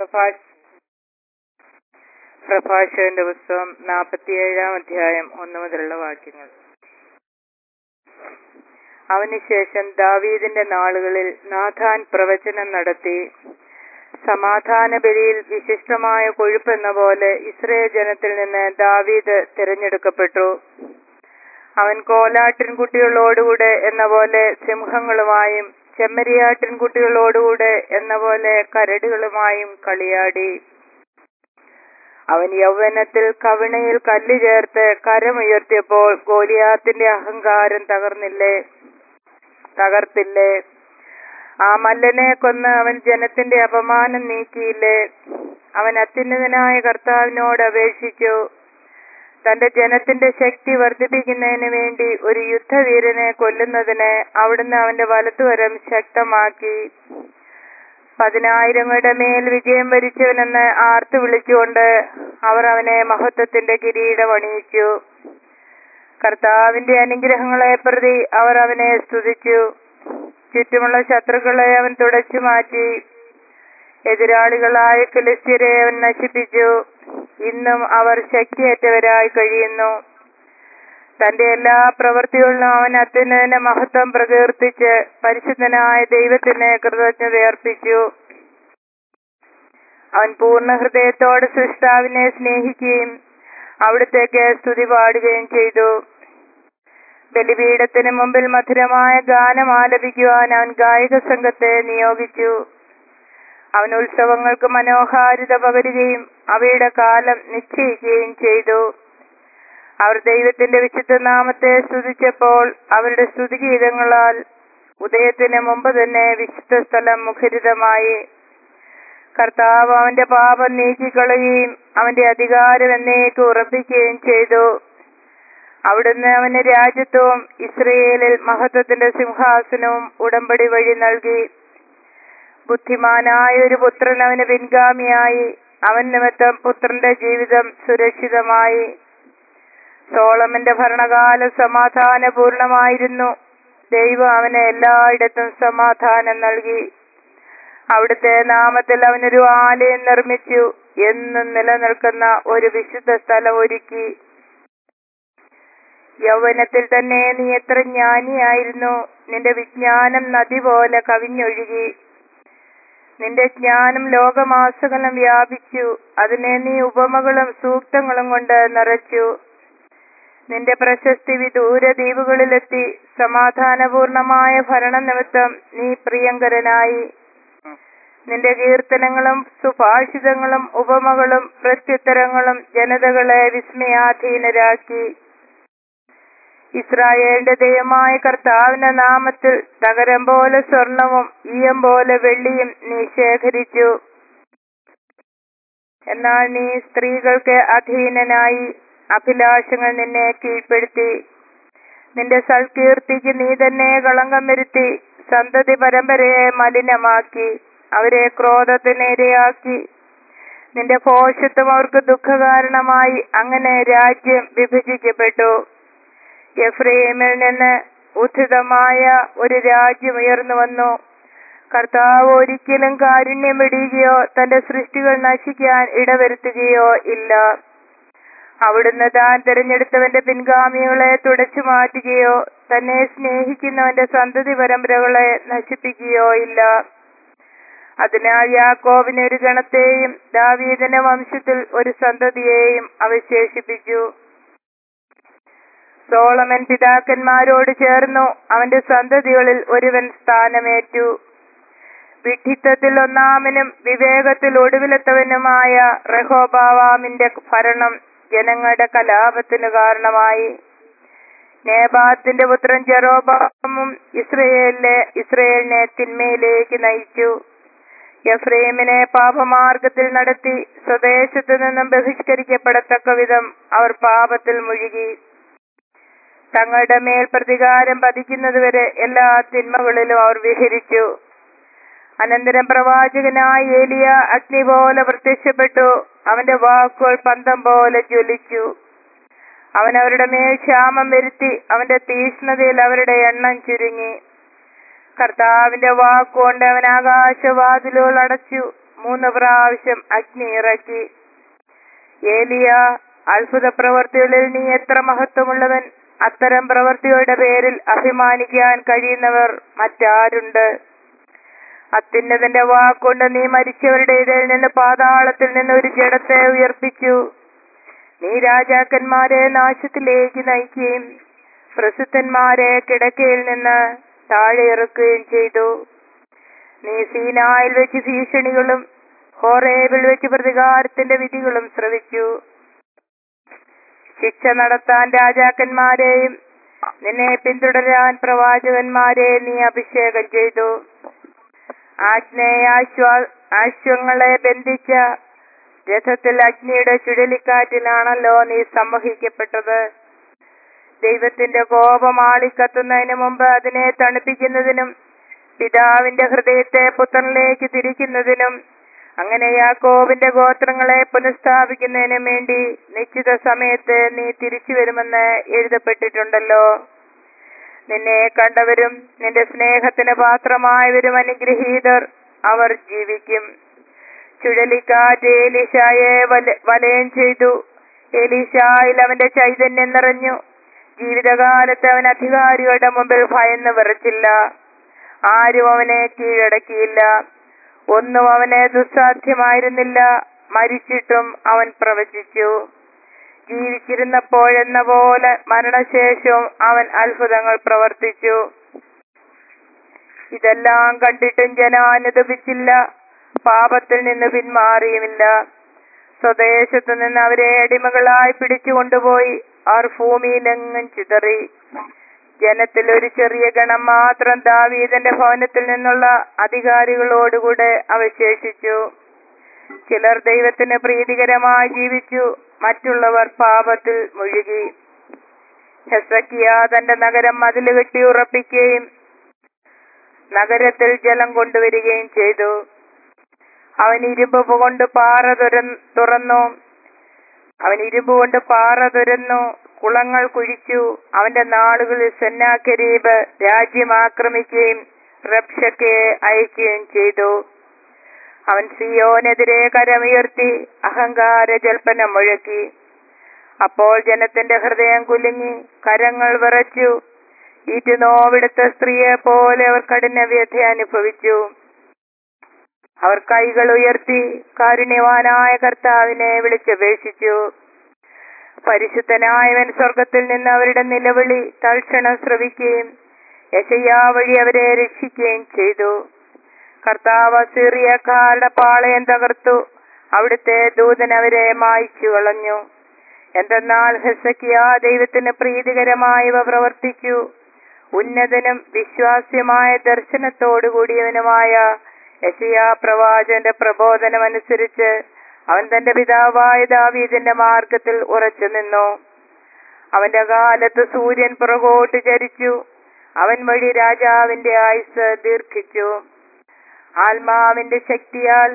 പ്രഭാഷ- പ്രഭാഷകന്റെ പുസ്തകം നാൽപ്പത്തിയേഴാം അധ്യായം ഒന്ന് മുതലുള്ള വാക്യങ്ങൾ അവനുശേഷം ദാവീദിന്റെ നാളുകളിൽ നാഥാൻ പ്രവചനം നടത്തി സമാധാന ബലിയിൽ വിശിഷ്ടമായ കൊഴുപ്പെന്ന പോലെ ഇസ്രയേൽ ജനത്തിൽ നിന്ന് ദാവീദ് തിരഞ്ഞെടുക്കപ്പെട്ടു അവൻ കോലാട്ടിൻകുട്ടികളോടുകൂടെ എന്ന പോലെ സിംഹങ്ങളുമായും ചെമ്മരിയാട്ടിൻകുട്ടികളോടുകൂടെ എന്ന പോലെ കരടുകളുമായും കളിയാടി അവൻ യൗവനത്തിൽ കവിണയിൽ കല്ല് ചേർത്ത് കരമുയർത്തിയപ്പോൾ ഗോലിയാത്തിന്റെ അഹങ്കാരം തകർന്നില്ലേ തകർത്തില്ലേ ആ മല്ലനെ കൊന്ന് അവൻ ജനത്തിന്റെ അപമാനം നീക്കിയില്ലേ അവൻ അത്യുന്നതനായ കർത്താവിനോട് അപേക്ഷിച്ചു തന്റെ ജനത്തിന്റെ ശക്തി വർദ്ധിപ്പിക്കുന്നതിന് വേണ്ടി ഒരു യുദ്ധവീരനെ കൊല്ലുന്നതിന് അവിടുന്ന് അവന്റെ വലത്തുവരം ശക്തമാക്കി പതിനായിരങ്ങളുടെ മേൽ വിജയം വരിച്ചവനെന്ന് ആർത്തു വിളിച്ചുകൊണ്ട് അവർ അവനെ മഹത്വത്തിന്റെ കിരീടം അണിയിച്ചു കർത്താവിന്റെ അനുഗ്രഹങ്ങളെ പ്രതി അവർ അവനെ സ്തുതിച്ചു ചുറ്റുമുള്ള ശത്രുക്കളെ അവൻ തുടച്ചു മാറ്റി എതിരാളികളായ ഫിലിസ്തീരെ അവൻ നശിപ്പിച്ചു ഇന്നും അവർ ശക്തിയേറ്റവരായി കഴിയുന്നു തന്റെ എല്ലാ പ്രവൃത്തികളിലും അവൻ അത്യുന്നതിന്റെ മഹത്വം പ്രകീർത്തിച്ച് പരിശുദ്ധനായ ദൈവത്തിന് കൃതജ്ഞത അർപ്പിച്ചു അവൻ പൂർണ്ണ ഹൃദയത്തോടെ സൃഷ്ടാവിനെ സ്നേഹിക്കുകയും അവിടത്തേക്ക് സ്തുതി പാടുകയും ചെയ്തു ബലിപീഠത്തിന് മുമ്പിൽ മധുരമായ ഗാനം ആലപിക്കുവാൻ അവൻ ഗായക സംഘത്തെ നിയോഗിച്ചു അവൻ ഉത്സവങ്ങൾക്ക് മനോഹാരിത പകരുകയും അവയുടെ കാലം നിശ്ചയിക്കുകയും ചെയ്തു അവർ ദൈവത്തിന്റെ വിശുദ്ധ നാമത്തെ സ്തുതിച്ചപ്പോൾ അവരുടെ സ്തുതിഗീതങ്ങളാൽ ഉദയത്തിന് മുമ്പ് തന്നെ വിശുദ്ധ സ്ഥലം മുഖരിതമായി കർത്താവ് അവന്റെ പാപം നീക്കിക്കളയുകയും അവന്റെ അധികാരം എന്നേക്ക് ഉറപ്പിക്കുകയും ചെയ്തു അവിടുന്ന് അവന് രാജ്യത്വവും ഇസ്രയേലിൽ മഹത്വത്തിന്റെ സിംഹാസനവും ഉടമ്പടി വഴി നൽകി ബുദ്ധിമാനായ ഒരു പുത്രൻ അവന് പിൻഗാമിയായി അവൻ നിമിത്തം പുത്രന്റെ ജീവിതം സുരക്ഷിതമായി സോളമന്റെ ഭരണകാലം സമാധാനപൂർണമായിരുന്നു ദൈവം അവന് എല്ലായിടത്തും സമാധാനം നൽകി അവിടുത്തെ നാമത്തിൽ അവനൊരു ആലയം നിർമ്മിച്ചു എന്നും നിലനിൽക്കുന്ന ഒരു വിശുദ്ധ സ്ഥലം ഒരുക്കി യൗവനത്തിൽ തന്നെ നീ എത്ര ജ്ഞാനിയായിരുന്നു നിന്റെ വിജ്ഞാനം നദി പോലെ കവിഞ്ഞൊഴുകി നിന്റെ ജ്ഞാനം ലോകമാസകലം വ്യാപിച്ചു അതിനെ നീ ഉപമകളും സൂക്തങ്ങളും കൊണ്ട് നിറച്ചു നിന്റെ പ്രശസ്തി വിദൂര ദ്വീപുകളിലെത്തി സമാധാനപൂർണമായ ഭരണ നിമിത്തം നീ പ്രിയങ്കരനായി നിന്റെ കീർത്തനങ്ങളും സുഭാഷിതങ്ങളും ഉപമകളും പ്രത്യുത്തരങ്ങളും ജനതകളെ വിസ്മയാധീനരാക്കി ഇസ്രായേലിന്റെ ദൈവമായ കർത്താവിന്റെ നാമത്തിൽ തകരം പോലെ സ്വർണവും ഈയം പോലെ വെള്ളിയും നീ ശേഖരിച്ചു എന്നാൽ നീ സ്ത്രീകൾക്ക് അധീനനായി അഭിലാഷങ്ങൾ നിന്നെ കീഴ്പ്പെടുത്തി നിന്റെ സൽകീർത്തിക്ക് നീ തന്നെ കളങ്കം വരുത്തി സന്തതി പരമ്പരയെ മലിനമാക്കി അവരെ ക്രോധത്തിനിരയാക്കി നിന്റെ ഭോഷത്വം അവർക്ക് ദുഃഖകാരണമായി അങ്ങനെ രാജ്യം വിഭജിക്കപ്പെട്ടു എഫ്രൈമിൽ നിന്ന് ഉദ്ധിതമായ ഒരു രാജ്യം ഉയർന്നു വന്നു കർത്താവ് ഒരിക്കലും കാരുണ്യം വെടിയുകയോ തന്റെ സൃഷ്ടികൾ നശിക്കാൻ ഇടവരുത്തുകയോ ഇല്ല അവിടുന്ന് താൻ തിരഞ്ഞെടുത്തവന്റെ പിൻഗാമികളെ തുടച്ചു മാറ്റുകയോ തന്നെ സ്നേഹിക്കുന്നവന്റെ സന്തതി പരമ്പരകളെ നശിപ്പിക്കുകയോ ഇല്ല അതിനാൽ യാക്കോബിന് ഒരു ഗണത്തെയും ദാവീദിന്റെ വംശത്തിൽ ഒരു സന്തതിയെയും അവശേഷിപ്പിച്ചു സോളമൻ പിതാക്കന്മാരോട് ചേർന്നു അവന്റെ സന്തതികളിൽ ഒരുവൻ സ്ഥാനമേറ്റു വിഡ്ഢിത്തത്തിൽ ഒന്നാമനും വിവേകത്തിൽ ഒടുവിലെത്തവനുമായ റഹോബാവാമിന്റെ ഭരണം ജനങ്ങളുടെ കലാപത്തിനു കാരണമായി നേബാത്തിന്റെ പുത്രൻ ജെറോബാമും ഇസ്രയേലിനെ ഇസ്രയേലിനെ തിന്മയിലേക്ക് നയിച്ചു എഫ്രൈമിനെ പാപമാർഗത്തിൽ നടത്തി സ്വദേശത്തു നിന്നും ബഹിഷ്കരിക്കപ്പെടത്തക്ക വിധം അവർ പാപത്തിൽ മുഴുകി തങ്ങളുടെ മേൽ പ്രതികാരം പതിക്കുന്നതുവരെ എല്ലാ തിന്മകളിലും അവർ വിഹരിച്ചു അനന്തരം പ്രവാചകനായ ഏലിയ അഗ്നി പോലെ പ്രത്യക്ഷപ്പെട്ടു അവന്റെ വാക്കുകൾ പന്തം പോലെ ജ്വലിച്ചു അവൻ അവരുടെ മേൽ ക്ഷാമം വരുത്തി അവന്റെ തീഷ്ണതയിൽ അവരുടെ എണ്ണം ചുരുങ്ങി കർത്താവിന്റെ വാക്കുകൊണ്ട് അവൻ ആകാശവാതിലുകൾ അടച്ചു മൂന്ന് പ്രാവശ്യം അഗ്നി ഇറക്കി ഏലിയ അത്ഭുത പ്രവർത്തികളിൽ നീ എത്ര മഹത്വമുള്ളവൻ അത്തരം പ്രവൃത്തിയുടെ പേരിൽ അഭിമാനിക്കാൻ കഴിയുന്നവർ മറ്റാരുണ്ട് അത്യുന്നതന്റെ വാക്കുകൊണ്ട് നീ മരിച്ചവരുടെ ഇടയിൽ നിന്ന് പാതാളത്തിൽ നിന്ന് ഒരു ജഡത്തെ ഉയർപ്പിച്ചു നീ രാജാക്കന്മാരെ നാശത്തിലേക്ക് നയിക്കുകയും പ്രസിദ്ധന്മാരെ കിടക്കയിൽ നിന്ന് താഴെ ഇറക്കുകയും ചെയ്തു നീ സീനായിൽ വെച്ച് ഭീഷണികളും ഹോറേബിൽ വെച്ച് പ്രതികാരത്തിന്റെ വിധികളും ശ്രവിച്ചു ശിക്ഷ നടത്താൻ രാജാക്കന്മാരെയും നിന്നെ പിന്തുടരാൻ പ്രവാചകന്മാരെ നീ അഭിഷേകം ചെയ്തു ആജ്ഞേയാശ്വാ ആശ്വങ്ങളെ ബന്ധിച്ച രഥത്തിൽ അഗ്നിയുടെ ചുഴലിക്കാറ്റിലാണല്ലോ നീ സമ്മോഹിക്കപ്പെട്ടത് ദൈവത്തിന്റെ കോപം ആളിക്കത്തുന്നതിന് മുമ്പ് അതിനെ തണുപ്പിക്കുന്നതിനും പിതാവിന്റെ ഹൃദയത്തെ പുത്രനിലേക്ക് തിരിക്കുന്നതിനും അങ്ങനെ യാക്കോബിന്റെ ഗോത്രങ്ങളെ പുനഃസ്ഥാപിക്കുന്നതിനും വേണ്ടി നിശ്ചിത സമയത്ത് നീ തിരിച്ചു വരുമെന്ന് എഴുതപ്പെട്ടിട്ടുണ്ടല്ലോ നിന്നെ കണ്ടവരും നിന്റെ സ്നേഹത്തിന് പാത്രമായവരും അനുഗ്രഹീതർ അവർ ജീവിക്കും ചുഴലിക്കാറ്റ് എലീശായെ വല വലയം ചെയ്തു എലീശായിൽ അവന്റെ ചൈതന്യം നിറഞ്ഞു ജീവിതകാലത്ത് അവൻ അധികാരികളുടെ മുമ്പിൽ ഭയന്ന് വിറച്ചില്ല ആരും അവനെ കീഴടക്കിയില്ല ഒന്നും അവന് ദുസ്സാധ്യമായിരുന്നില്ല മരിച്ചിട്ടും അവൻ പ്രവചിച്ചു ജീവിച്ചിരുന്നപ്പോഴെന്ന പോലെ മരണശേഷവും അവൻ അത്ഭുതങ്ങൾ പ്രവർത്തിച്ചു ഇതെല്ലാം കണ്ടിട്ടും ജനം അനുദപിച്ചില്ല പാപത്തിൽ നിന്ന് പിന്മാറിയുമില്ല സ്വദേശത്തു നിന്ന് അവരെ അടിമകളായി പിടിച്ചു കൊണ്ടുപോയി അവർ ഭൂമിയിലെങ്ങും ചിതറി ജനത്തിൽ ഒരു ചെറിയ ഗണം മാത്രം ദാവീദന്റെ ഭവനത്തിൽ നിന്നുള്ള അധികാരികളോടുകൂടെ അവശേഷിച്ചു ചിലർ ദൈവത്തിന് പ്രീതികരമായി ജീവിച്ചു മറ്റുള്ളവർ പാപത്തിൽ മുഴുകി ഹെസക്കിയ തന്റെ നഗരം മതില് കെട്ടി ഉറപ്പിക്കുകയും നഗരത്തിൽ ജലം കൊണ്ടുവരികയും ചെയ്തു അവൻ ഇരുമ്പ് കൊണ്ട് പാറ തുര- തുറന്നു അവൻ ഇരുമ്പ് കൊണ്ട് പാറ തുരന്നു കുളങ്ങൾ കുഴിച്ചു അവന്റെ നാളുകളിൽ സെന്നാക്കരീബ് രാജ്യം ആക്രമിക്കുകയും റബ്ഷക്കയെ അയക്കുകയും ചെയ്തു അവൻ സിയോനെതിരെ കരമുയർത്തി അഹങ്കാര ജൽപ്പനം മുഴക്കി അപ്പോൾ ജനത്തിന്റെ ഹൃദയം കുലുങ്ങി കരങ്ങൾ വിറച്ചു ഈറ്റുനോവിടുത്ത സ്ത്രീയെ പോലെ അവർ കഠിന വ്യഥ അനുഭവിച്ചു അവർ കൈകൾ ഉയർത്തി കാരുണ്യവാനായ കർത്താവിനെ വിളിച്ചപേക്ഷിച്ചു പരിശുദ്ധനായവൻ സ്വർഗത്തിൽ നിന്ന് അവരുടെ നിലവിളി തൽക്ഷണം ശ്രവിക്കുകയും യശയ്യാ വഴി അവരെ രക്ഷിക്കുകയും ചെയ്തു കർത്താവ് സിറിയക്കാരുടെ പാളയം തകർത്തു അവിടുത്തെ ദൂതൻ അവരെ മായ്ച്ചു കളഞ്ഞു എന്തെന്നാൽ ഹെസക്കിയ ദൈവത്തിന് പ്രീതികരമായവ പ്രവർത്തിച്ചു ഉന്നതനും വിശ്വാസ്യമായ ദർശനത്തോടുകൂടിയവനുമായ യശയാ പ്രവാചന്റെ പ്രബോധനമനുസരിച്ച് അവൻ തന്റെ പിതാവായ ദാവീദിന്റെ മാർഗത്തിൽ ഉറച്ചു നിന്നു അവന്റെ കാലത്ത് സൂര്യൻ പുറകോട്ട് ചരിച്ചു അവൻ വഴി രാജാവിന്റെ ആയുസ് ദീർഘിച്ചു ആത്മാവിന്റെ ശക്തിയാൽ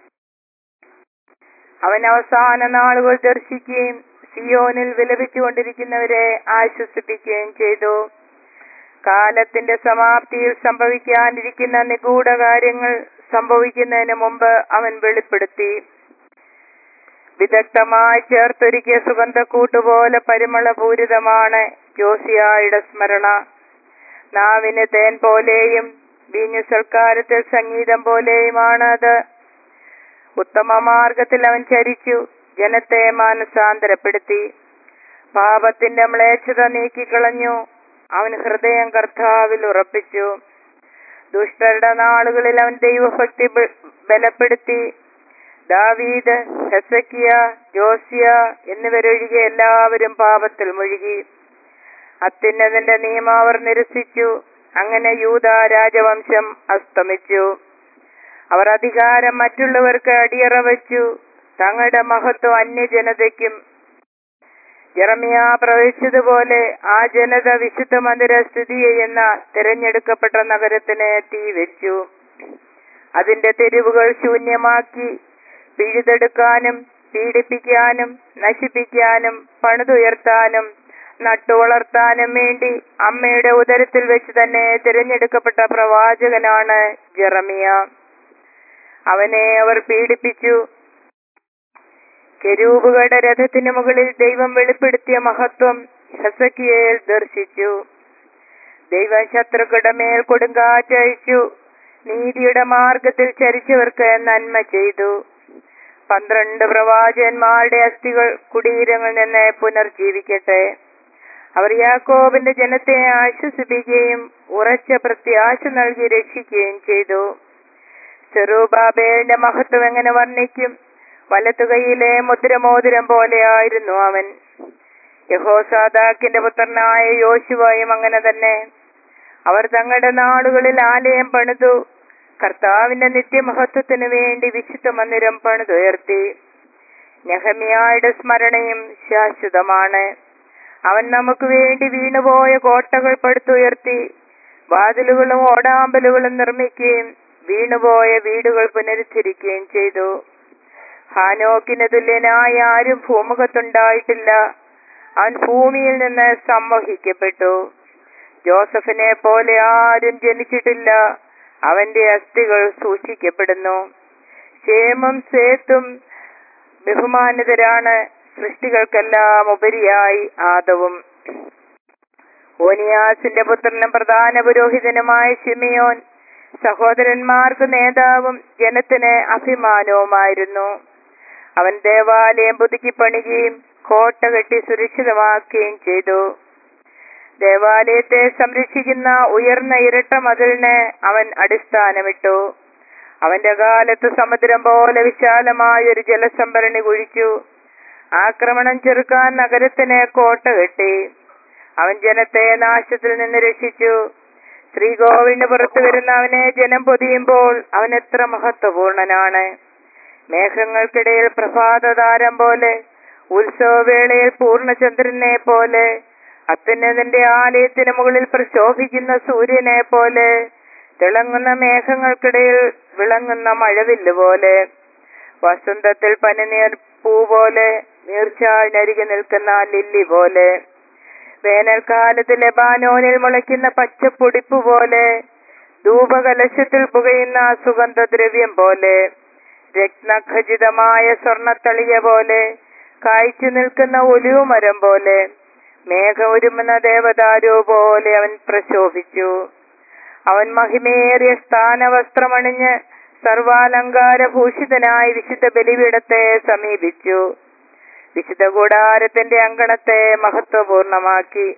അവൻ അവസാന നാളുകൾ ദർശിക്കുകയും സിയോനിൽ വിലപിച്ചുകൊണ്ടിരിക്കുന്നവരെ ആശ്വസിപ്പിക്കുകയും ചെയ്തു കാലത്തിന്റെ സമാപ്തിയിൽ സംഭവിക്കാനിരിക്കുന്ന നിഗൂഢ കാര്യങ്ങൾ സംഭവിക്കുന്നതിന് മുമ്പ് അവൻ വെളിപ്പെടുത്തി വിദഗ്ധമായി ചേർത്തൊരുക്കിയ സുഗന്ധക്കൂട്ടുപോലെ പരിമളപൂരിതമാണ് ജോസിയായുടെ സ്മരണ നാവിന് തേൻ പോലെയും വീഞ്ഞു സൽക്കാരത്തിൽ സംഗീതം പോലെയുമാണ് അത് ഉത്തമ മാർഗത്തിൽ അവൻ ചരിച്ചു ജനത്തെ മാനസാന്തരപ്പെടുത്തി പാപത്തിന്റെ മ്ലേച്ഛത നീക്കിക്കളഞ്ഞു അവൻ ഹൃദയം കർത്താവിൽ ഉറപ്പിച്ചു ദുഷ്ടരുടെ നാളുകളിൽ അവൻ ദൈവഭക്തി ബ- ബലപ്പെടുത്തി ദാവീദ് ഹെസക്കിയ ജോസിയ എന്നിവരൊഴികെ എല്ലാവരും പാപത്തിൽ മുഴുകി അത്യുന്നതന്റെ നിയമം അവർ നിരസിച്ചു അങ്ങനെ യൂത രാജവംശം അസ്തമിച്ചു അവർ അധികാരം മറ്റുള്ളവർക്ക് അടിയറ വച്ചു തങ്ങളുടെ മഹത്വം അന്യജനതയ്ക്കും ജെറമിയ പ്രവചിച്ചതുപോലെ ആ ജനത വിശുദ്ധ മന്ദിര സ്ഥിതി ചെയ്യുന്ന തിരഞ്ഞെടുക്കപ്പെട്ട നഗരത്തിന് തീ വെച്ചു അതിന്റെ തെരുവുകൾ ശൂന്യമാക്കി പിഴുതെടുക്കാനും പീഡിപ്പിക്കാനും നശിപ്പിക്കാനും പണിതുയർത്താനും നട്ടുവളർത്താനും വേണ്ടി അമ്മയുടെ ഉദരത്തിൽ വെച്ച് തന്നെ തിരഞ്ഞെടുക്കപ്പെട്ട പ്രവാചകനാണ് ജെറമിയ അവനെ അവർ പീഡിപ്പിച്ചു കെരൂബുകളുടെ രഥത്തിന് മുകളിൽ ദൈവം വെളിപ്പെടുത്തിയ മഹത്വം ഹസക്കിയേൽ ദർശിച്ചു ദൈവം ശത്രുക്കളുടെ മേൽ കൊടുങ്കാറ്റയച്ചു നീതിയുടെ മാർഗത്തിൽ ചരിച്ചവർക്ക് നന്മ ചെയ്തു പന്ത്രണ്ട് പ്രവാചകന്മാരുടെ അസ്ഥികൾ കുടീരങ്ങളിൽ നിന്ന് പുനർജീവിക്കട്ടെ അവർ യാക്കോബിന്റെ ജനത്തെ ആശ്വസിപ്പിക്കുകയും ഉറച്ച പ്രത്യാശ നൽകി രക്ഷിക്കുകയും ചെയ്തു ചെറുബാബേലിന്റെ മഹത്വം എങ്ങനെ വർണ്ണിക്കും വലത്തുകൈയിലെ മുദ്രമോതിരം പോലെയായിരുന്നു അവൻ യഹോസാദാക്കിന്റെ പുത്രനായ യോശുവയും അങ്ങനെ തന്നെ അവർ തങ്ങളുടെ നാടുകളിൽ ആലയം പണിതു കർത്താവിന്റെ നിത്യമഹത്വത്തിനു വേണ്ടി വിശുദ്ധ മന്ദിരം പണിതുയർത്തി നെഹമിയായുടെ സ്മരണയും ശാശ്വതമാണ് അവൻ നമുക്ക് വേണ്ടി വീണുപോയ കോട്ടകൾ പടുത്തുയർത്തി വാതിലുകളും ഓടാമ്പലുകളും നിർമ്മിക്കുകയും വീണുപോയ വീടുകൾ പുനരുദ്ധരിക്കുകയും ചെയ്തു ഹാനോക്കിന് തുല്യനായ ആരും ഭൂമുഖത്തുണ്ടായിട്ടില്ല അവൻ ഭൂമിയിൽ നിന്ന് സംവഹിക്കപ്പെട്ടു ജോസഫിനെ പോലെ ആരും ജനിച്ചിട്ടില്ല അവന്റെ അസ്ഥികൾ സൂക്ഷിക്കപ്പെടുന്നു ക്ഷേമം സേത്തും ബഹുമാനിതരാണ് സൃഷ്ടികൾക്കെല്ലാം ഉപരിയായി ആദവും ഓനിയാസിന്റെ പുത്രനും പ്രധാന പുരോഹിതനുമായ ഷിമിയോൻ സഹോദരന്മാർക്ക് നേതാവും ജനത്തിന് അഭിമാനവുമായിരുന്നു അവൻ ദേവാലയം പുതുക്കി പണിയുകയും കോട്ട കെട്ടി സുരക്ഷിതമാക്കുകയും ചെയ്തു ദേവാലയത്തെ സംരക്ഷിക്കുന്ന ഉയർന്ന ഇരട്ട മതിലിന് അവൻ അടിസ്ഥാനമിട്ടു അവന്റെ കാലത്ത് സമുദ്രം പോലെ വിശാലമായ ഒരു ജലസംഭരണി കുഴിച്ചു ആക്രമണം ചെറുക്കാൻ നഗരത്തിന് കോട്ട കെട്ടി അവൻ ജനത്തെ നാശത്തിൽ നിന്ന് രക്ഷിച്ചു ശ്രീകോവിലിന് പുറത്തു വരുന്ന അവനെ ജനം പൊതിയുമ്പോൾ അവൻ എത്ര മഹത്വപൂർണനാണ് മേഘങ്ങൾക്കിടയിൽ പ്രഭാതതാരം പോലെ ഉത്സവവേളയിൽ പൂർണ്ണചന്ദ്രനെ പോലെ അത്യുന്നതിന്റെ ആലയത്തിന് മുകളിൽ പ്രശോഭിക്കുന്ന സൂര്യനെ പോലെ തിളങ്ങുന്ന മേഘങ്ങൾക്കിടയിൽ വിളങ്ങുന്ന മഴവില്ല് പോലെ വസന്തത്തിൽ പനിനീർ പൂ പോലെ നീർച്ചാഴിനരികെ നിൽക്കുന്ന ലില്ലി പോലെ വേനൽക്കാലത്ത് ലെബാനോനിൽ മുളയ്ക്കുന്ന പച്ചപ്പൊടിപ്പ് പോലെ ധൂപകലശത്തിൽ പുകയുന്ന സുഗന്ധദ്രവ്യം പോലെ രത്നഖചിതമായ സ്വർണത്തളിയ പോലെ കായ്ച്ചു നിൽക്കുന്ന ഒലിവുമരം പോലെ മേഘം ഒരുമുന്ന ദേവദാരു പോലെ അവൻ പ്രശോഭിച്ചു അവൻ മഹിമേറിയ സ്ഥാനവസ്ത്രമണിഞ്ഞ് സർവാലങ്കാരഭൂഷിതനായി വിശുദ്ധ ബലിപീഠത്തെ സമീപിച്ചു വിശുദ്ധ കൂടാരത്തിന്റെ അങ്കണത്തെ മഹത്വപൂർണമാക്കി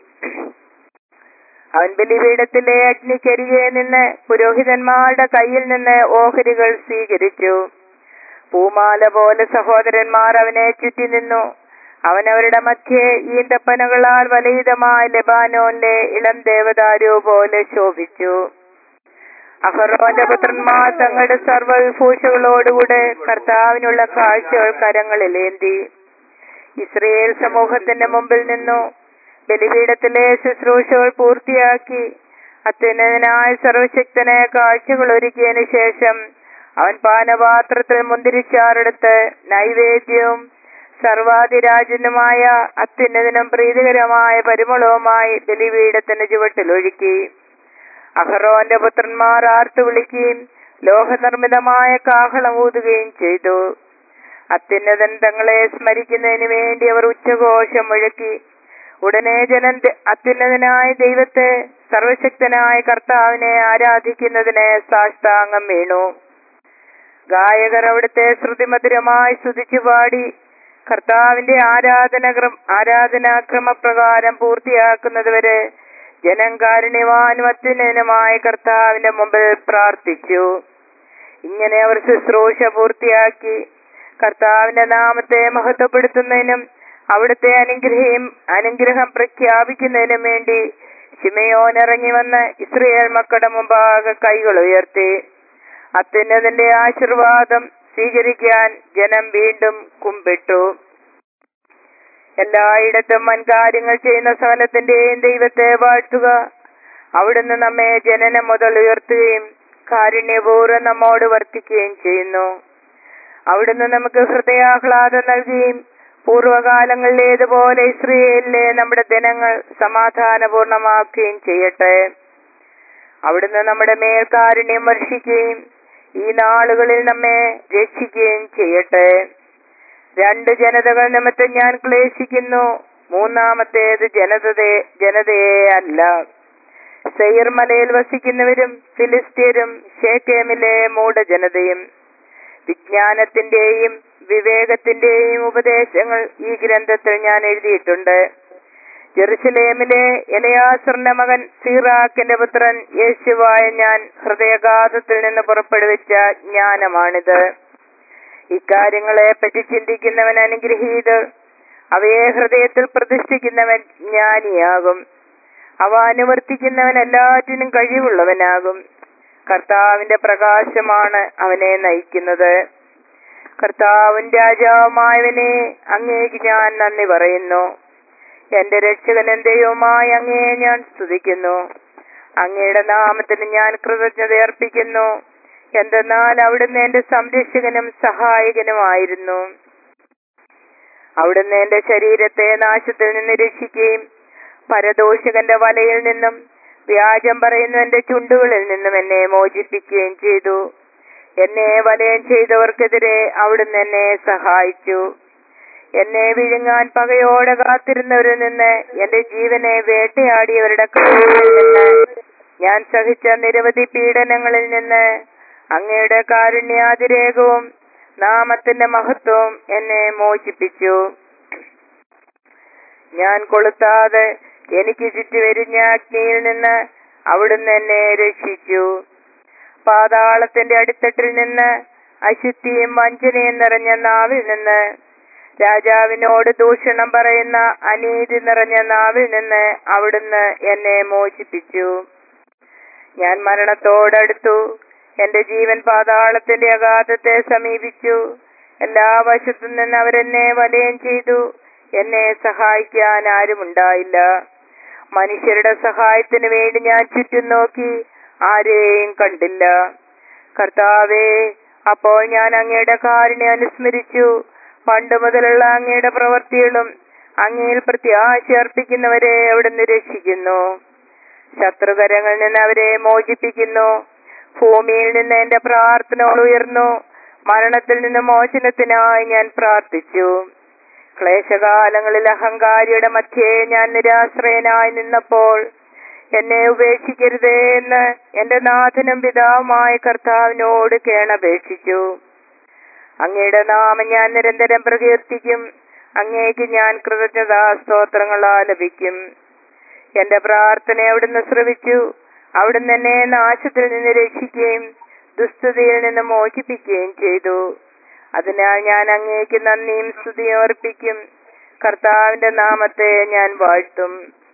അവൻ ബലിപീഠത്തിലെ അഗ്നിക്കരികെ നിന്ന് പുരോഹിതന്മാരുടെ കയ്യിൽ നിന്ന് ഓഹരികൾ സ്വീകരിച്ചു പൂമാല പോലെ സഹോദരന്മാർ അവനെ ചുറ്റി നിന്നു അവൻ അവരുടെ മധ്യേ ഈന്തപ്പനകളാൽ വലയിതമായ ലെബാനോനിലെ ഇളം ദേവദാരു പോലെ ശോഭിച്ചു അഹറോന്റെ പുത്രന്മാർ തങ്ങളുടെ സർവവിഭൂഷകളോടുകൂടെ കർത്താവിനുള്ള കാഴ്ചകൾ കരങ്ങളിലേന്തി ഇസ്രയേൽ സമൂഹത്തിന്റെ മുമ്പിൽ നിന്നു ബലിപീഠത്തിലെ ശുശ്രൂഷകൾ പൂർത്തിയാക്കി അത്യുന്നതനായ സർവശക്തനെ കാഴ്ചകൾ ഒരുക്കിയതിനു ശേഷം അവൻ പാനപാത്രത്തിൽ മുന്തിരിച്ചാറെടുത്ത് നൈവേദ്യവും സർവാധിരാജനുമായ അത്യുന്നതനും പ്രീതികരമായ പരിമളവുമായി ബലിപീഠത്തിന്റെ ചുവട്ടിലൊഴുക്കി അഹറോന്റെ പുത്രന്മാർ ആർത്തു വിളിക്കുകയും ലോഹനിർമ്മിതമായ കാഹളം ഊതുകയും ചെയ്തു അത്യുന്നതൻ തങ്ങളെ സ്മരിക്കുന്നതിന് വേണ്ടി അവർ ഉച്ചഘോഷം മുഴക്കി ഉടനെ ജനൻ ദ- അത്യുന്നതനായ ദൈവത്തെ സർവശക്തനായ കർത്താവിനെ ആരാധിക്കുന്നതിന് സാഷ്ടാംഗം വീണു ഗായകർ അവിടുത്തെ ശ്രുതിമധുരമായി സ്തുതിച്ചു പാടി കർത്താവിന്റെ ആരാധനക്രം ആരാധനാക്രമപ്രകാരം പൂർത്തിയാക്കുന്നതുവരെ ജനം കാരുണ്യവാനും അത്യുന്നതനുമായ കർത്താവിന്റെ മുമ്പിൽ പ്രാർത്ഥിച്ചു ഇങ്ങനെ അവർ ശുശ്രൂഷ പൂർത്തിയാക്കി കർത്താവിന്റെ നാമത്തെ മഹത്വപ്പെടുത്തുന്നതിനും അവിടുത്തെ അനുഗ്രഹം അനുഗ്രഹം പ്രഖ്യാപിക്കുന്നതിനും വേണ്ടി ശിമയോൻ ഇറങ്ങി വന്ന് ഇസ്രയേൽ മക്കളുടെ മുമ്പാകെ കൈകൾ ഉയർത്തി അത്യുന്നതിന്റെ ആശീർവാദം സ്വീകരിക്കാൻ ജനം വീണ്ടും കുമ്പിട്ടു എല്ലായിടത്തും വൻകാര്യങ്ങൾ ചെയ്യുന്ന സകലത്തിന്റെയും ദൈവത്തെ വാഴ്ത്തുക അവിടുന്ന് നമ്മെ ജനനം മുതൽ ഉയർത്തുകയും കാരുണ്യപൂർവ്വം നമ്മോട് വർത്തിക്കുകയും ചെയ്യുന്നു അവിടുന്ന് നമുക്ക് ഹൃദയാഹ്ലാദം നൽകുകയും പൂർവകാലങ്ങളിലേതുപോലെ ഇസ്രയേലിലെ നമ്മുടെ ദിനങ്ങൾ സമാധാനപൂർണമാക്കുകയും ചെയ്യട്ടെ അവിടുന്ന് നമ്മുടെ മേൽ കാരുണ്യം വർഷിക്കുകയും ഈ നാളുകളിൽ നമ്മെ രക്ഷിക്കുകയും ചെയ്യട്ടെ രണ്ട് ജനതകൾ നിമിത്തം ഞാൻ ക്ലേശിക്കുന്നു മൂന്നാമത്തേത് ജനതയെ ജനതയെ അല്ല സെയർ മലയിൽ വസിക്കുന്നവരും ഫിലിസ്തീനും ഷേക്കേമിലെ മൂഢജനതയും വിജ്ഞാനത്തിന്റെയും വിവേകത്തിന്റെയും ഉപദേശങ്ങൾ ഈ ഗ്രന്ഥത്തിൽ ഞാൻ എഴുതിയിട്ടുണ്ട് ജെറുസലേമിലെ എലയാസറിന്റെ മകൻ സീറാക്കിന്റെ പുത്രൻ യേശുവായ ഞാൻ ഹൃദയഘാതത്തിൽ നിന്ന് പുറപ്പെടുവിച്ച ജ്ഞാനമാണിത് ഇക്കാര്യങ്ങളെ പറ്റി ചിന്തിക്കുന്നവൻ അനുഗ്രഹീതർ അവയെ ഹൃദയത്തിൽ പ്രതിഷ്ഠിക്കുന്നവൻ ജ്ഞാനിയാകും അവ അനുവർത്തിക്കുന്നവൻ എല്ലാറ്റിനും കഴിവുള്ളവനാകും കർത്താവിന്റെ പ്രകാശമാണ് അവനെ നയിക്കുന്നത് കർത്താവും രാജാവുമായവനെ അങ്ങേക്ക് ഞാൻ നന്ദി പറയുന്നു എന്റെ രക്ഷകനും ദൈവമായി അങ്ങയെ ഞാൻ സ്തുതിക്കുന്നു അങ്ങയുടെ നാമത്തിന് ഞാൻ കൃതജ്ഞത അർപ്പിക്കുന്നു എന്തെന്നാൽ അവിടുന്ന് എന്റെ സംരക്ഷകനും സഹായകനുമായിരുന്നു അവിടുന്ന് എന്റെ ശരീരത്തെ നാശത്തിൽ നിന്ന് രക്ഷിക്കുകയും പരദോഷകന്റെ വലയിൽ നിന്നും വ്യാജം പറയുന്ന എന്റെ ചുണ്ടുകളിൽ നിന്നും എന്നെ മോചിപ്പിക്കുകയും ചെയ്തു എന്നെ വലയം ചെയ്തവർക്കെതിരെ അവിടുന്ന് എന്നെ സഹായിച്ചു എന്നെ വിഴുങ്ങാൻ പകയോടെ കാത്തിരുന്നവരിൽ നിന്ന് എന്റെ ജീവനെ വേട്ടയാടിയവരുടെ കയ്യിൽ നിന്ന് ഞാൻ സഹിച്ച നിരവധി പീഡനങ്ങളിൽ നിന്ന് അങ്ങയുടെ കാരുണ്യാതിരേകവും നാമത്തിന്റെ മഹത്വവും എന്നെ മോചിപ്പിച്ചു ഞാൻ കൊളുത്താതെ എനിക്ക് ചുറ്റുവരിഞ്ഞ അഗ്നിയിൽ നിന്ന് അവിടുന്ന് എന്നെ രക്ഷിച്ചു പാതാളത്തിന്റെ അടിത്തട്ടിൽ നിന്ന് അശുദ്ധിയും വഞ്ചനയും നിറഞ്ഞ നാവിൽ നിന്ന് രാജാവിനോട് ദൂഷണം പറയുന്ന അനീതി നിറഞ്ഞ നാവിൽ നിന്ന് അവിടുന്ന് എന്നെ മോചിപ്പിച്ചു ഞാൻ മരണത്തോടടുത്തു എന്റെ ജീവൻ പാതാളത്തിന്റെ അഗാധത്തെ സമീപിച്ചു എല്ലാ വശത്തു നിന്ന് അവരെന്നെ വലയം ചെയ്തു എന്നെ സഹായിക്കാൻ ആരുമുണ്ടായില്ല മനുഷ്യരുടെ സഹായത്തിന് വേണ്ടി ഞാൻ ചുറ്റും നോക്കി ആരെയും കണ്ടില്ല കർത്താവേ അപ്പോൾ ഞാൻ അങ്ങയുടെ കാരുണ്യം അനുസ്മരിച്ചു പണ്ട് മുതലുള്ള അങ്ങയുടെ പ്രവൃത്തികളും അങ്ങയിൽ പ്രത്യാശ അർപ്പിക്കുന്നവരെ അവിടുന്ന് രക്ഷിക്കുന്നു ശത്രുകരങ്ങളിൽ നിന്ന് അവരെ മോചിപ്പിക്കുന്നു ഭൂമിയിൽ നിന്ന് എന്റെ പ്രാർത്ഥനകൾ ഉയർന്നു മരണത്തിൽ നിന്ന് മോചനത്തിനായി ഞാൻ പ്രാർത്ഥിച്ചു ക്ലേശകാലങ്ങളിൽ അഹങ്കാരിയുടെ മധ്യേ ഞാൻ നിരാശ്രയനായി നിന്നപ്പോൾ എന്നെ ഉപേക്ഷിക്കരുതേ എന്ന് എന്റെ നാഥനും പിതാവുമായ കർത്താവിനോട് കേണപേക്ഷിച്ചു അങ്ങയുടെ നാമം ഞാൻ നിരന്തരം പ്രകീർത്തിക്കും അങ്ങേക്ക് ഞാൻ കൃതജ്ഞതാ സ്തോത്രങ്ങൾ ആലപിക്കും എന്റെ പ്രാർത്ഥന അവിടുന്ന് ശ്രവിച്ചു അവിടുന്ന് എന്നെ നാശത്തിൽ നിന്ന് രക്ഷിക്കുകയും ദുസ്തുതിയിൽ നിന്ന് മോചിപ്പിക്കുകയും ചെയ്തു അതിനാൽ ഞാൻ അങ്ങേക്ക് നന്ദിയും സ്തുതിയും അർപ്പിക്കും കർത്താവിന്റെ നാമത്തെ ഞാൻ വാഴ്ത്തും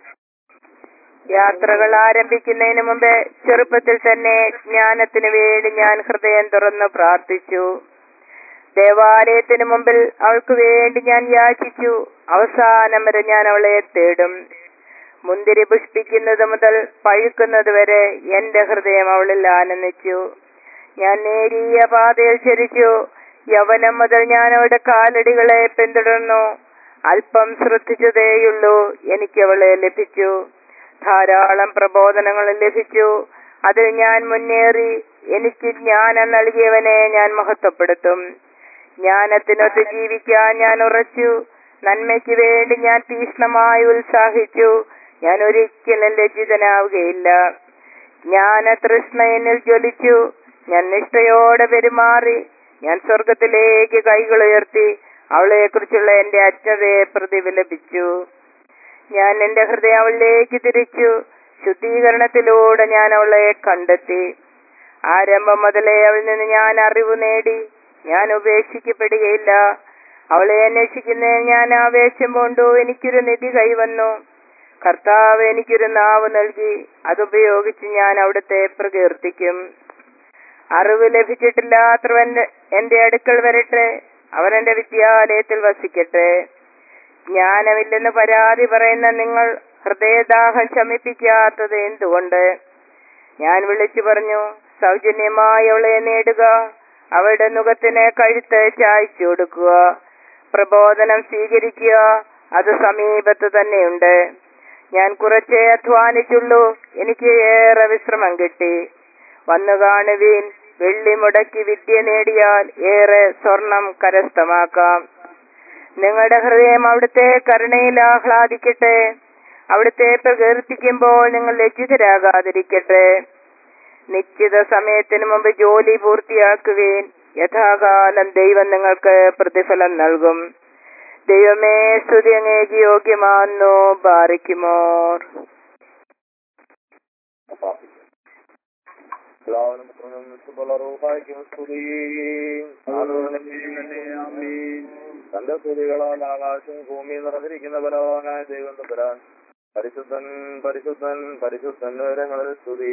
യാത്രകൾ ആരംഭിക്കുന്നതിന് മുമ്പ് ചെറുപ്പത്തിൽ തന്നെ ജ്ഞാനത്തിന് വേണ്ടി ഞാൻ ഹൃദയം തുറന്ന് പ്രാർത്ഥിച്ചു ദേവാലയത്തിന് മുമ്പിൽ അവൾക്ക് വേണ്ടി ഞാൻ യാചിച്ചു അവസാനം വരെ ഞാൻ അവളെ തേടും മുന്തിരി പുഷ്പിക്കുന്നത് മുതൽ പഴുക്കുന്നത് വരെ എന്റെ ഹൃദയം അവളിൽ ആനന്ദിച്ചു ഞാൻ നേരിയ പാതയിൽ ചരിച്ചു യവനം മുതൽ ഞാൻ അവളുടെ കാലടികളെ പിന്തുടർന്നു അല്പം ശ്രദ്ധിച്ചതേയുള്ളൂ എനിക്ക് അവളെ ലഭിച്ചു ധാരാളം പ്രബോധനങ്ങൾ ലഭിച്ചു അതിൽ ഞാൻ മുന്നേറി എനിക്ക് ജ്ഞാനം നൽകിയവനെ ഞാൻ മഹത്വപ്പെടുത്തും ജ്ഞാനത്തിനൊത്ത് ജീവിക്കാൻ ഞാൻ ഉറച്ചു നന്മയ്ക്ക് വേണ്ടി ഞാൻ തീക്ഷ്ണമായി ഉത്സാഹിച്ചു ഞാൻ ഒരിക്കലും ലജ്ജിതനാവുകയില്ല ജ്ഞാന തൃഷ്ണ എന്നിൽ ജ്വലിച്ചു ഞാൻ നിഷ്ഠയോടെ പെരുമാറി ഞാൻ സ്വർഗത്തിലേക്ക് കൈകൾ ഉയർത്തി അവളെ കുറിച്ചുള്ള എന്റെ അജ്ഞതയെ പ്രതിഫലിപ്പിച്ചു ഞാൻ എന്റെ ഹൃദയം അവളിലേക്ക് തിരിച്ചു ശുദ്ധീകരണത്തിലൂടെ ഞാൻ അവളെ കണ്ടെത്തി ആരംഭം മുതലേ അവളിൽ നിന്ന് ഞാൻ അറിവ് നേടി ഞാൻ ഉപേക്ഷിക്കപ്പെടുകയില്ല അവളെ അന്വേഷിക്കുന്നതിന് ഞാൻ ആവേശം കൊണ്ടു എനിക്കൊരു നിധി കൈവന്നു കർത്താവ് എനിക്കൊരു നാവ് നൽകി അതുപയോഗിച്ച് ഞാൻ അവിടുത്തെ പ്രകീർത്തിക്കും അറിവ് ലഭിച്ചിട്ടില്ലാത്തവൻ എന്റെ അടുക്കൽ വരട്ടെ അവൻ എന്റെ വിദ്യാലയത്തിൽ വസിക്കട്ടെ ജ്ഞാനമില്ലെന്ന് പരാതി പറയുന്ന നിങ്ങൾ ഹൃദയദാഹം ശമിപ്പിക്കാത്തത് എന്തുകൊണ്ട് ഞാൻ വിളിച്ചു പറഞ്ഞു സൗജന്യമായി അവളെ നേടുക അവളുടെ മുഖത്തിന് കഴുത്ത് ചായച്ചു കൊടുക്കുക പ്രബോധനം സ്വീകരിക്കുക അത് സമീപത്ത് തന്നെയുണ്ട് ഞാൻ കുറച്ചേ അധ്വാനിച്ചുള്ളൂ എനിക്ക് ഏറെ വിശ്രമം കിട്ടി വന്നു കാണുവീൻ വെള്ളി മുടക്കി വിദ്യ നേടിയാൽ ഏറെ സ്വർണം കരസ്ഥമാക്കാം നിങ്ങളുടെ ഹൃദയം അവിടുത്തെ കരുണയിൽ ആഹ്ലാദിക്കട്ടെ അവിടുത്തെ പ്രകീർത്തിക്കുമ്പോൾ നിങ്ങൾ ലജ്ജിതരാകാതിരിക്കട്ടെ നിശ്ചിത സമയത്തിന് മുമ്പ് ജോലി പൂർത്തിയാക്കുവേൻ യഥാകാലം ദൈവം നിങ്ങൾക്ക് പ്രതിഫലം നൽകും ദൈവമേ സ്തുതി അങ്ങേക്ക് യോഗ്യമാണെന്നു ബാറിക്കുമോർ എല്ലാവരും പുത്രനും വിശുദ്ധുള്ള റൂഹായിക്കും സ്തുതിയും തന്റെ സ്തുതികളാൽ ആകാശവും ഭൂമിയും നിറഞ്ഞിരിക്കുന്ന ബലവാനായ ദൈവം തമ്പുരാൻ പരിശുദ്ധൻ പരിശുദ്ധൻ പരിശുദ്ധൻ വിവരങ്ങളിൽ സ്തുതി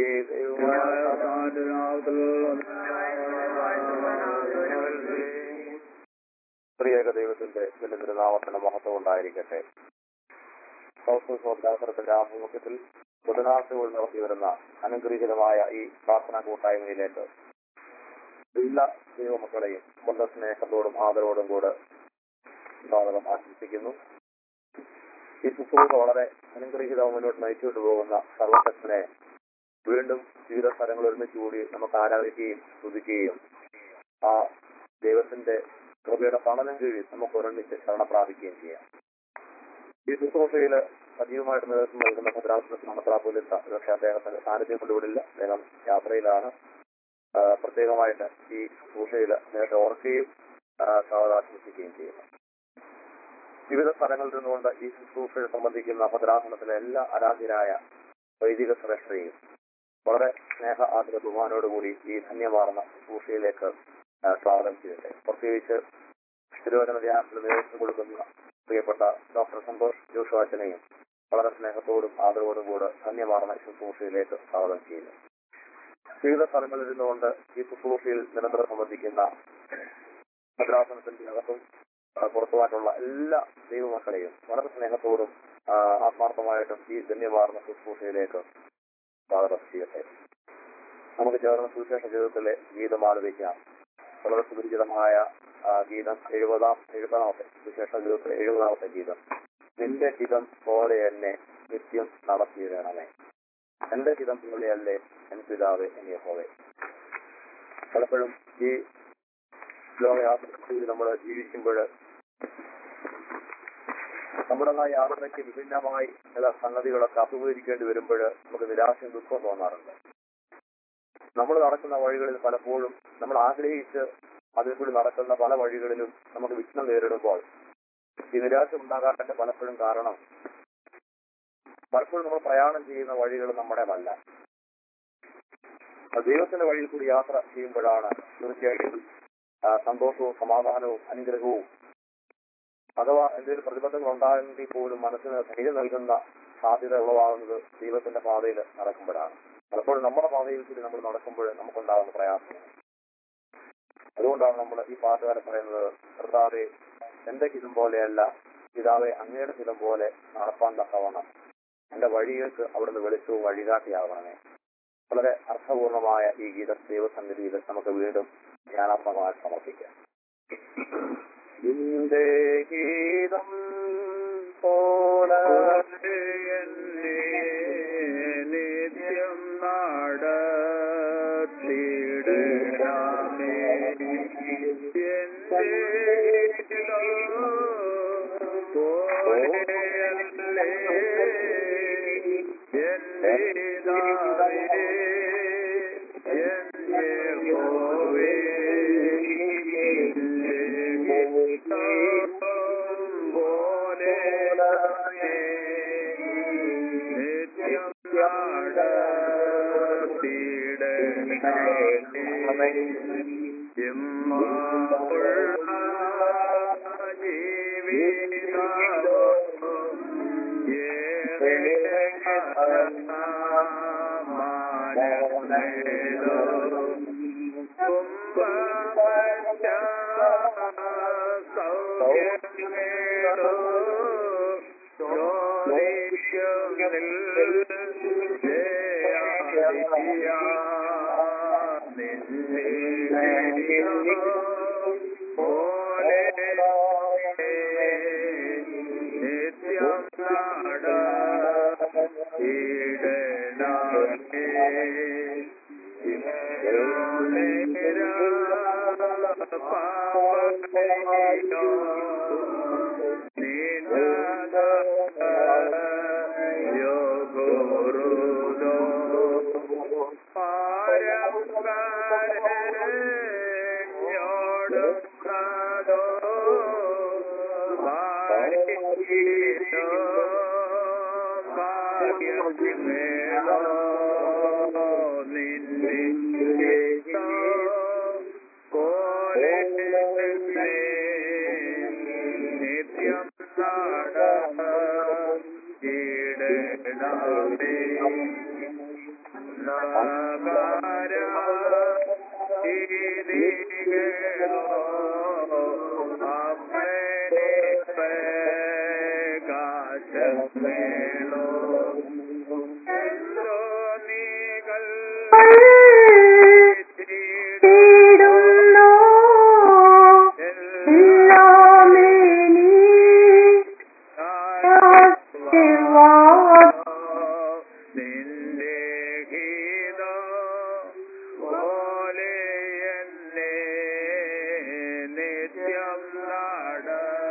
പ്രിയേക ദൈവത്തിന്റെ വലിയ നാമത്തിന് മഹത്വം ഉണ്ടായിരിക്കട്ടെ സൗത്ത് സ്വദ്രാസനത്തിന്റെ ആഭിമുഖ്യത്തിൽ ബുധനാഴ്ചകൾ നടത്തി വരുന്ന അനുഗ്രഹീതമായ ഈ പ്രാർത്ഥനാ കൂട്ടായ്മയിലേക്ക് എല്ലാ ദൈവമക്കളെയും വളരെ സ്നേഹത്തോടും ആദരവോടും കൂടെ സ്വാഗതം ആശംസിക്കുന്നു ഈ ശുശ്രൂഷ വളരെ അനുഗ്രഹീതവും മുന്നോട്ട് നയിച്ചുകൊണ്ട് പോകുന്ന സർവശക്തനെ വീണ്ടും വിവിധ സ്ഥലങ്ങൾ ഒരുമിച്ച് കൂടി നമുക്ക് ആരാധിക്കുകയും സ്തുതിക്കുകയും ആ ദൈവത്തിന്റെ കൃപയുടെ തണലും കീഴിൽ നമുക്ക് ഒരുമിച്ച് ശരണ പ്രാപിക്കുകയും ചെയ്യാം ഈ ശുശ്രൂഷയിൽ സജീവമായിട്ട് നേതൃത്വം നൽകുന്ന ഭദ്രാസന മെത്രാപോലിത്ത പക്ഷേ അദ്ദേഹത്തിന്റെ സാന്നിധ്യം കൊണ്ടുവിടില്ല അദ്ദേഹം യാത്രയിലാണ് ആ, പ്രത്യേകമായിട്ട് ഈ ശുശ്രൂഷയിൽ നേരത്തെ ഓർക്കുകയും ആ, സ്വാഗതം ആശംസിക്കുകയും ചെയ്യുന്നു വിവിധ സ്ഥലങ്ങളിൽ നിന്നുകൊണ്ട് ഈ ശുശ്രൂഷയെ സംബന്ധിക്കുന്ന ഭദ്രാസനത്തിലെ എല്ലാ ആരാധ്യരായ വൈദിക ശ്രേഷ്ഠരെയും വളരെ സ്നേഹ ആദര ബഹുമാനോടുകൂടി ഈ ധന്യമാർന്ന ശുശ്രൂഷയിലേക്ക് ആ, സ്വാഗതം ചെയ്യട്ടെ പ്രത്യേകിച്ച് തിരുവചന ധ്യാനത്തിന് നേതൃത്വം കൊടുക്കുന്ന പ്രിയപ്പെട്ട ഡോക്ടർ സന്തോഷ് ജോഷുവാച്ചനെയും വളരെ സ്നേഹത്തോടും ആദരവോടും കൂടെ ധന്യമാർന്ന ശുശ്രൂഷയിലേക്ക് സ്വാഗതം ചെയ്യുന്നു വിവിധ സ്ഥലങ്ങളിൽ ഇരുന്നുകൊണ്ട് ഈ ശുശ്രൂഷയിൽ നിരന്തരം സംബന്ധിക്കുന്ന ഭദ്രാസനത്തിന്റെ അകത്തും ആ, പുറത്തുമായിട്ടുള്ള എല്ലാ ദൈവമക്കളെയും വളരെ സ്നേഹത്തോടും ആ, ആത്മാർത്ഥമായിട്ടും ഈ ധന്യമാർന്ന ശുശ്രൂഷയിലേക്ക് സ്വാഗതം ചെയ്യട്ടെ നമുക്ക് ചേർന്ന സുവിശേഷ ജീവിതത്തിലെ ഗീതം ആലപിക്കാം വളരെ സുപരിചിതമായ ആ, ഗീതം എഴുപതാം എഴുപതാമത്തെ സുവിശേഷ ജീവിതത്തിലെ എഴുപതാമത്തെ ഗീതം നിന്റെ ഹിതം പോലെ എന്നെ നിത്യം നടത്തിയിടണമേ എന്റെ ഹിതം പോലെയല്ലേ എൻ പിതാവെ എന്നെ പോലെ പലപ്പോഴും ഈ ലോകയാത്രയിൽ നമ്മൾ ജീവിക്കുമ്പോൾ നമ്മുടേതായ യാത്രയ്ക്ക് വിഭിന്നമായി ചില സംഗതികളൊക്കെ അഭിമുഖീകരിക്കേണ്ടി വരുമ്പോൾ നമുക്ക് നിരാശയും ദുഃഖവും തോന്നാറുണ്ട് നമ്മൾ നടക്കുന്ന വഴികളിൽ പലപ്പോഴും നമ്മൾ ആഗ്രഹിച്ച് അതിൽ കൂടി നടക്കുന്ന പല വഴികളിലും നമുക്ക് വിഘ്നം നേരിടുമ്പോൾ ഈ നിരാശ ഉണ്ടാകാൻ പലപ്പോഴും കാരണം പലപ്പോഴും നമ്മൾ പ്രയാണം ചെയ്യുന്ന വഴികൾ നമ്മുടേതല്ല അത് ദൈവത്തിന്റെ വഴിയിൽ കൂടി യാത്ര ചെയ്യുമ്പോഴാണ് തീർച്ചയായിട്ടും ആ, സന്തോഷവും സമാധാനവും അനുഗ്രഹവും അഥവാ എന്തെങ്കിലും പ്രതിബന്ധങ്ങൾ ഉണ്ടായെങ്കിൽ പോലും മനസ്സിന് ധൈര്യം നൽകുന്ന സാധ്യത ഉളവാകുന്നത് ദൈവത്തിന്റെ പാതയിൽ നടക്കുമ്പോഴാണ് പലപ്പോഴും നമ്മുടെ പാതയിൽ കൂടി നമ്മൾ നടക്കുമ്പോൾ നമുക്കുണ്ടാകുന്ന പ്രയാസം അതുകൊണ്ടാണ് നമ്മൾ ഈ പാട്ടുകാരൻ പറയുന്നത് കർത്താവെ എന്റെ ഹിതം പോലെയല്ല പിതാവെ അങ്ങയുടെ ഹിതം പോലെ നടപ്പാൻ തക്കവണ്ണം എന്റെ വഴികൾക്ക് അവിടുന്ന് വെളിച്ചവും വഴികാട്ടിയാകണമേ വളരെ അർത്ഥപൂർണമായ ഈ ഗീതം ദൈവസന്നിധിയിൽ നമുക്ക് വീണ്ടും ധ്യാനാത്മകമായി സമർപ്പിക്കാം നിന്റെ ഗീതം പോലെ നിത്യം നടത്തിയിടണമേ പോലെയല്ലേ എന്റെ ദാവേ എന്റെ യഹോവേ പോലെ നിത്യം നടത്തിയിടണമേ നിത്യം നട പാപയോ നിന്നയോ ഗുരുദോ പാരംപരയോടുക്കാതോ ഭാര്യീനോ ഭാഗ്യമേളോ നിന്നെ പോലെ നിത്യം നാടേ നഗര ഇതികളോ അപ്പനെ പ്രകാശമേളോ എന്തോ നീകൾ തേടുന്നു എല്ലാമേ നീ ആശീർവാദം നിന്റെ ഗീതോ പോലെ എന്നെ നിത്യം നാട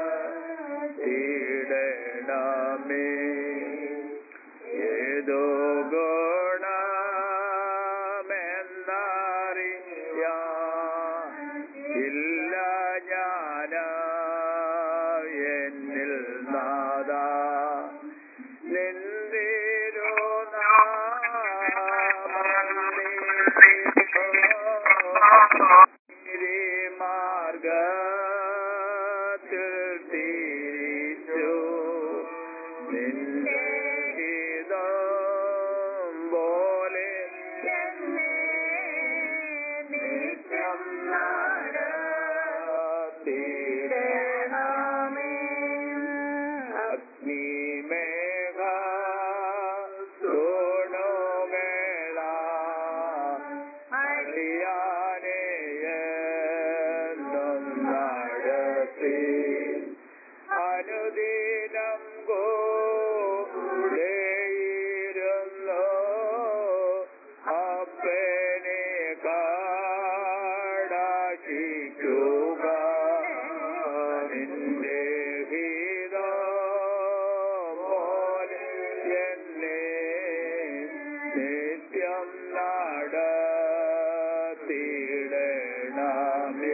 തീടണമേ ഏതോ ഗുണമെന്നറിയാം ഇല്ല ഞാന എന്നിൽ നാദ നിന്തിരു മാർഗത്തിൽ തിരിച്ചു നിന്റെ ഗീതം പോലെ നിത്യം നടത്തിയിടണമേ. അഗ്നിമേഘ ദ്രോണോമേള അറിയാനേ എന്നും നടത്തി അനുദിനം കൂടെയിരുന്നു അപ്പനെ കാടാശിക്കുക നിന്റെ ഗീതം പോലെ എന്നെ നിത്യം നടത്തിയിടണമേ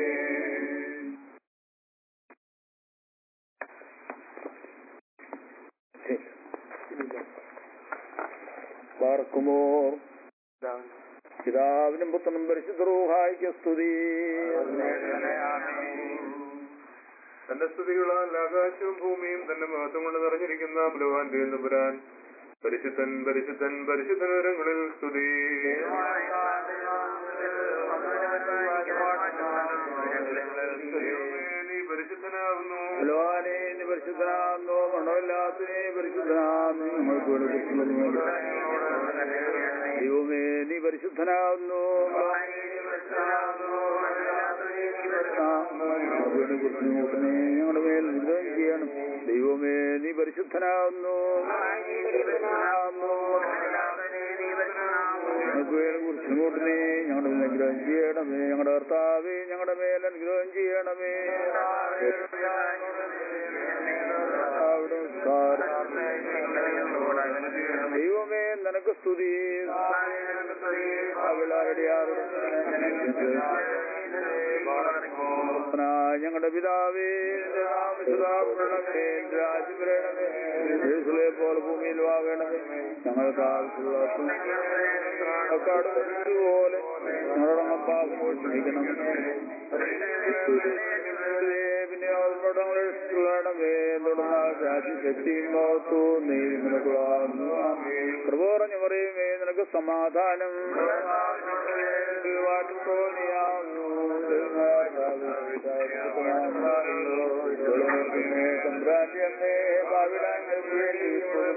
പാർക്കുമോ പിതാവിനും പുത്രനും പരിശുദ്ധ റൂഹായിക്ക് സ്തുതി തന്റെ സ്തുതികളാൽ ആകാശവും ഭൂമിയും തന്റെ മഹത്വം കൊണ്ട് നിറഞ്ഞിരിക്കുന്ന ബലവാൻ പുരാൻ പരിശുദ്ധൻ പരിശുദ്ധൻ പരിശുദ്ധനരങ്ങളിൽ സ്തുതി ദൈവമേ, നീ പരിശുദ്ധനാകുന്നു ബലവാനെ നീ പരിശുദ്ധനാകുന്നു മണ്ണമില്ലാത്ത നീ പരിശുദ്ധനാകുന്നു ഞങ്ങൾക്ക് വേണ്ടി കുറിച്ചുള്ള ദൈവമേ നീ പരിശുദ്ധനാകുന്നു ഞങ്ങൾക്ക് വേണ്ടി കുറിച്ച് നോക്കണേ ഞങ്ങളുടെ മേൽ അനുഗ്രഹം ചെയ്യണം ദൈവമേ നീ പരിശുദ്ധനാകുന്നു ഞങ്ങൾക്ക് വേണ്ടി കുറിച്ച് നോക്കണേ ഞങ്ങളുടെ മേൽ അനുഗ്രഹം ചെയ്യണമേ ഞങ്ങളുടെ കർത്താവേ ഞങ്ങളുടെ മേൽ അനുഗ്രഹം ചെയ്യണമേ അവിടെ ദൈവമേ നിനക്ക് സ്തുതി ഞങ്ങളുടെ പിതാവേ നിന്റെ നാമസുതാപരണമേ രാജ്യം വരണമേ യേശുവെ പോലെ ഭൂമിയിൽ വാങ്ങണമേ ഞങ്ങൾക്ക് ആവശ്യമുള്ള പോലെ ഞങ്ങളുടെ പാപം ക്ഷമിക്കണം പിന്നെ അവരുടെ തുടർന്ന് രാജ്യശക്തിയും മഹത്വ നീ നിനക്ക് വാങ്ങുന്നു കൃപ പറഞ്ഞു പറയുമേ നിനക്ക് സമാധാനം സംഭ്രാന്തിയമ്മേ ഭാവിടാങ്ങൾക്ക് വേണ്ടി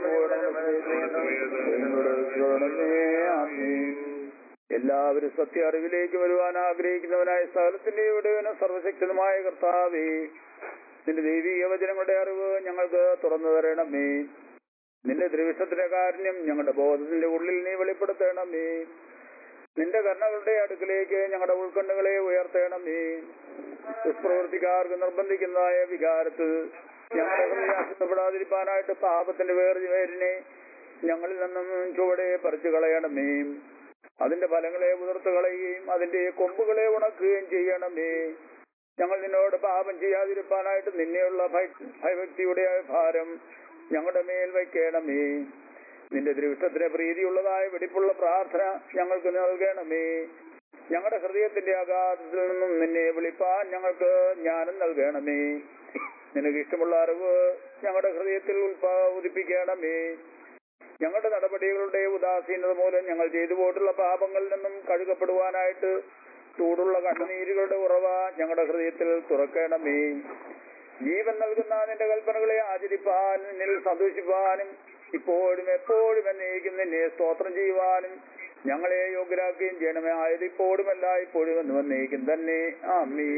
എല്ലാവരും സത്യ അറിവിലേക്ക് വരുവാൻ ആഗ്രഹിക്കുന്നവനായ സകലത്തിന്റെ ഉടയവനും സർവശക്തനുമായ കർത്താവേ നിന്റെ ദൈവീക വചനങ്ങളുടെ അറിവ് ഞങ്ങൾക്ക് തുറന്നു തരണമേ നിന്റെ ത്രിവിഷത്തിന്റെ കാരുണ്യം ഞങ്ങളുടെ ബോധത്തിന്റെ ഉള്ളിൽ നീ വെളിപ്പെടുത്തണമേ നിന്റെ കർണകളുടെ അടുക്കിലേക്ക് ഞങ്ങളുടെ ഉൾക്കണ്ണുകളെ ഉയർത്തണമേ ദുഷ്പ്രവർത്തിക്കാർക്ക് നിർബന്ധിക്കുന്നതായ വികാരത്തിൽ ഞങ്ങളുടെ ഹൃദയം അശുദ്ധപ്പെടാതിരിക്കാനായിട്ട് പാപത്തിന്റെ വേർതിവേരിനെ ഞങ്ങളിൽ നിന്നും ചുവടെ പറിച്ചു കളയണമേ അതിന്റെ ഫലങ്ങളെ ഉതിർത്ത് കളയുകയും അതിന്റെ കൊമ്പുകളെ ഉണക്കുകയും ചെയ്യണമേ ഞങ്ങൾ നിന്നോട് പാപം ചെയ്യാതിരിക്കാനായിട്ട് നിന്നെയുള്ള ഭയ- ഭയഭക്തിയുടെ ഭാരം ഞങ്ങളുടെ മേൽ വയ്ക്കണമേ നിന്റെ ദൃഷ്ടത്തിന് പ്രീതിയുള്ളതായ വെടിപ്പുള്ള പ്രാർത്ഥന ഞങ്ങൾക്ക് നൽകണമേ ഞങ്ങളുടെ ഹൃദയത്തിന്റെ അഗാധത്തിൽ നിന്നും നിന്നെ വിളിപ്പാൻ ഞങ്ങൾക്ക് ജ്ഞാനം നൽകണമേ നിനക്ക് ഇഷ്ടമുള്ള അറിവ് ഞങ്ങളുടെ ഹൃദയത്തിൽ ഉൽപാ ഉദിപ്പിക്കണമേ ഞങ്ങളുടെ നടപടികളുടെ ഉദാസീനത മൂലം ഞങ്ങൾ ചെയ്തു പോയിട്ടുള്ള പാപങ്ങളിൽ നിന്നും കഴുകപ്പെടുവാനായിട്ട് ചൂടുള്ള കണ്ണുനീരുകളുടെ ഉറവ ഞങ്ങളുടെ ഹൃദയത്തിൽ തുറക്കണമേ ജീവൻ നൽകുന്ന നിന്റെ കൽപ്പനകളെ ആചരിപ്പാൻ നിന്നിൽ സന്തോഷിപ്പാനും ഇപ്പോഴും എപ്പോഴും എന്നേക്കും നിന്നെ സ്തോത്രം ചെയ്യുവാനും ഞങ്ങളെ യോഗ്യരാക്കുകയും ചെയ്യണമേ ആയത് ഇപ്പോഴും അല്ല ഇപ്പോഴും എന്ന് വന്നേക്കും തന്നെ ആമീ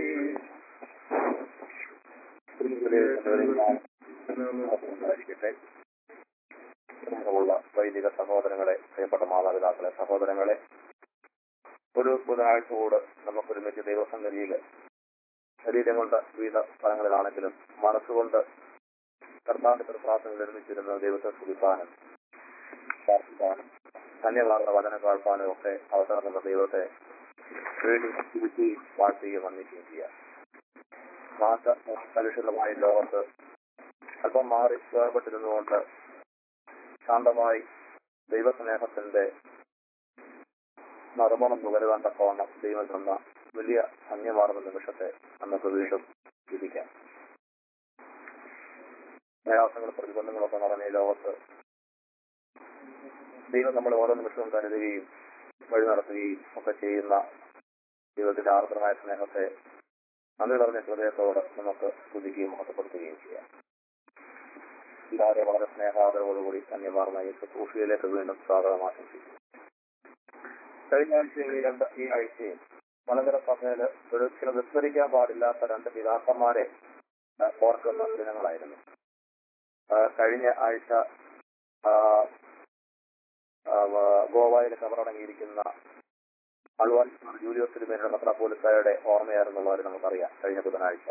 ഉണ്ടായിരിക്കട്ടെ സ്നേഹമുള്ള വൈദിക സഹോദരങ്ങളെ പ്രിയപ്പെട്ട മാതാപിതാക്കളെ സഹോദരങ്ങളെ ഒരു ബുധനാഴ്ച കൂട് നമുക്കൊരുമിച്ച് ദൈവസംഗതിയിൽ ശരീരം കൊണ്ട് വിവിധ സ്ഥലങ്ങളിലാണെങ്കിലും മനസ്സുകൊണ്ട് കർത്താവിന്റെ പ്രാർത്ഥനയിൽ ഒരുമിച്ചിരുന്ന ദൈവത്തെ സ്തുതിപ്പാനും പ്രാർത്ഥിക്കാനും ധന്യവാർത്ത വചന കേൾപ്പാനും ഒക്കെ അവസരം നൽകുന്ന ദൈവത്തെ വീണ്ടും സ്തുതിക്കുകയും വാഴ്ത്തുകയും വന്ദിക്കുകയും ചെയ്യാം നാശ കലുഷിതമായ ലോകത്ത് അല്പം മാറി വേർപെട്ടിരുന്നുകൊണ്ട് ശാന്തമായി ദൈവസ്നേഹത്തിന്റെ നറുമണം നുകരുവാൻ തക്കവണ്ണം ദൈവം തന്ന വലിയ ധന്യമാർന്ന നിമിഷത്തെ നമുക്ക് വീണ്ടും ചിന്തിക്കാം പ്രയാസങ്ങളും പ്രതിബന്ധങ്ങളൊക്കെ നിറഞ്ഞ ഈ ലോകത്ത് ദൈവം നമ്മൾ ഓരോ നിമിഷവും കരുതുകയും വഴി നടത്തുകയും ഒക്കെ ചെയ്യുന്ന ദൈവത്തിന്റെ ആർദ്രമായ സ്നേഹത്തെ നന്ദി നിറഞ്ഞ ഹൃദയത്തോടെ നമുക്ക് സ്തുതിക്കുകയും മഹത്വപ്പെടുത്തുകയും ചെയ്യാം എല്ലാവരെയും വളരെ സ്നേഹാദരവോടുകൂടി ധന്യമാർന്ന ഈ ശുശ്രൂഷയിലേക്ക് വീണ്ടും സ്വാഗതം ആശംസിക്കുന്നു കഴിഞ്ഞ ആഴ്ചയും ഈ രണ്ട് ഈ ആഴ്ചയും മലങ്കര സഭയില് ഒരു ചില വിസ്മരിക്കാൻ പാടില്ലാത്ത രണ്ട് പിതാക്കന്മാരെ ആ, ഓർക്കുന്ന ദിനങ്ങളായിരുന്നു ആ, കഴിഞ്ഞ ആഴ്ച ആ, ആ, വ- ഗോവയിൽ കബറടങ്ങിയിരിക്കുന്ന അൾവാൻ ജൂലിയോസ് തിരുമേനിയുടെ മെത്രാപോലിസായുടെ ഓർമ്മയായിരുന്നുള്ളവർ നമുക്കറിയാം കഴിഞ്ഞ ബുധനാഴ്ച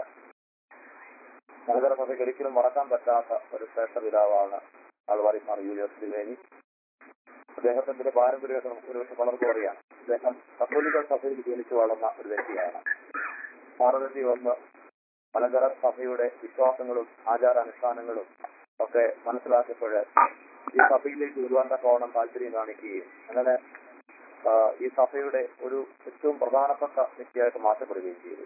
മലങ്കര സഭയ്ക്ക് ഒരിക്കലും മറക്കാൻ പറ്റാത്ത ഒരു ശ്രേഷ്ഠ പിതാവാണ് ആൾവാരി മാർ ജൂലിയോസ് തിരുമേനി അദ്ദേഹത്തിന്റെ പാരമ്പര്യമൊക്കെ നമുക്ക് ഒരുപക്ഷെ പലർക്കും അറിയാം അദ്ദേഹം കത്തോലിക്ക സഭയിൽ ജനിച്ചു വളർന്ന ഒരു വ്യക്തിയാണ് ഭാരതത്തിൽ വന്ന് മലങ്കര സഭയുടെ വിശ്വാസങ്ങളും ആചാരാനുഷ്ഠാനങ്ങളും ഒക്കെ മനസ്സിലാക്കിയപ്പോൾ ഈ സഭയിലേക്ക് വരുവാൻ തക്കവണ്ണം താല്പര്യം കാണിക്കുകയും അങ്ങനെ ആ, ഈ സഭയുടെ ഒരു ഏറ്റവും പ്രധാനപ്പെട്ട വ്യക്തിയായിട്ട് മാറ്റപ്പെടുകയും ചെയ്തു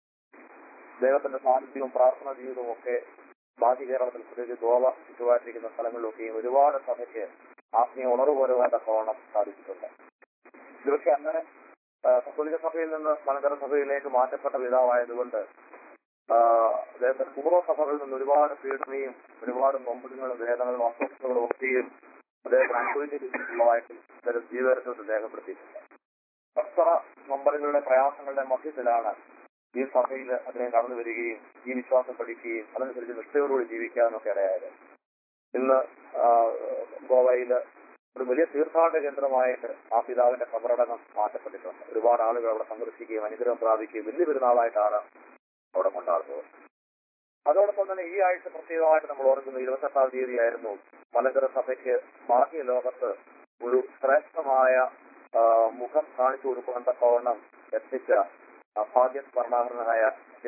ദൈവത്തിന്റെ സാന്നിധ്യവും പ്രാർത്ഥനാ ജീവിതവും ഒക്കെ ബാക്കി കേരളത്തിൽ പ്രത്യേകിച്ച് ഗോവ ചുറ്റുപാട്ടിരിക്കുന്ന സ്ഥലങ്ങളിലൊക്കെയും ഒരുപാട് സഭയ്ക്ക് ആത്മീയ ഉണർവ് വരുവാൻ തക്കവണ്ണം സാധിച്ചിട്ടുണ്ട് ഇതൊക്കെ അങ്ങനെ ആ, കത്തോലിക്ക സഭയിൽ നിന്ന് മലങ്കര സഭയിലേക്ക് മാറ്റപ്പെട്ട പിതാവായതുകൊണ്ട് ആ, അദ്ദേഹത്തിന്റെ പൂർവ്വ സഭകളിൽ നിന്ന് ഒരുപാട് പീഡനയും ഒരുപാട് നൊമ്പലുകളും വേദനകളും അസ്വസ്ഥതകളും ഒക്കെയും അദ്ദേഹം അനുഭവിച്ചിട്ടുള്ളതായിട്ട് ഇത്തരം ജീവിതത്തിൽ രേഖപ്പെടുത്തിയിട്ടുണ്ട് അത്ര നൊമ്പലുകളുടെ പ്രയാസങ്ങളുടെ മധ്യത്തിലാണ് ഈ സഭയിൽ അദ്ദേഹം കടന്നു വരികയും ഈ വിശ്വാസം പഠിക്കുകയും അതനുസരിച്ച് നിഷ്ഠയോടുകൂടി ജീവിക്കാനൊക്കെ ഇടയായത് ഇന്ന് ആ, ഗോവയില് ഒരു വലിയ തീർത്ഥാടന കേന്ദ്രമായിട്ട് ആ പിതാവിന്റെ കബറടകം മാറ്റപ്പെട്ടിട്ടുണ്ട് ഒരുപാട് ആളുകൾ അവിടെ സന്ദർശിക്കുകയും അനുഗ്രഹം പ്രാപിക്കുകയും വലിയ പെരുന്നാളായിട്ടാണ് അവിടെ കൊണ്ടാടുന്നത് അതോടൊപ്പം തന്നെ ഈ ആഴ്ച പ്രത്യേകമായിട്ട് നമ്മൾ ഓർക്കുന്ന ഇരുപത്തെട്ടാം തീയതിയായിരുന്നു മലങ്കര സഭയ്ക്ക് ബാഹ്യ ലോകത്ത് ഒരു ശ്രേഷ്ഠമായ ആ, മുഖം കാണിച്ചു കൊടുക്കാൻ തക്കവണ്ണം എത്തിച്ച ആ, ഭാഗ്യ സ്മരണാഹരനായ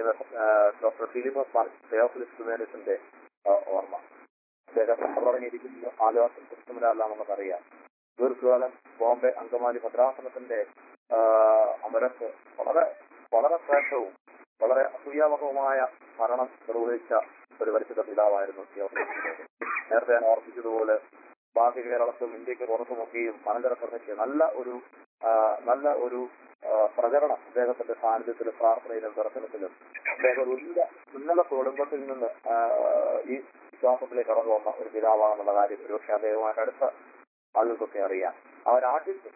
ഡോക്ടർ ഫിലിപ്പോസ് മാർ തെയോഫിലിസ് കുമേനിസിന്റെ ആ, ഓർമ്മ അദ്ദേഹം കബറടങ്ങിയിരിക്കുന്ന ആലോചന ക്രിസ്തുമിനെല്ലാം നമുക്കറിയാം ദീർഘകാലം ബോംബെ അങ്കമാലി ഭദ്രാസനത്തിന്റെ ആ, അമരത്ത് വളരെ വളരെ ശ്രേഷ്ഠവും വളരെ അസൂയാവഹവുമായ മരണം നിർവഹിച്ച ഒരു പരിശുദ്ധ പിതാവായിരുന്നു തിയോഫിലിസ് കുമേനിസ്. നേരത്തെ ഞാൻ ഓർപ്പിച്ചതുപോലെ ബാക്കി കേരളത്തിലും ഇന്ത്യക്ക് പുറത്തുമൊക്കെയും മലങ്കര സഭയ്ക്ക് നല്ല ഒരു ആ, നല്ല ഒരു ആ, പ്രചരണം അദ്ദേഹത്തിന്റെ സാന്നിധ്യത്തിലും പ്രാർത്ഥനയിലും ദർശനത്തിലും അദ്ദേഹം ഒരു ഉന്നത ഉന്നത കുടുംബത്തിൽ നിന്ന് ആ, ഈ വിശ്വാസത്തിലേക്ക് കടന്നു വന്ന ഒരു പിതാവാണെന്നുള്ള കാര്യം ഒരുപക്ഷെ അദ്ദേഹവുമായിട്ട് അടുത്ത ആളുകൾക്കൊക്കെ അറിയാം ആ ഒരു ആദ്യത്വം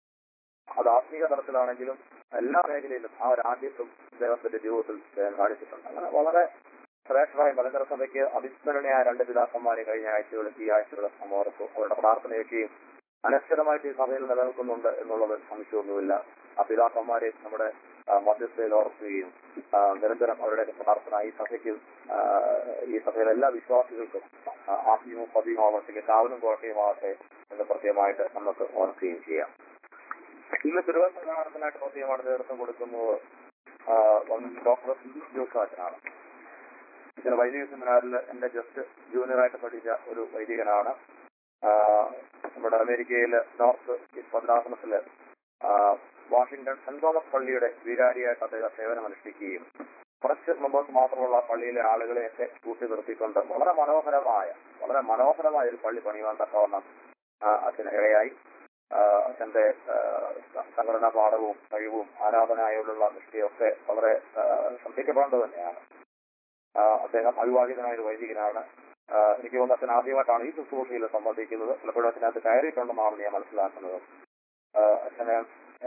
അത് ആത്മീക തലത്തിലാണെങ്കിലും എല്ലാ മേഖലയിലും ആ ഒരു ആദ്യത്വം അദ്ദേഹത്തിന്റെ ജീവിതത്തിൽ അദ്ദേഹം കാണിച്ചിട്ടുണ്ട് അങ്ങനെ വളരെ ശ്രേഷ്ഠമായ മലങ്കര സഭയ്ക്ക് അവിസ്മരണീയ രണ്ട് പിതാക്കന്മാരെ കഴിഞ്ഞ ആഴ്ചകളും ഈ ആഴ്ചകളും നമ്മൾ ഓർക്കും അവരുടെ പ്രാർത്ഥനയൊക്കെയും അനശ്വരമായിട്ട് ഈ സഭയിൽ നിലനിൽക്കുന്നുണ്ട് എന്നുള്ളത് സംശയമൊന്നുമില്ല ആ പിതാക്കന്മാരെ നമ്മുടെ ആ, മധ്യസ്ഥയിൽ ഓർക്കുകയും ആ, നിരന്തരം അവരുടെ പ്രാർത്ഥന ഈ സഭയ്ക്കും ആ, ഈ സഭയിലെ എല്ലാ വിശ്വാസികൾക്കും ആ, ആത്മീയവും പതിയുമാവട്ടെ കാവലും കോട്ടയുമാവട്ടെ എന്ന് പ്രത്യേകമായിട്ട് നമുക്ക് ഓർക്കുകയും ചെയ്യാം ഇന്ന് തിരുവനന്തപുരത്തിനായിട്ട് പ്രത്യേകമായിട്ട് നേതൃത്വം കൊടുക്കുന്നത് ആ, ഒന്ന് ഡോക്ടർ ജോസാച്ചനാണ് ഇങ്ങനെ വൈദിക സെമിനാറിൽ എന്റെ ജസ്റ്റ് ജൂനിയറായിട്ട് പഠിച്ച ഒരു വൈദികനാണ് ആ, നമ്മുടെ അമേരിക്കയിലെ നോർത്ത് ഈസ്റ്റ് ഭദ്രാസനത്തില് ആ, വാഷിംഗ്ടൺ സെന്റ് തോമസ് പള്ളിയുടെ വികാരിയായിട്ട് അദ്ദേഹം സേവനമനുഷ്ഠിക്കുകയും കുറച്ച് മുമ്പോട്ട് മാത്രമുള്ള പള്ളിയിലെ ആളുകളെയൊക്കെ കൂട്ടി നിർത്തിക്കൊണ്ട് വളരെ മനോഹരമായ വളരെ മനോഹരമായ ഒരു പള്ളി പണിയുവാൻ തക്കവണ്ണം ആ, അച്ഛന് ഇടയായി ആ, അച്ഛന്റെ ആ, സംഘടനാ പാഠവും കഴിവും ആരാധനായോടുള്ള നിഷ്ഠയൊക്കെ വളരെ ആ, ശ്രദ്ധിക്കപ്പെടേണ്ടത് തന്നെയാണ് ആ, അദ്ദേഹം അവിവാഹിതനായ ഒരു വൈദികനാണ് ആ, എനിക്ക് തോന്നുന്നു അച്ഛൻ ആദ്യമായിട്ടാണ് ഈ ശുശ്രൂഷയിൽ സംബന്ധിക്കുന്നത് പലപ്പോഴും അച്ഛനകത്ത് കയറിയിട്ടുണ്ടെന്നാണ് ഞാൻ മനസ്സിലാക്കുന്നത് ആ, അച്ഛന്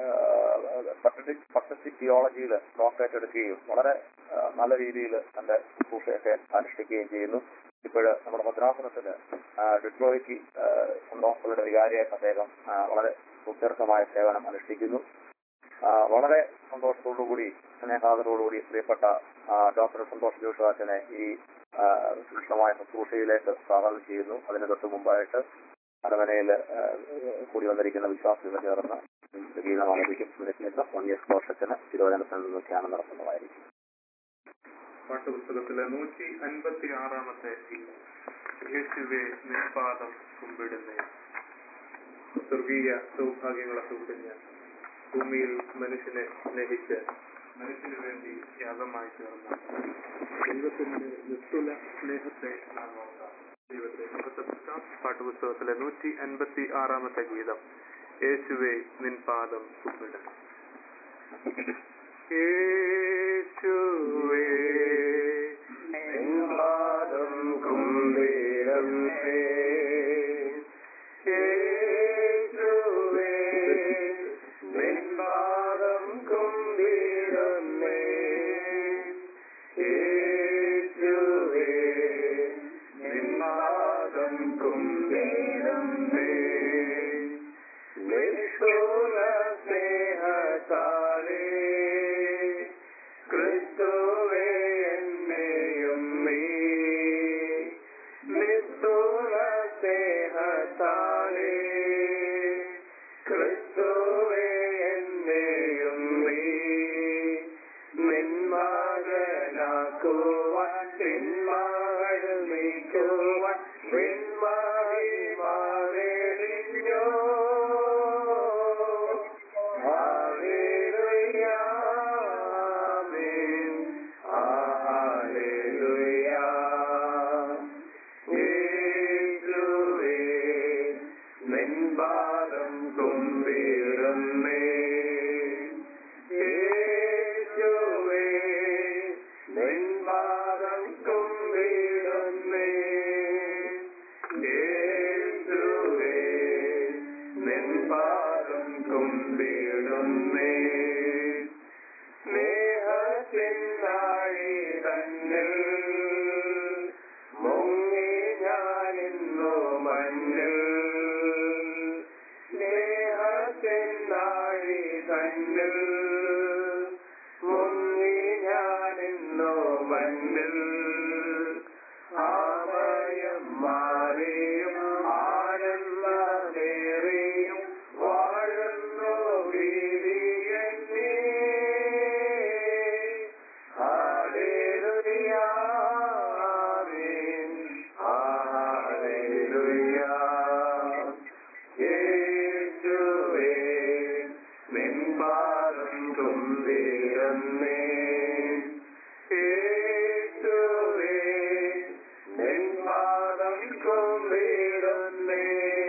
പട്ടസ്റ്റിക് തിയോളജിയിൽ ഡോക്ടറേറ്റ് എടുക്കുകയും വളരെ ആ, നല്ല രീതിയിൽ തന്റെ ശുശ്രൂഷയൊക്കെ അനുഷ്ഠിക്കുകയും ചെയ്യുന്നു ഇപ്പോഴ് നമ്മുടെ ഭദ്രാസനത്തിന് ഡിപ്ലോയ്ക്ക് സന്തോഷങ്ങളുടെ വികാരിയായിട്ട് അദ്ദേഹം ആ, വളരെ സുദീർഘമായ സേവനം അനുഷ്ഠിക്കുന്നു ആ, വളരെ സന്തോഷത്തോടുകൂടി സ്നേഹാദരോടുകൂടി പ്രിയപ്പെട്ട ആ, ഡോക്ടർ സന്തോഷ് ജോഷാച്ചനെ ഈ ആ, സൂക്ഷ്മമായ ശുശ്രൂഷയിലേക്ക് സ്വാഗതം ചെയ്യുന്നു അതിന് തൊട്ട് മുമ്പായിട്ട് അരമനയിൽ കൂടി വന്നിരിക്കുന്ന വിശ്വാസികൾ ചേർന്ന് ഗീതം ആലപിക്കും ഇതിനുശേഷം വൺ ഇയർ കോഷത്തിന് തിരുവനന്തപുരത്ത് നിന്ന് ധ്യാനം നടത്തുന്നതായിരിക്കും പാട്ടുപുസ്തകത്തിലെ നൂറ്റി അൻപത്തി ആറാമത്തെ യേശുവെ നിഷ്പാദം കുമ്പിടുന്നേ സ്വർഗീയ സൗഭാഗ്യങ്ങളൊക്കെ ഉടഞ്ഞ് ഭൂമിയിൽ മനുഷ്യനെ സ്നേഹിച്ച് മനുഷ്യന് വേണ്ടി യാഗമായി തീർന്ന ദൈവത്തിന്റെ നിസ്തുല സ്നേഹത്തെ നാം ഓർക്കാം ദൈവത്തെ മഹത്വപ്പെടുത്താം പാട്ടുപുസ്തകത്തിലെ നൂറ്റി അൻപത്തി ആറാമത്തെ ഗീതം യേശുവെ നിൻ പാദം കുമ്പിടുന്നു യേശുവേ നിൻപാദം കുമ്പിടുന്നേ. യേശുവേ, നിൻപാദം കുമ്പിടുന്നേ. യേശുവേ, നിൻപാദം കുമ്പിടുന്നേ. നിഷ്ഠൂര സ്നേഹത്താലേ ക്രിസ്തുവേ എന്നെയും നീ നിസ്തുല സ്നേഹത്താലേ ക്രിസ്തുവേ എന്നെയും നീ നിന്മകനാക്കുവാൻ തിന്മകൾ നീക്കുവാൻ നിന്മകി മാവേലിഞ്ഞോ Hallelujah. Hallelujah. യേശുവേ, നിൻപാദം കുമ്പിടുന്നേ. യേശുവേ, നിൻപാദം കുമ്പിടുന്നേ. യേശുവേ, നിൻപാദം കുമ്പിടുന്നേ. സ്നേഹത്തിനായി തന്നിൽ മുങ്ങി ഞാനിന്നു മഞ്ഞിൽ സ്നേഹത്തിനായി തന്നിൽ മുങ്ങി ഞാനിന്നു മഞ്ഞിൽ ആമയം മാറിയും ആനന്ദമേറിയും വാഴുന്നു ഭീതിയെന്നേ Hallelujah. Amen. Hallelujah. യേശുവേ, നിൻപാദം തുമ്പിടുന്നേ. യേശുവേ, നിൻപാദം കുമ്പിടുന്നേ.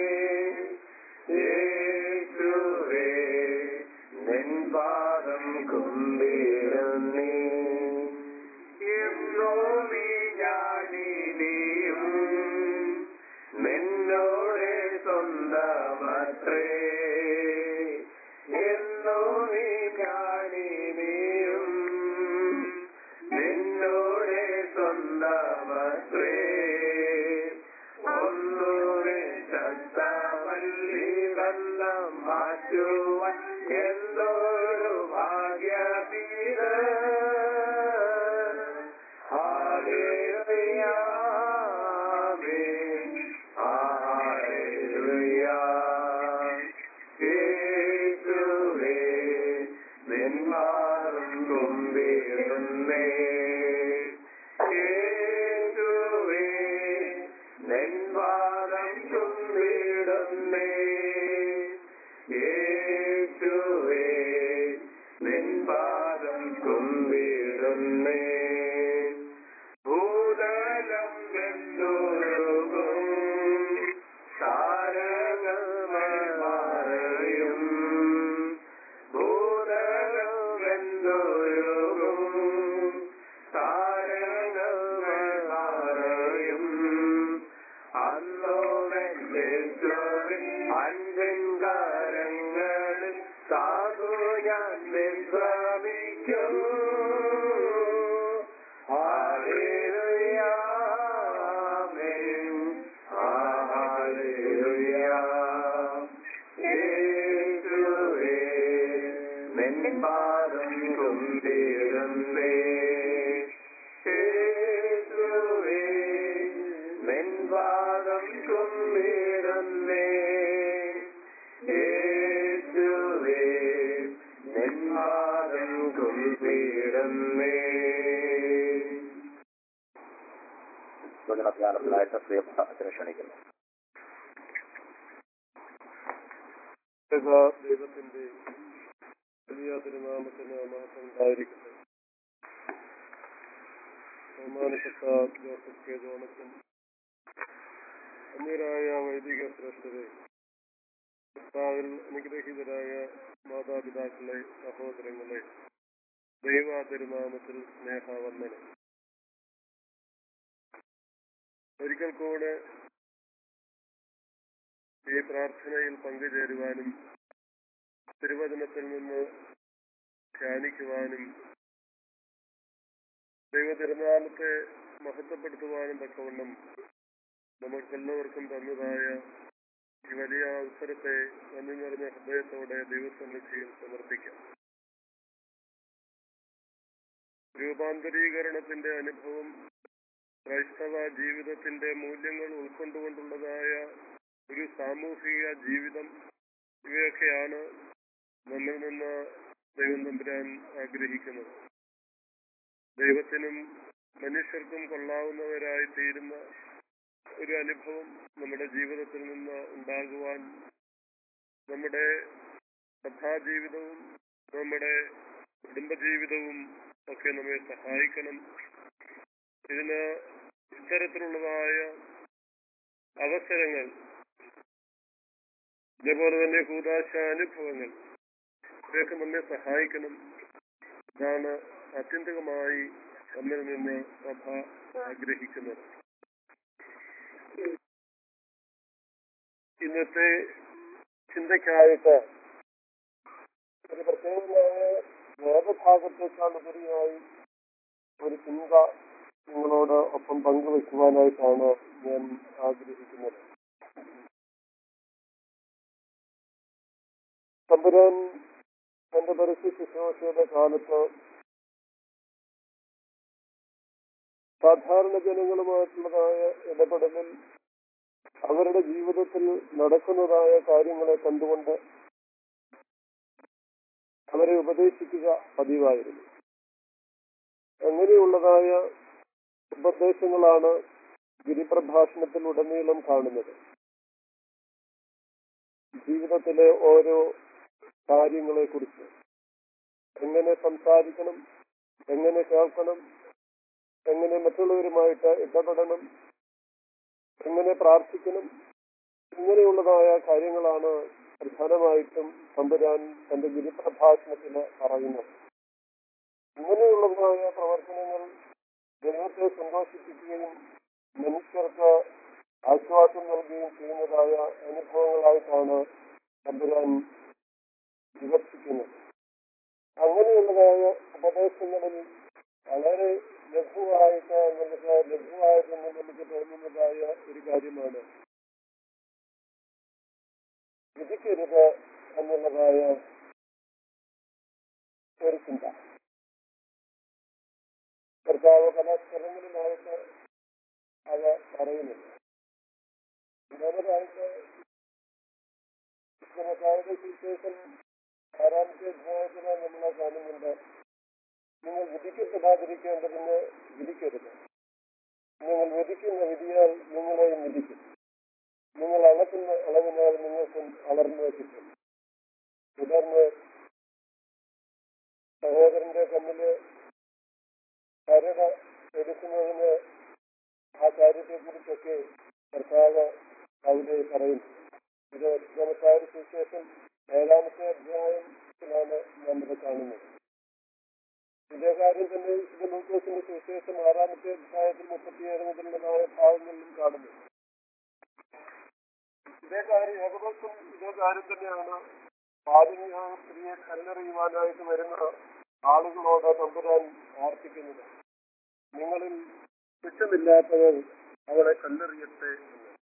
യേശുവേ, നിൻപാദം കുമ്പിടുന്നേ. എന്നോ നീ ഞാനിനിയും നിന്നോടെ സ്വന്തമത്രേ എന്നോ നീ ഞാനിനിയും നിന്നോടെ സ്വന്തമത്രേ ഒന്നൂടെ ശക്തമല്ലിക ധ്യാനത്തിനായിട്ട് പ്രിയപ്പെട്ട അച്ഛനെ ക്ഷണിക്കുന്നു ദൈവത്തിന്റെ വലിയ തിരുനാമത്തിന് മഹത്വം ഉണ്ടായിരിക്കട്ടെ ബഹുമാനപ്പെട്ട ജോസഫ് കെ ജോണസൺ അന്യരായ വൈദിക ശ്രേഷ്ഠരെ കർത്താവിൽ അനുഗ്രഹീതരായ മാതാപിതാക്കളെ സഹോദരങ്ങളെ ദൈവ തിരുനാമത്തിൽ സ്നേഹവന്ദനം ഒരിക്കൽ കൂടെ ഈ പ്രാർത്ഥനയിൽ പങ്കുചേരുവാനും തിരുവചനത്തിൽ നിന്ന് ധ്യാനിക്കുവാനും ദൈവതിരുനാമത്തെ മഹത്വപ്പെടുത്തുവാനും തക്കവണ്ണം നമുക്കെല്ലാവർക്കും തന്നതായ ഈ വലിയ അവസരത്തെ നന്ദി നിറഞ്ഞ ഹൃദയത്തോടെ ദൈവസന്നിധിയിൽ സമർപ്പിക്കാം രൂപാന്തരീകരണത്തിന്റെ അനുഭവം ക്രൈസ്തവ ജീവിതത്തിന്റെ മൂല്യങ്ങൾ ഉൾക്കൊണ്ടുകൊണ്ടുള്ളതായ ഒരു സാമൂഹിക ജീവിതം ഇവയൊക്കെയാണ് നമ്മിൽ നിന്ന് ദൈവം തമ്പുരാൻ ആഗ്രഹിക്കുന്നത് ദൈവത്തിനും മനുഷ്യർക്കും കൊള്ളാവുന്നവരായി തീരുന്ന ഒരു അനുഭവം നമ്മുടെ ജീവിതത്തിൽ നിന്ന് ഉണ്ടാകുവാൻ നമ്മുടെ സഭാജീവിതവും നമ്മുടെ കുടുംബജീവിതവും ഒക്കെ നമ്മെ സഹായിക്കണം ഇതിന് ഇത്തരത്തിലുള്ളതായ അവസരങ്ങൾ ഇതേപോലെ തന്നെ കൂതാശ അനുഭവങ്ങൾ ഇവയൊക്കെ നമ്മെ സഹായിക്കണം ഇതാണ് ആത്യന്തികമായി നമ്മിൽ നിന്ന് സഭ ആഗ്രഹിക്കുന്നത് ഇന്നത്തെ ചിന്തയ്ക്കായിട്ട് ഒരു പ്രത്യേകമായ വേദഭാഗത്തേക്കാൾ ഉപരിയായി ഒരു ചിന്ത നിങ്ങളോട് ഒപ്പം പങ്കുവയ്ക്കുവാനായിട്ടാണ് ഞാൻ ആഗ്രഹിക്കുന്നത് തമ്പുരാൻ തന്റെ പരസ്യ ശുശ്രൂഷയുടെ കാലത്ത് സാധാരണ ജനങ്ങളുമായിട്ടുള്ളതായ ഇടപെടലിൽ അവരുടെ ജീവിതത്തിൽ നടക്കുന്നതായ കാര്യങ്ങളെ കണ്ടുകൊണ്ട് അവരെ ഉപദേശിക്കുക പതിവായിരുന്നു അങ്ങനെയുള്ളതായ ഉപദേശങ്ങളാണ് ഗിരിപ്രഭാഷണത്തിൽ ഉടനീളം കാണുന്നത് ജീവിതത്തിലെ ഓരോ കാര്യങ്ങളെ കുറിച്ച് എങ്ങനെ സംസാരിക്കണം എങ്ങനെ കേൾക്കണം എങ്ങനെ മറ്റുള്ളവരുമായിട്ട് ഇടപെടണം എങ്ങനെ പ്രാർത്ഥിക്കണം ഇങ്ങനെയുള്ളതായ കാര്യങ്ങളാണ് പ്രധാനമായിട്ടും തമ്പുരാൻ തന്റെ ഗിരിപ്രഭാഷണത്തിന് പറയുന്നത് ഇങ്ങനെയുള്ളതായ പ്രവർത്തനങ്ങൾ ദൈവത്തെ സന്തോഷിപ്പിക്കുകയും മനുഷ്യർക്ക് ആശ്വാസം നൽകുകയും ചെയ്യുന്നതായ അനുഭവങ്ങളായിട്ടാണ് തമ്പുരാൻ വിവക്ഷിക്കുന്നത് അങ്ങനെയുള്ളതായ ഉപദേശങ്ങളിൽ വളരെ ലഘുവായിട്ട് നമുക്ക് ലഘുവായിട്ടെന്ന് നമുക്ക് തോന്നുന്നതായ ഒരു കാര്യമാണ് വിധിക്കരുത് എന്നുള്ളതായ ഒരു ചിന്ത കർത്താവ് പല സ്ഥലങ്ങളിലായിട്ട് അത് പറയുന്നുണ്ട് ഒന്നാമതായിട്ട് ഇതിനൊക്കെ സുവിശേഷം ആറാമത്തെ അധ്യായത്തിന് നമ്മൾ കാണുന്നുണ്ട് നിങ്ങൾ വിധിക്കപ്പെടാതിരിക്കേണ്ടതിന് വിധിക്കരുത് നിങ്ങൾ വിധിക്കുന്ന വിധിയാൽ നിങ്ങളെയും വിധിക്കും നിങ്ങൾ അളക്കുന്ന അളവിനാൽ നിങ്ങൾക്കും അളർന്നു കിട്ടും തുടർന്ന് സഹോദരന്റെ കണ്ണില് കരട് എടുക്കുന്നതിന് ആ കാര്യത്തെക്കുറിച്ചൊക്കെ കർത്താവ് അവിടെ പറയുന്നു ഇത് നമുക്കായ സുവിശേഷം ഏഴാമത്തെ അധ്യായത്തിലാണ് നമ്മൾ കാണുന്നത് ഇതേ കാര്യം തന്നെ ഇത് ലൂക്കോസിന്റെ സുവിശേഷം ആറാമത്തെ അധ്യായത്തിൽ മുപ്പത്തിയേഴ് മുതലുള്ളതായ ഭാഗങ്ങളിലും കാണുന്നു ഇതേ കാര്യം ഏകദേശം ഇതേ കാര്യം തന്നെയാണ് പാലിന്യ സ്ത്രീയെ കല്ലെറിയുവാനായിട്ട് വരുന്ന ആളുകളോട് തമ്പുരാൻ പ്രാർത്ഥിക്കുന്നത് നിങ്ങളിൽ കുറ്റമില്ലാത്തവർ അവളെ കല്ലെറിയട്ടെ എന്ന്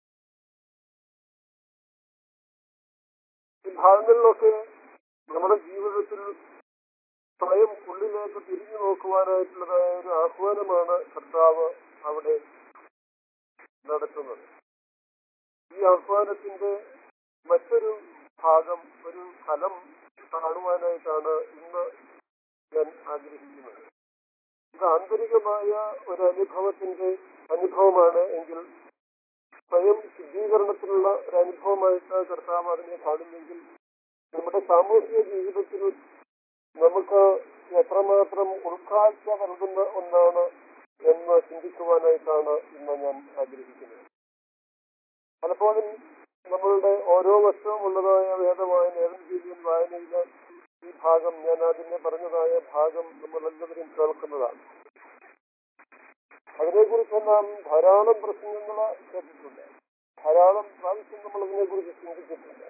ഈ ഭാഗങ്ങളിലൊക്കെ നമ്മുടെ ജീവിതത്തിൽ സ്വയം ഉള്ളിലേക്ക് തിരിഞ്ഞു നോക്കുവാനായിട്ടുള്ളതായ ഒരു ആഹ്വാനമാണ് കർത്താവ് അവിടെ നടത്തുന്നത് ഈ ആഹ്വാനത്തിന്റെ മറ്റൊരു ഭാഗം ഒരു ഫലം കാണുവാനായിട്ടാണ് ഇന്ന് ഞാൻ ആഗ്രഹിക്കുന്നത് ഇത് ആന്തരികമായ ഒരു അനുഭവത്തിന്റെ അനുഭവമാണ് എങ്കിൽ സ്വയം ശുദ്ധീകരണത്തിലുള്ള ഒരു അനുഭവമായിട്ട് കർത്താവ് അതിനെ കാണുന്നെങ്കിൽ നമ്മുടെ സാമൂഹിക ജീവിതത്തിൽ നമുക്ക് എത്രമാത്രം ഉൾക്കാഴ്ച നൽകുന്ന ഒന്നാണ് എന്ന് ചിന്തിക്കുവാനായിട്ടാണ് ഇന്ന് ഞാൻ ആഗ്രഹിക്കുന്നത് പലപ്പോഴും നമ്മളുടെ ഓരോ വർഷവും ഉള്ളതായ വേദവായന ഏതെങ്കിലും വായനയിൽ ഈ ഭാഗം ഞാൻ ആദ്യമേ പറഞ്ഞതായ ഭാഗം നമ്മൾ എല്ലാവരും കേൾക്കുന്നതാണ് അതിനെക്കുറിച്ച് നാം ധാരാളം പ്രസംഗങ്ങൾ കേട്ടിട്ടുണ്ട് ധാരാളം പ്രാവശ്യം നമ്മൾ അതിനെക്കുറിച്ച് ചിന്തിച്ചിട്ടുണ്ട്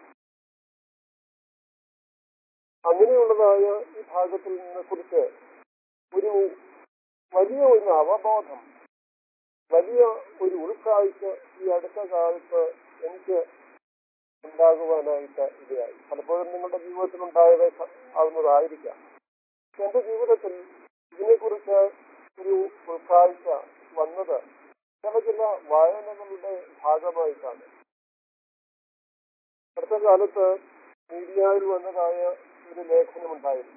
അങ്ങനെയുള്ളതായ ഈ ഭാഗത്തിൽ നിന്നെ കുറിച്ച് ഒരു വലിയ ഒരു അവബോധം വലിയ ഒരു ഉൾക്കാഴ്ച ഈ അടുത്ത കാലത്ത് എനിക്ക് ഉണ്ടാകുവാനായിട്ട് ഇടയായി പലപ്പോഴും നിങ്ങളുടെ ജീവിതത്തിൽ ഉണ്ടായത് ആവുന്നതായിരിക്കാം പക്ഷെ എന്റെ ജീവിതത്തിൽ ഇതിനെക്കുറിച്ച് ഒരു ഉൾക്കാഴ്ച വന്നത് ചില ചില വായനകളുടെ ഭാഗമായിട്ടാണ് അടുത്ത കാലത്ത് മീഡിയയിൽ വന്നതായ ഒരു ലേഖനമുണ്ടായിരുന്നു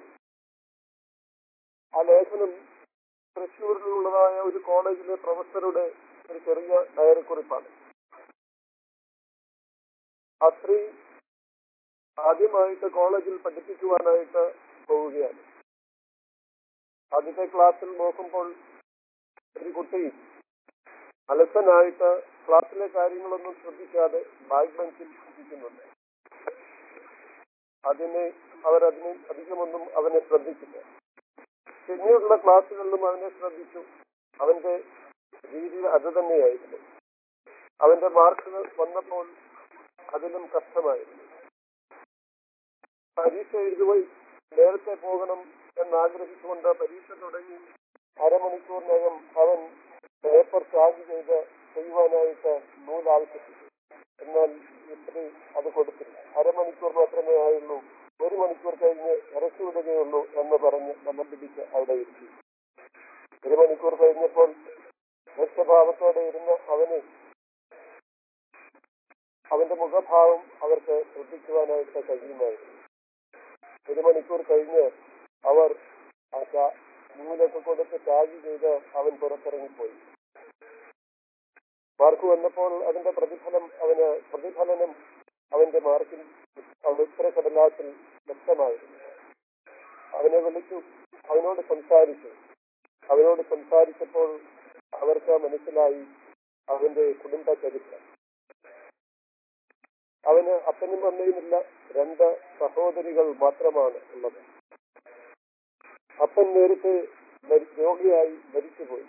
ആ ലേഖനം തൃശ്ശൂരിലുള്ളതായ ഒരു കോളേജിലെ പ്രൊഫസറുടെ ഒരു ചെറിയ ഡയറിക്കുറിപ്പാണ് ആ സ്ത്രീ ആദ്യമായിട്ട് കോളേജിൽ പഠിപ്പിക്കുവാനായിട്ട് പോവുകയാണ് ആദ്യത്തെ ക്ലാസ്സിൽ നോക്കുമ്പോൾ ഒരു കുട്ടി അലസനായിട്ട് ക്ലാസ്സിലെ കാര്യങ്ങളൊന്നും ശ്രദ്ധിക്കാതെ ബാഗ് ബെഞ്ചിൽ ഇരിക്കുന്നുണ്ട് അതിനെ അവരതിനെ അധികമൊന്നും അവനെ ശ്രദ്ധിച്ചില്ല പിന്നീടുള്ള ക്ലാസ്സുകളിലും അവനെ ശ്രദ്ധിച്ചു അവന്റെ രീതി അത് തന്നെയായിരുന്നു അവന്റെ മാർക്ക് വന്നപ്പോൾ അതിലും കഷ്ടമായിരുന്നു പരീക്ഷ എഴുതുവാൻ നേരത്തെ പോകണം എന്നാഗ്രഹിച്ചുകൊണ്ട് പരീക്ഷ തുടങ്ങി അരമണിക്കൂറിനകം അവൻ പേപ്പർ ചാർജ് ചെയ്ത് ചെയ്യുവാനായിട്ട് നൂല് ആവശ്യപ്പെട്ടു എന്നാൽ ഈ സ്ത്രീ അത് കൊടുത്തില്ല അരമണിക്കൂർ മാത്രമേ ആയുള്ളൂ ഒരു മണിക്കൂർ കഴിഞ്ഞ് ഇറക്കി വിടുകയുള്ളൂ എന്ന് പറഞ്ഞ് നമ്മൾ പിടിച്ച് അവിടെ ഇരുത്തി ഒരു മണിക്കൂർ കഴിഞ്ഞപ്പോൾ രക്തഭാവത്തോടെ ഇരുന്ന അവന് അവന്റെ മുഖഭാവം അവർക്ക് ശ്രദ്ധിക്കുവാനായിട്ട് കഴിയുമായിരുന്നു ഒരു മണിക്കൂർ കഴിഞ്ഞ് അവർ ആ ചാ- നൂലൊക്കെ കൊടുത്ത് ചാർജ് ചെയ്ത് അവൻ പുറത്തിറങ്ങിപ്പോയി മാർക്ക് വന്നപ്പോൾ അതിന്റെ പ്രതിഫലം അവന് പ്രതിഫലനം അവന്റെ മാർക്കിൽ അവൻ ഉത്തര കടലാസിൽ വ്യക്തമായിരുന്നു അവനെ വിളിച്ചു അവനോട് സംസാരിച്ചു അവനോട് സംസാരിച്ചപ്പോൾ അവർക്ക് മനസ്സിലായി അവന്റെ കുടുംബ ചരിത്രം അവന് അപ്പനും അമ്മയുമില്ല രണ്ട് സഹോദരികൾ മാത്രമാണ് ഉള്ളത് അപ്പൻ നേരത്തെ മരി- രോഗിയായി മരിച്ചുപോയി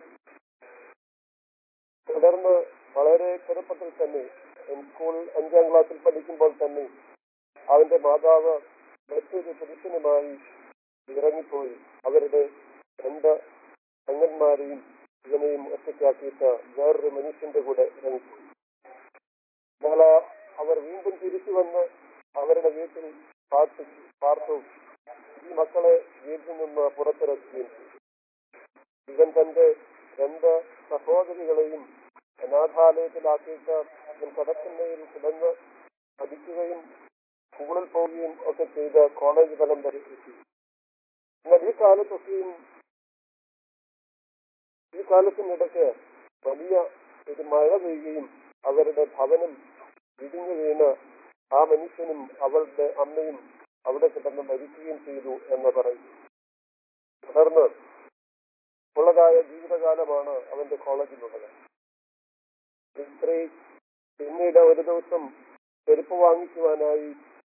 തുടർന്ന് വളരെ ചെറുപ്പത്തിൽ തന്നെ സ്കൂൾ അഞ്ചാം ക്ലാസ്സിൽ പഠിക്കുമ്പോൾ തന്നെ അവന്റെ മാതാവ് മറ്റൊരു പുരുഷനുമായി ഇറങ്ങിപ്പോയി അവരുടെ രണ്ട് പെങ്ങന്മാരെയും ഇവനെയും ഒറ്റയ്ക്കാക്കിയിട്ട് വേറൊരു മനുഷ്യന്റെ കൂടെ ഇറങ്ങിപ്പോയി എന്നാൽ ആ- അവർ വീണ്ടും തിരിച്ചു വന്ന് അവരുടെ വീട്ടിൽ പാർപ്പിച്ചു പാർത്തു ഈ മക്കളെ വീട്ടിൽ നിന്ന് പുറത്തിറക്കുകയും ചെയ്തു ഇവൻ തന്റെ രണ്ട് സഹോദരികളെയും അനാഥാലയത്തിലാക്കിയിട്ട് ഇവൻ കടക്കുന്നതിൽ കിടന്ന് പഠിക്കുകയും സ്കൂളിൽ പോവുകയും ഒക്കെ ചെയ്ത് കോളേജ് തലം വരെ എത്തി എന്നാൽ ഈ കാലത്തൊക്കെയും ഈ കാലത്തിനിടയ്ക്ക് വലിയ ഒരു മഴ പെയ്യുകയും അവരുടെ ഭവനം ഇടിഞ്ഞു വീണ് ആ മനുഷ്യനും അവളുടെ അമ്മയും അവിടെ കിടന്ന് മരിക്കുകയും ചെയ്തു എന്ന് പറയുന്നു തുടർന്ന് ഉള്ളതായ ജീവിതകാലമാണ് അവന്റെ കോളേജിലുള്ളത് ഈ സ്ത്രീ പിന്നീട് ഒരു ദിവസം ചെരുപ്പ് വാങ്ങിക്കുവാനായി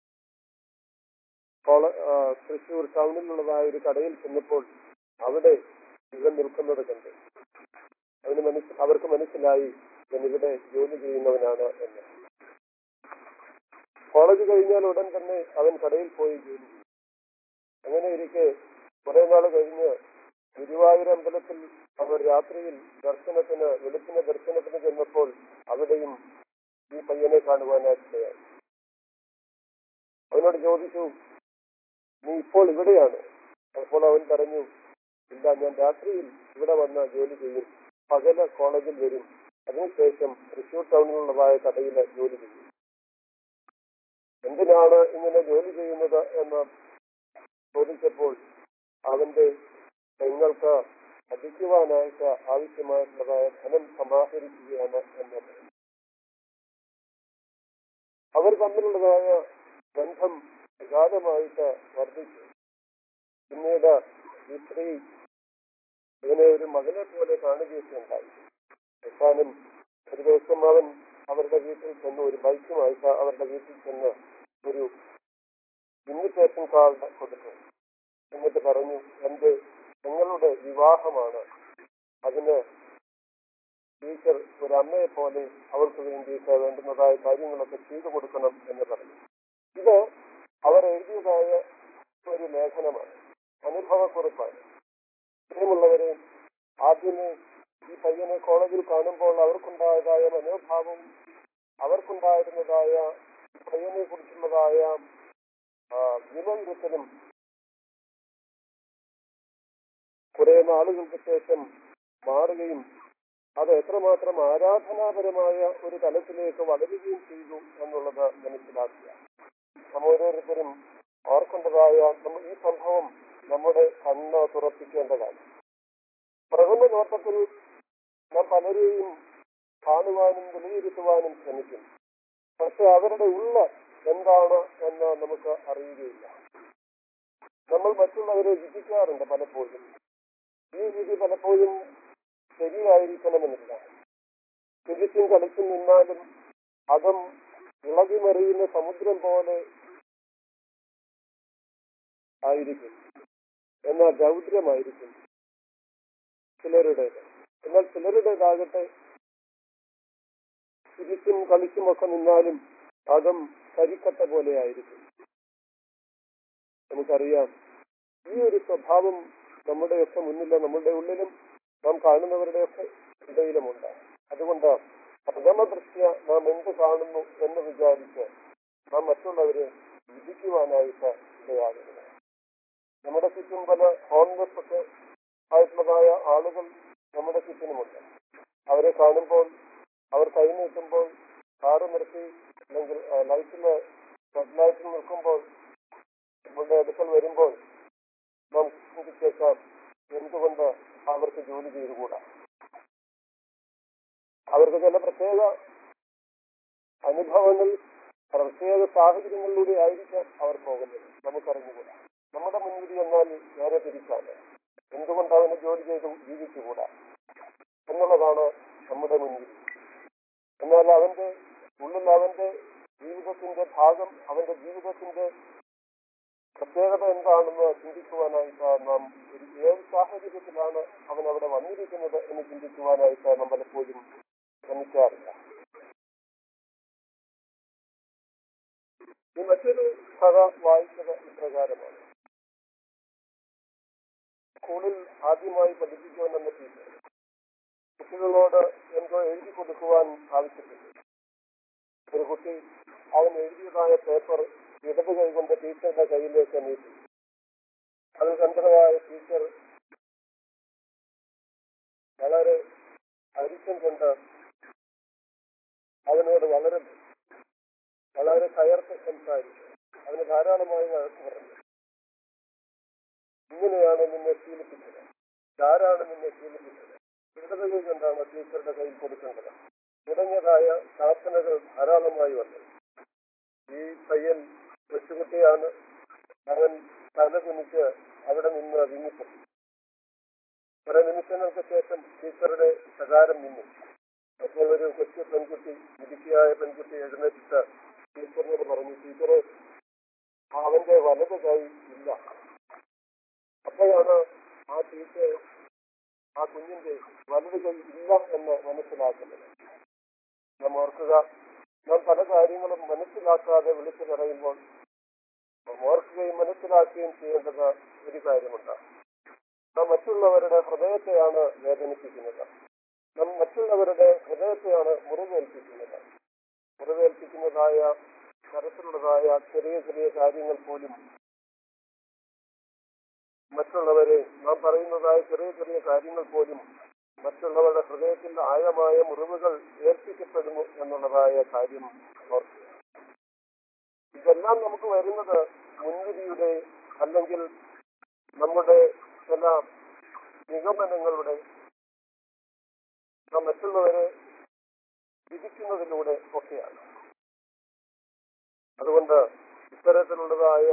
കോള- ആ, തൃശൂർ ടൗണിലുള്ളതായ ഒരു കടയിൽ ചെന്നപ്പോൾ അവിടെ ഇവൻ നിൽക്കുന്നത് കണ്ടു അവന് മനസ്സ് അവർക്ക് മനസ്സിലായി ഇവൻ ഇവിടെ ജോലി ചെയ്യുന്നവനാണ് എന്ന് കോളേജ് കഴിഞ്ഞാൽ ഉടൻ തന്നെ അവൻ കടയിൽ പോയി ജോലി ചെയ്തു അങ്ങനെ ഇരിക്കെ കുറെ നാൾ കഴിഞ്ഞ് ഗുരുവായൂർ അമ്പലത്തിൽ അവർ രാത്രിയിൽ ദർശനത്തിന് വെളുപ്പിന് ദർശനത്തിന് ചെന്നപ്പോൾ അവിടെയും ഈ പയ്യനെ കാണുവാനായിട്ടിടയായി അവനോട് ചോദിച്ചു നീ ഇപ്പോൾ ഇവിടെയാണ് അപ്പോൾ അവൻ പറഞ്ഞു ഇല്ല ഞാൻ രാത്രിയിൽ ഇവിടെ വന്ന് ജോലി ചെയ്യും പകല് കോളേജിൽ വരും അതിനുശേഷം തൃശൂർ ടൗണിലുള്ളതായ കടയിൽ ജോലി ചെയ്യും എന്തിനാണ് ഇങ്ങനെ ജോലി ചെയ്യുന്നത് എന്ന് ചോദിച്ചപ്പോൾ അവന്റെ പെങ്ങൾക്ക് പഠിക്കുവാനായിട്ട് ആവശ്യമായിട്ടുള്ളതായ ധനം സമാഹരിക്കുകയാണ് എന്നത് അവർ തമ്മിലുള്ളതായ ബന്ധം പ്രധാനമായിട്ട് വർദ്ധിച്ചു പിന്നീട് ഈ സ്ത്രീ ഇവനെ ഒരു മകനെ പോലെ കാണുകയൊക്കെ ഉണ്ടായി അവസാനം ഒരു ദിവസം അവൻ അവരുടെ വീട്ടിൽ ചെന്ന് ഒരു ബൈക്കുമായിട്ട് അവരുടെ വീട്ടിൽ ചെന്ന് ഒരു ഇൻവിറ്റേഷൻ കാർഡ് കൊടുത്തു എന്നിട്ട് പറഞ്ഞു എന്റെ നിങ്ങളുടെ വിവാഹമാണ് അതിന് ടീച്ചർ ഒരു അമ്മയെ പോലെ അവൾക്ക് വേണ്ടിയിട്ട് വേണ്ടുന്നതായ കാര്യങ്ങളൊക്കെ ചെയ്തു കൊടുക്കണം എന്ന് പറഞ്ഞു ഇത് അവർ എഴുതിയതായ ഒരു ലേഖനമാണ് അനുഭവക്കുറിപ്പാണ് പ്രിയമുള്ളവരെ ആദ്യമേ ഈ പയ്യനെ കോളേജിൽ കാണുമ്പോൾ അവർക്കുണ്ടായതായ മനോഭാവവും അവർക്കുണ്ടായിരുന്നതായ പയ്യനെ കുറിച്ചുള്ളതായ ആ, വിലയിരുത്തലും കുറെ നാളുകൾക്ക് ശേഷം മാറുകയും അത് എത്രമാത്രം ആരാധനാപരമായ ഒരു തലത്തിലേക്ക് വളരുകയും ചെയ്തു എന്നുള്ളത് മനസ്സിലാക്കുക നാം ഓരോരുത്തരും ഓർക്കേണ്ടതായ നമ്മ- ഈ സംഭവം നമ്മുടെ കണ്ണ് തുറപ്പിക്കേണ്ടതാണ് പ്രഥമ നോട്ടത്തിൽ നാം പലരെയും കാണുവാനും വിലയിരുത്തുവാനും ശ്രമിക്കും പക്ഷെ അവരുടെ ഉള്ള എന്താണ് എന്ന് നമുക്ക് അറിയുകയില്ല നമ്മൾ മറ്റുള്ളവരെ വിധിക്കാറുണ്ട് പലപ്പോഴും ഈ വിധി പലപ്പോഴും ശരിയായിരിക്കണമെന്നില്ല തിരിച്ചും കളിച്ചും നിന്നാലും അകം ഇളകിമറിയുന്ന സമുദ്രം പോലെ ആയിരിക്കും എന്നാൽ രൗദ്രമായിരിക്കും ചിലരുടേത് എന്നാൽ ചിലരുടേതാകട്ടെ തിരിച്ചും കളിച്ചുമൊക്കെ നിന്നാലും അകം കരിക്കട്ട പോലെ ആയിരിക്കും നമുക്കറിയാം ഈ ഒരു സ്വഭാവം നമ്മുടെയൊക്കെ മുന്നിലും നമ്മുടെ ഉള്ളിലും നാം കാണുന്നവരുടെയൊക്കെ ഇടയിലുമുണ്ട് അതുകൊണ്ട് പ്രഥമ ദൃഷ്ട്യ നാം എന്ത് കാണുന്നു എന്ന് വിചാരിച്ച് നാം മറ്റുള്ളവരെ വിധിക്കുവാനായിട്ട് ഇടയാകുന്നത് നമ്മുടെ ചുറ്റും പല കോൺഗ്രസ് ഒക്കെ ആയിട്ടുള്ളതായ ആളുകൾ നമ്മുടെ ചുറ്റിനുമുണ്ട് അവരെ കാണുമ്പോൾ അവർ കൈ നീട്ടുമ്പോൾ കാറ് നിർത്തി അല്ലെങ്കിൽ ലൈറ്റില് റെഡ് ലൈറ്റിൽ നിൽക്കുമ്പോൾ നമ്മളുടെ അടുക്കൽ വരുമ്പോൾ നാം ചിന്തിച്ചേക്കാം എന്തുകൊണ്ട് അവർക്ക് ജോലി ചെയ്തുകൂടാ അവർക്ക് ചില പ്രത്യേക അനുഭവങ്ങൾ പ്രത്യേക സാഹചര്യങ്ങളിലൂടെ ആയിരിക്കാം അവർ പോകുന്നത് നമുക്കറിഞ്ഞുകൂടാ നമ്മുടെ മുൻവിധി എന്നാൽ നേരെ തിരിച്ചാണ് എന്തുകൊണ്ട് അവന് ജോലി ചെയ്ത് ജീവിച്ചുകൂടാ എന്നുള്ളതാണ് നമ്മുടെ മുൻവിധി എന്നാൽ അവന്റെ ഉള്ളിൽ അവന്റെ ജീവിതത്തിന്റെ ഭാഗം അവന്റെ ജീവിതത്തിന്റെ പ്രത്യേകത എന്താണെന്ന് ചിന്തിക്കുവാനായിട്ട് നാം ഒരു ഏത് സാഹചര്യത്തിലാണ് അവൻ അവിടെ വന്നിരിക്കുന്നത് എന്ന് ചിന്തിക്കുവാനായിട്ട് നാം പലപ്പോഴും ശ്രമിക്കാറില്ല ഈ മറ്റൊരു കഥ വായിച്ചത് ഇപ്രകാരമാണ് സ്കൂളിൽ ആദ്യമായി പഠിപ്പിക്കുവാനെന്ന ടീച്ചർ കുട്ടികളോട് എന്തോ എഴുതി കൊടുക്കുവാൻ ആവശ്യപ്പെട്ടു ഒരു കുട്ടി അവൻ എഴുതിയതായ പേപ്പർ ഇടത് കൈകൊണ്ട് ടീച്ചറുടെ കയ്യിലേക്ക് നീട്ടി അത് കണ്ടതായ ടീച്ചർ വളരെ അരിശം കൊണ്ട് അവനോട് വളരെ വളരെ കയർത്ത് സംസാരിച്ചു അവന് ധാരാളമായി വഴക്ക് പറഞ്ഞു ഇങ്ങനെയാണ് നിന്നെ ശീലിപ്പിച്ചത് ആരാണ് നിന്നെ ശീലിപ്പിച്ചത് ഇടത് കൈ കൊണ്ടാണ് ടീച്ചറുടെ കയ്യിൽ കൊടുക്കേണ്ടത് തുടങ്ങിയതായ ശാസനകൾ ധാരാളമായി വന്നു ഈ പയ്യൻ കൊച്ചുകുട്ടിയാണ് അവൻ തല കുനിച്ച് അവിടെ നിന്ന് വിങ്ങിപ്പോയി കുറെ നിമിഷങ്ങൾക്ക് ശേഷം ടീച്ചറുടെ ശകാരം നിന്നു അപ്പോൾ ഒരു കൊച്ചു പെൺകുട്ടി മിടുക്കിയായ പെൺകുട്ടി എഴുന്നേറ്റിട്ട് ടീച്ചറിനോട് പറഞ്ഞു ടീച്ചറെ അവന്റെ വലത് കൈ ഇല്ല അപ്പോഴാണ് ആ ടീച്ചർ ആ കുഞ്ഞിന്റെ വലത് കൈ ഇല്ല എന്ന് മനസ്സിലാക്കുന്നത് നാം ഓർക്കുക നാം പല കാര്യങ്ങളും മനസ്സിലാക്കാതെ വിളിച്ചു പറയുമ്പോൾ ഓർക്കുകയും മനസ്സിലാക്കുകയും ചെയ്യേണ്ടത് ഒരു കാര്യമുണ്ട് നാം മറ്റുള്ളവരുടെ ഹൃദയത്തെയാണ് വേദനിപ്പിക്കുന്നത് നാം മറ്റുള്ളവരുടെ ഹൃദയത്തെയാണ് മുറിവേൽപ്പിക്കുന്നത് മുറിവേൽപ്പിക്കുന്നതായ തരത്തിലുള്ളതായ ചെറിയ ചെറിയ കാര്യങ്ങൾ പോലും മറ്റുള്ളവരെ നാം പറയുന്നതായ ചെറിയ ചെറിയ കാര്യങ്ങൾ പോലും മറ്റുള്ളവരുടെ ഹൃദയത്തിൽ ആഴമായ മുറിവുകൾ ഏൽപ്പിക്കപ്പെടുന്നു എന്നുള്ളതായ കാര്യം ഓർക്കുക ഇതെല്ലാം നമുക്ക് വരുന്നത് മുൻവിധിയുടെ അല്ലെങ്കിൽ നമ്മുടെ ചില നിഗമനങ്ങളുടെ നാം മറ്റുള്ളവരെ വിധിക്കുന്നതിലൂടെ ഒക്കെയാണ് അതുകൊണ്ട് ഇത്തരത്തിലുള്ളതായ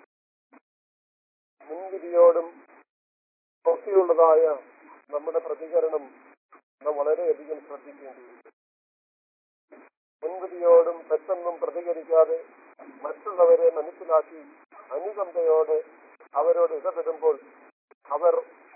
മുൻവിധിയോടും ഒക്കെയുള്ളതായ നമ്മുടെ പ്രതികരണം നാം വളരെയധികം ശ്രദ്ധിക്കേണ്ടിയിരിക്കും മുൻവിധിയോടും പെട്ടെന്നും പ്രതികരിക്കാതെ മറ്റുള്ളവരെ മനസ്സിലാക്കി അനുകമ്പയോടെ അവരോട് ഇടപെടുമ്പോൾ അവർ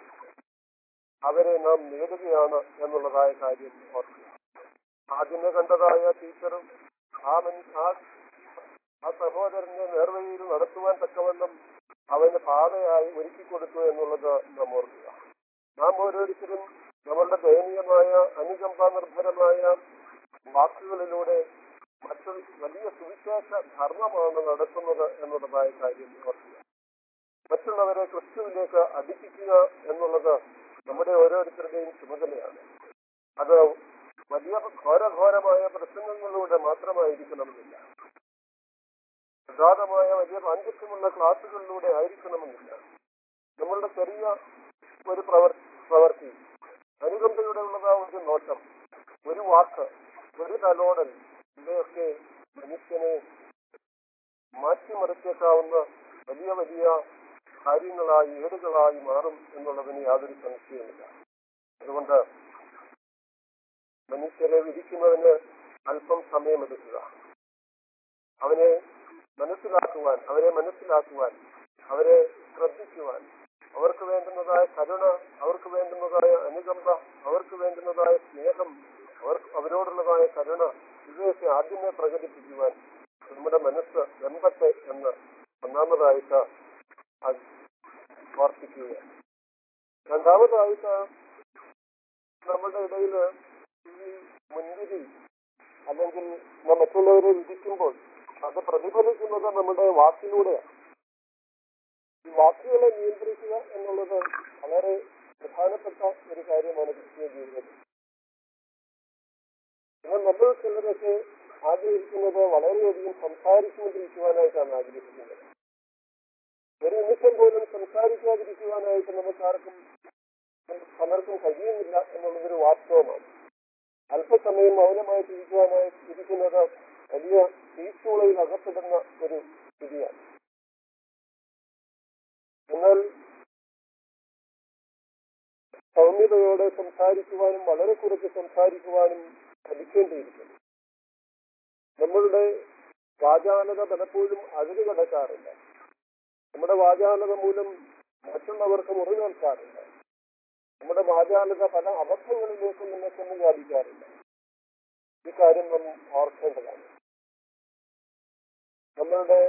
അവരെ നാം നേടുകയാണ് എന്നുള്ളതായ കാര്യം ഓർക്കുക ആദ്യമേ കണ്ടതായ ടീച്ചറും ആ മനുഷ്യ ആ- ആ സഹോദരനെ നേർവഴിയിൽ നടത്തുവാൻ തക്കവണ്ണം അവന് പാതയായി ഒരുക്കി കൊടുത്തു എന്നുള്ളത് നാം ഓർക്കുക നാം ഓരോരുത്തരും നമ്മളുടെ ദയനീയമായ അനുകമ്പ നിർഭരമായ വാക്കുകളിലൂടെ മറ്റൊരു വലിയ സുവിശേഷ ധർമ്മമാണ് നടത്തുന്നത് എന്നുള്ളതായ കാര്യം ഓർക്കുക മറ്റുള്ളവരെ ക്രിസ്തുവിലേക്ക് അടുപ്പിക്കുക എന്നുള്ളത് നമ്മുടെ ഓരോരുത്തരുടെയും ചുമതലയാണ് അത് വലിയ ഘോരഘോരമായ പ്രസംഗങ്ങളിലൂടെ മാത്രമായിരിക്കണമെന്നില്ല അഗാധമായ വലിയ പാണ്ഡിത്യമുള്ള ക്ലാസുകളിലൂടെ ആയിരിക്കണമെന്നില്ല നമ്മളുടെ ചെറിയ ഒരു പ്രവർ പ്രവർത്തി അനുകമ്പയുടെ ഉള്ളതാ ഒരു നോട്ടം ഒരു വാക്ക് ഒരു തലോടൽ ഇവയൊക്കെ മനുഷ്യനെ മാറ്റിമറിച്ചേക്കാവുന്ന വലിയ വലിയ കാര്യങ്ങളായി ഏടുകളായി മാറും എന്നുള്ളതിന് യാതൊരു സംശയവുമില്ല അതുകൊണ്ട് മനുഷ്യരെ വിധിക്കുന്നതിന് അല്പം സമയമെടുക്കുക അവനെ മനസ്സിലാക്കുവാൻ അവരെ മനസ്സിലാക്കുവാൻ അവരെ ശ്രദ്ധിക്കുവാൻ അവർക്ക് വേണ്ടുന്നതായ കരുണ അവർക്ക് വേണ്ടുന്നതായ അനുകമ്പ അവർക്ക് വേണ്ടുന്നതായ സ്നേഹം അവർ അവരോടുള്ളതായ കരുണ ഇവയൊക്കെ ആദ്യമേ പ്രകടിപ്പിക്കുവാൻ നമ്മുടെ മനസ്സ് വെമ്പട്ടെ എന്ന് ഒന്നാമതായിട്ട് അത് ഓർപ്പിക്കുക രണ്ടാമതായിട്ട് നമ്മുടെ ഇടയിൽ ഈ മുൻവിധി അല്ലെങ്കിൽ നാം മറ്റുള്ളവരെ വിധിക്കുമ്പോൾ അത് പ്രതിഫലിക്കുന്നത് നമ്മുടെ വാക്കിലൂടെയാണ് ഈ വാക്കുകളെ നിയന്ത്രിക്കുക എന്നുള്ളത് വളരെ പ്രധാനപ്പെട്ട ഒരു കാര്യമാണ് ക്രിസ്തീയ ജീവിതത്തിൽ എന്നാൽ നമ്മൾ ചിലരൊക്കെ ആഗ്രഹിക്കുന്നത് വളരെയധികം സംസാരിച്ചുകൊണ്ടിരിക്കുവാനായിട്ടാണ് ആഗ്രഹിക്കുന്നത് ഒരു നിമിഷം പോലും സംസാരിക്കാതിരിക്കുവാനായിട്ട് നമുക്കാർക്കും പലർക്കും കഴിയുന്നില്ല എന്നുള്ളതൊരു വാസ്തവമാണ് അല്പസമയം മൗനമായിട്ട് ഇരിക്കുവാനായി ഇരിക്കുന്നത് വലിയ തീച്ചൂളയിൽ അകപ്പെടുന്ന ഒരു സ്ഥിതിയാണ് എന്നാൽ സൗമ്യതയോടെ സംസാരിക്കുവാനും വളരെ കുറച്ച് സംസാരിക്കുവാനും പഠിക്കേണ്ടിയിരിക്കുന്നു നമ്മളുടെ വാചാലത പലപ്പോഴും അതിര് കടക്കാറില്ല നമ്മുടെ വാചാലത മൂലം മറ്റുള്ളവർക്ക് മുറിവേൽക്കാറില്ല നമ്മുടെ വാചാലത പല അബദ്ധങ്ങളിലേക്കും നമ്മെ ചെന്ന് വ്യാപിക്കാറില്ല ഈ കാര്യം നാം ഓർക്കേണ്ടതാണ് നമ്മളുടെ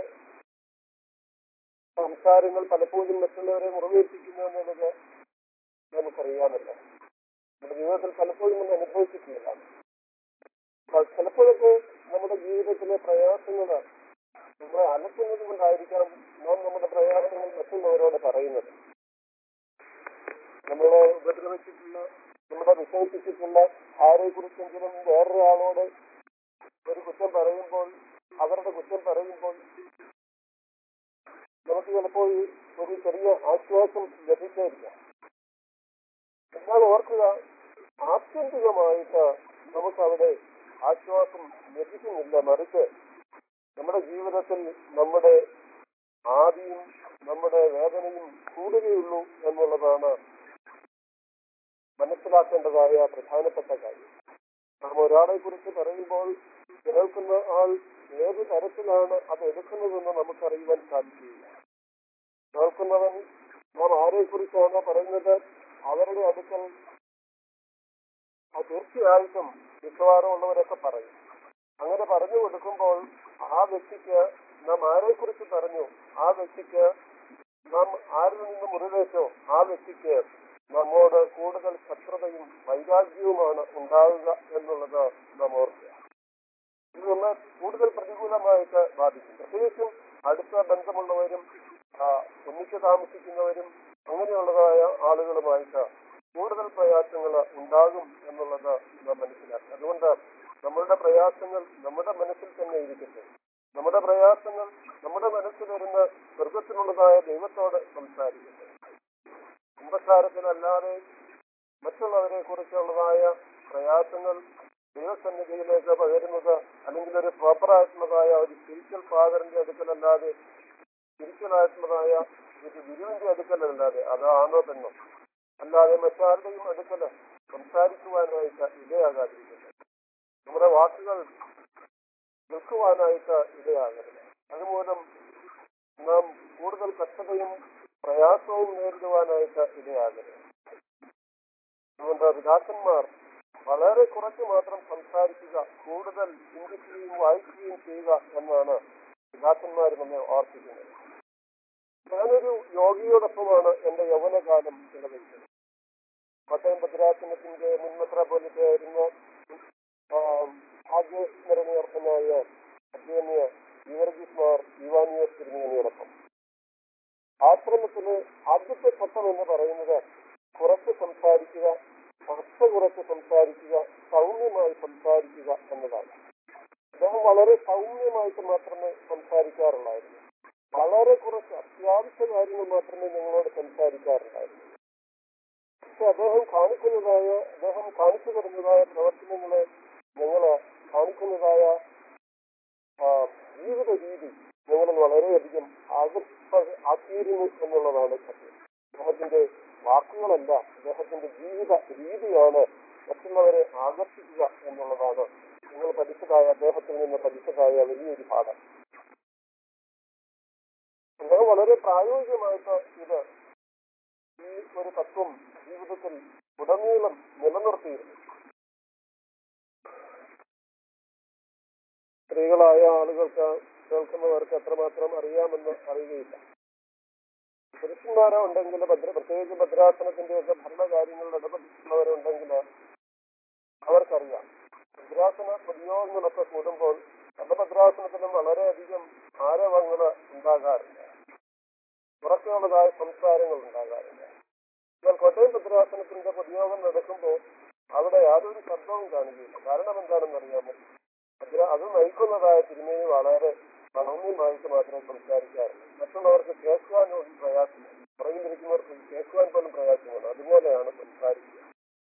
സംസാരങ്ങൾ പലപ്പോഴും മറ്റുള്ളവരെ മുറിവേൽപ്പിക്കുന്നു എന്നുള്ളത് നമുക്കറിയാമല്ലോ നമ്മുടെ ജീവിതത്തിൽ പലപ്പോഴും നമ്മൾ അനുഭവിച്ചിട്ടുള്ളതാണ് അപ്പോൾ ചിലപ്പോഴൊക്കെ നമ്മുടെ ജീവിതത്തിലെ പ്രയാസങ്ങൾ നമ്മളെ അലക്കുന്നത് കൊണ്ടായിരിക്കാം നാം നമ്മുടെ പ്രയാസങ്ങൾ മറ്റുള്ളവരോട് പറയുന്നത് നമ്മളെ ഉപദ്രവിച്ചിട്ടുള്ള നമ്മുടെ വിശേഷിച്ചിട്ടുള്ള ആരെ കുറിച്ചെങ്കിലും വേറൊരാളോട് ഒരു കുറ്റം പറയുമ്പോൾ അവരുടെ കുറ്റം പറയുമ്പോൾ നമുക്ക് ചിലപ്പോൾ ഒരു ചെറിയ ആശ്വാസം ലഭിച്ചില്ല എന്നാൽ ഓർക്കുക ആത്യന്തികമായിട്ട് നമുക്കവിടെ ആശ്വാസം ലഭിക്കുന്നില്ല മറിച്ച് നമ്മുടെ ജീവിതത്തിൽ നമ്മുടെ ആദിയും നമ്മുടെ വേദനയും കൂടുകയുള്ളൂ എന്നുള്ളതാണ് മനസ്സിലാക്കേണ്ടതായ പ്രധാനപ്പെട്ട കാര്യം നാം ഒരാളെ കുറിച്ച് പറയുമ്പോൾ കേൾക്കുന്ന ആൾ ഏത് തരത്തിലാണ് അത് എടുക്കുന്നതെന്ന് നമുക്കറിയുവാൻ സാധിക്കുകയില്ല കേൾക്കുന്നവൻ നാം ആരെ കുറിച്ചാണ് പറയുന്നത് അവരുടെ അടുക്കൽ ആ തീർച്ചയായിട്ടും മിക്കവാറുമുള്ളവരൊക്കെ പറയും അങ്ങനെ പറഞ്ഞു കൊടുക്കുമ്പോൾ ആ വ്യക്തിക്ക് നാം ആരെ കുറിച്ച് പറഞ്ഞു ആ വ്യക്തിക്ക് നാം ആരിൽ നിന്ന് മുറിവേറ്റോ ആ വ്യക്തിക്ക് നമ്മോട് കൂടുതൽ ശത്രുതയും വൈരാഗ്യവുമാണ് ഉണ്ടാവുക എന്നുള്ളത് നാം ഓർക്കുക ഇത് നമ്മെ കൂടുതൽ പ്രതികൂലമായിട്ട് ബാധിക്കും പ്രത്യേകിച്ചും അടുത്ത ബന്ധമുള്ളവരും ആ, ഒന്നിച്ച് താമസിക്കുന്നവരും അങ്ങനെയുള്ളതായ ആളുകളുമായിട്ട് കൂടുതൽ പ്രയാസങ്ങൾ ഉണ്ടാകും എന്നുള്ളത് നാം മനസ്സിലാക്കുക അതുകൊണ്ട് നമ്മളുടെ പ്രയാസങ്ങൾ നമ്മുടെ മനസ്സിൽ തന്നെ ഇരിക്കട്ടെ നമ്മുടെ പ്രയാസങ്ങൾ നമ്മുടെ മനസ്സിൽ വരുന്ന സ്വർഗത്തിനുള്ളതായ ദൈവത്തോട് സംസാരിക്കട്ടെ കുമ്പസാരത്തിനല്ലാതെ മറ്റുള്ളവരെ കുറിച്ചുള്ളതായ പ്രയാസങ്ങൾ ദൈവസന്നിധിയിലേക്ക് പകരുന്നത് അല്ലെങ്കിൽ ഒരു പ്രോപ്പറായിട്ടുള്ളതായ ഒരു സ്പിരിച്വൽ ഫാദറിന്റെ അടുക്കലല്ലാതെ സ്പിരിച്വൽ ആയിട്ടുള്ളതായ ഒരു ഗുരുവിന്റെ അടുക്കലല്ലാതെ അതാണോ പെണ്ണോ അല്ലാതെ മറ്റാരുടെയും അടുക്കൽ സംസാരിക്കുവാനായിട്ട് ഇടയാകാതിരിക്കുന്നത് നമ്മുടെ വാക്കുകൾ നിൽക്കുവാനായിട്ട് ഇടയാകരുത് അതുമൂലം നാം കൂടുതൽ കഷ്ടതയും പ്രയാസവും നേരിടുവാനായിട്ട് ഇടയാകരുത് അതുകൊണ്ട് പിതാക്കന്മാർ വളരെ കുറച്ച് മാത്രം സംസാരിക്കുക കൂടുതൽ ചിന്തിക്കുകയും വായിക്കുകയും ചെയ്യുക എന്നാണ് പിതാക്കന്മാർ നമ്മെ ഓർപ്പിക്കുന്നത് ഞാനൊരു യോഗിയോടൊപ്പമാണ് എന്റെ യൗവനകാലം ചെലവഴിച്ചത് കോട്ടയം ഭദ്രാസനത്തിന്റെ മുൻ മെത്രാപോലിറ്റായിരുന്ന ഭാഗ്യസ്മരണീയർഹനായ അധ്യയനീയ യുവർഗീസ് മാർ യുവാനിയോസ് തിരുമേനിയോടൊപ്പം ആശ്രമത്തിലെ ആദ്യത്തെ ഘട്ടം എന്ന് പറയുന്നത് കുറച്ച് സംസാരിക്കുക അർത്ഥ കുറച്ച് സംസാരിക്കുക സൗമ്യമായി സംസാരിക്കുക എന്നതാണ് അദ്ദേഹം വളരെ സൗമ്യമായിട്ട് മാത്രമേ സംസാരിക്കാറുള്ളായിരുന്നു വളരെ കുറച്ച് അത്യാവശ്യ കാര്യങ്ങൾ മാത്രമേ ഞങ്ങളോട് സംസാരിക്കാറുണ്ടായിരുന്നു പക്ഷെ അദ്ദേഹം കാണിക്കുന്നതായ അദ്ദേഹം കാണിച്ചു തരുന്നതായ പ്രവർത്തനങ്ങളെ ഞങ്ങൾ കാണിക്കുന്നതായ ആ, ജീവിത രീതി ഞങ്ങളിൽ വളരെയധികം ആകർഷ ആക്കിയിരുന്നു എന്നുള്ളതാണ് സത്യം അദ്ദേഹത്തിന്റെ വാക്കുകളല്ല അദ്ദേഹത്തിന്റെ ജീവിത രീതിയാണ് മറ്റുള്ളവരെ ആകർഷിക്കുക എന്നുള്ളതാണ് നിങ്ങൾ പഠിച്ചതായ അദ്ദേഹത്തിൽ നിന്ന് പഠിച്ചതായ വലിയൊരു പാഠം അദ്ദേഹം വളരെ പ്രായോഗികമായിട്ട് ഇത് ഈ ഒരു തത്വം ജീവിതത്തിൽ ഉടനീളം നിലനിർത്തിയിരുന്നു സ്ത്രീകളായ ആളുകൾക്ക് കേൾക്കുന്നവർക്ക് എത്രമാത്രം അറിയാമെന്ന് അറിയുകയില്ല പുരുഷന്മാരോ ഉണ്ടെങ്കിൽ ഭദ്ര പ്രത്യേകിച്ച് ഭദ്രാസനത്തിന്റെയൊക്കെ ഭരണകാര്യങ്ങളിൽ ഇടപെട്ടിട്ടുള്ളവരുണ്ടെങ്കിൽ അവർക്കറിയാം ഭദ്രാസന പൊതുയോഗങ്ങളൊക്കെ കൂടുമ്പോൾ പല ഭദ്രാസനത്തിലും വളരെയധികം ആരവങ്ങൾ ഉണ്ടാകാറില്ല ഉറക്കെയുള്ളതായ സംസാരങ്ങൾ ഉണ്ടാകാറില്ല എന്നാൽ കോട്ടയം ഭദ്രാസനത്തിന്റെ പൊതുയോഗം നടക്കുമ്പോൾ അവിടെ യാതൊരു ശബ്ദവും കാണുകയില്ല കാരണം എന്താണെന്ന് അറിയാമോ ഭദ്ര അത് നയിക്കുന്നതായ തിരുമേനി വളരെ സൗമ്യമായിട്ട് മാത്രമേ സംസാരിക്കാറുള്ളൂ മറ്റുള്ളവർക്ക് കേൾക്കുവാനും പ്രയാസമാണ് പുറകിലിരിക്കുന്നവർക്ക് കേൾക്കുവാൻ പോലും പ്രയാസമാണ് അതുപോലെയാണ് സംസാരിക്കുക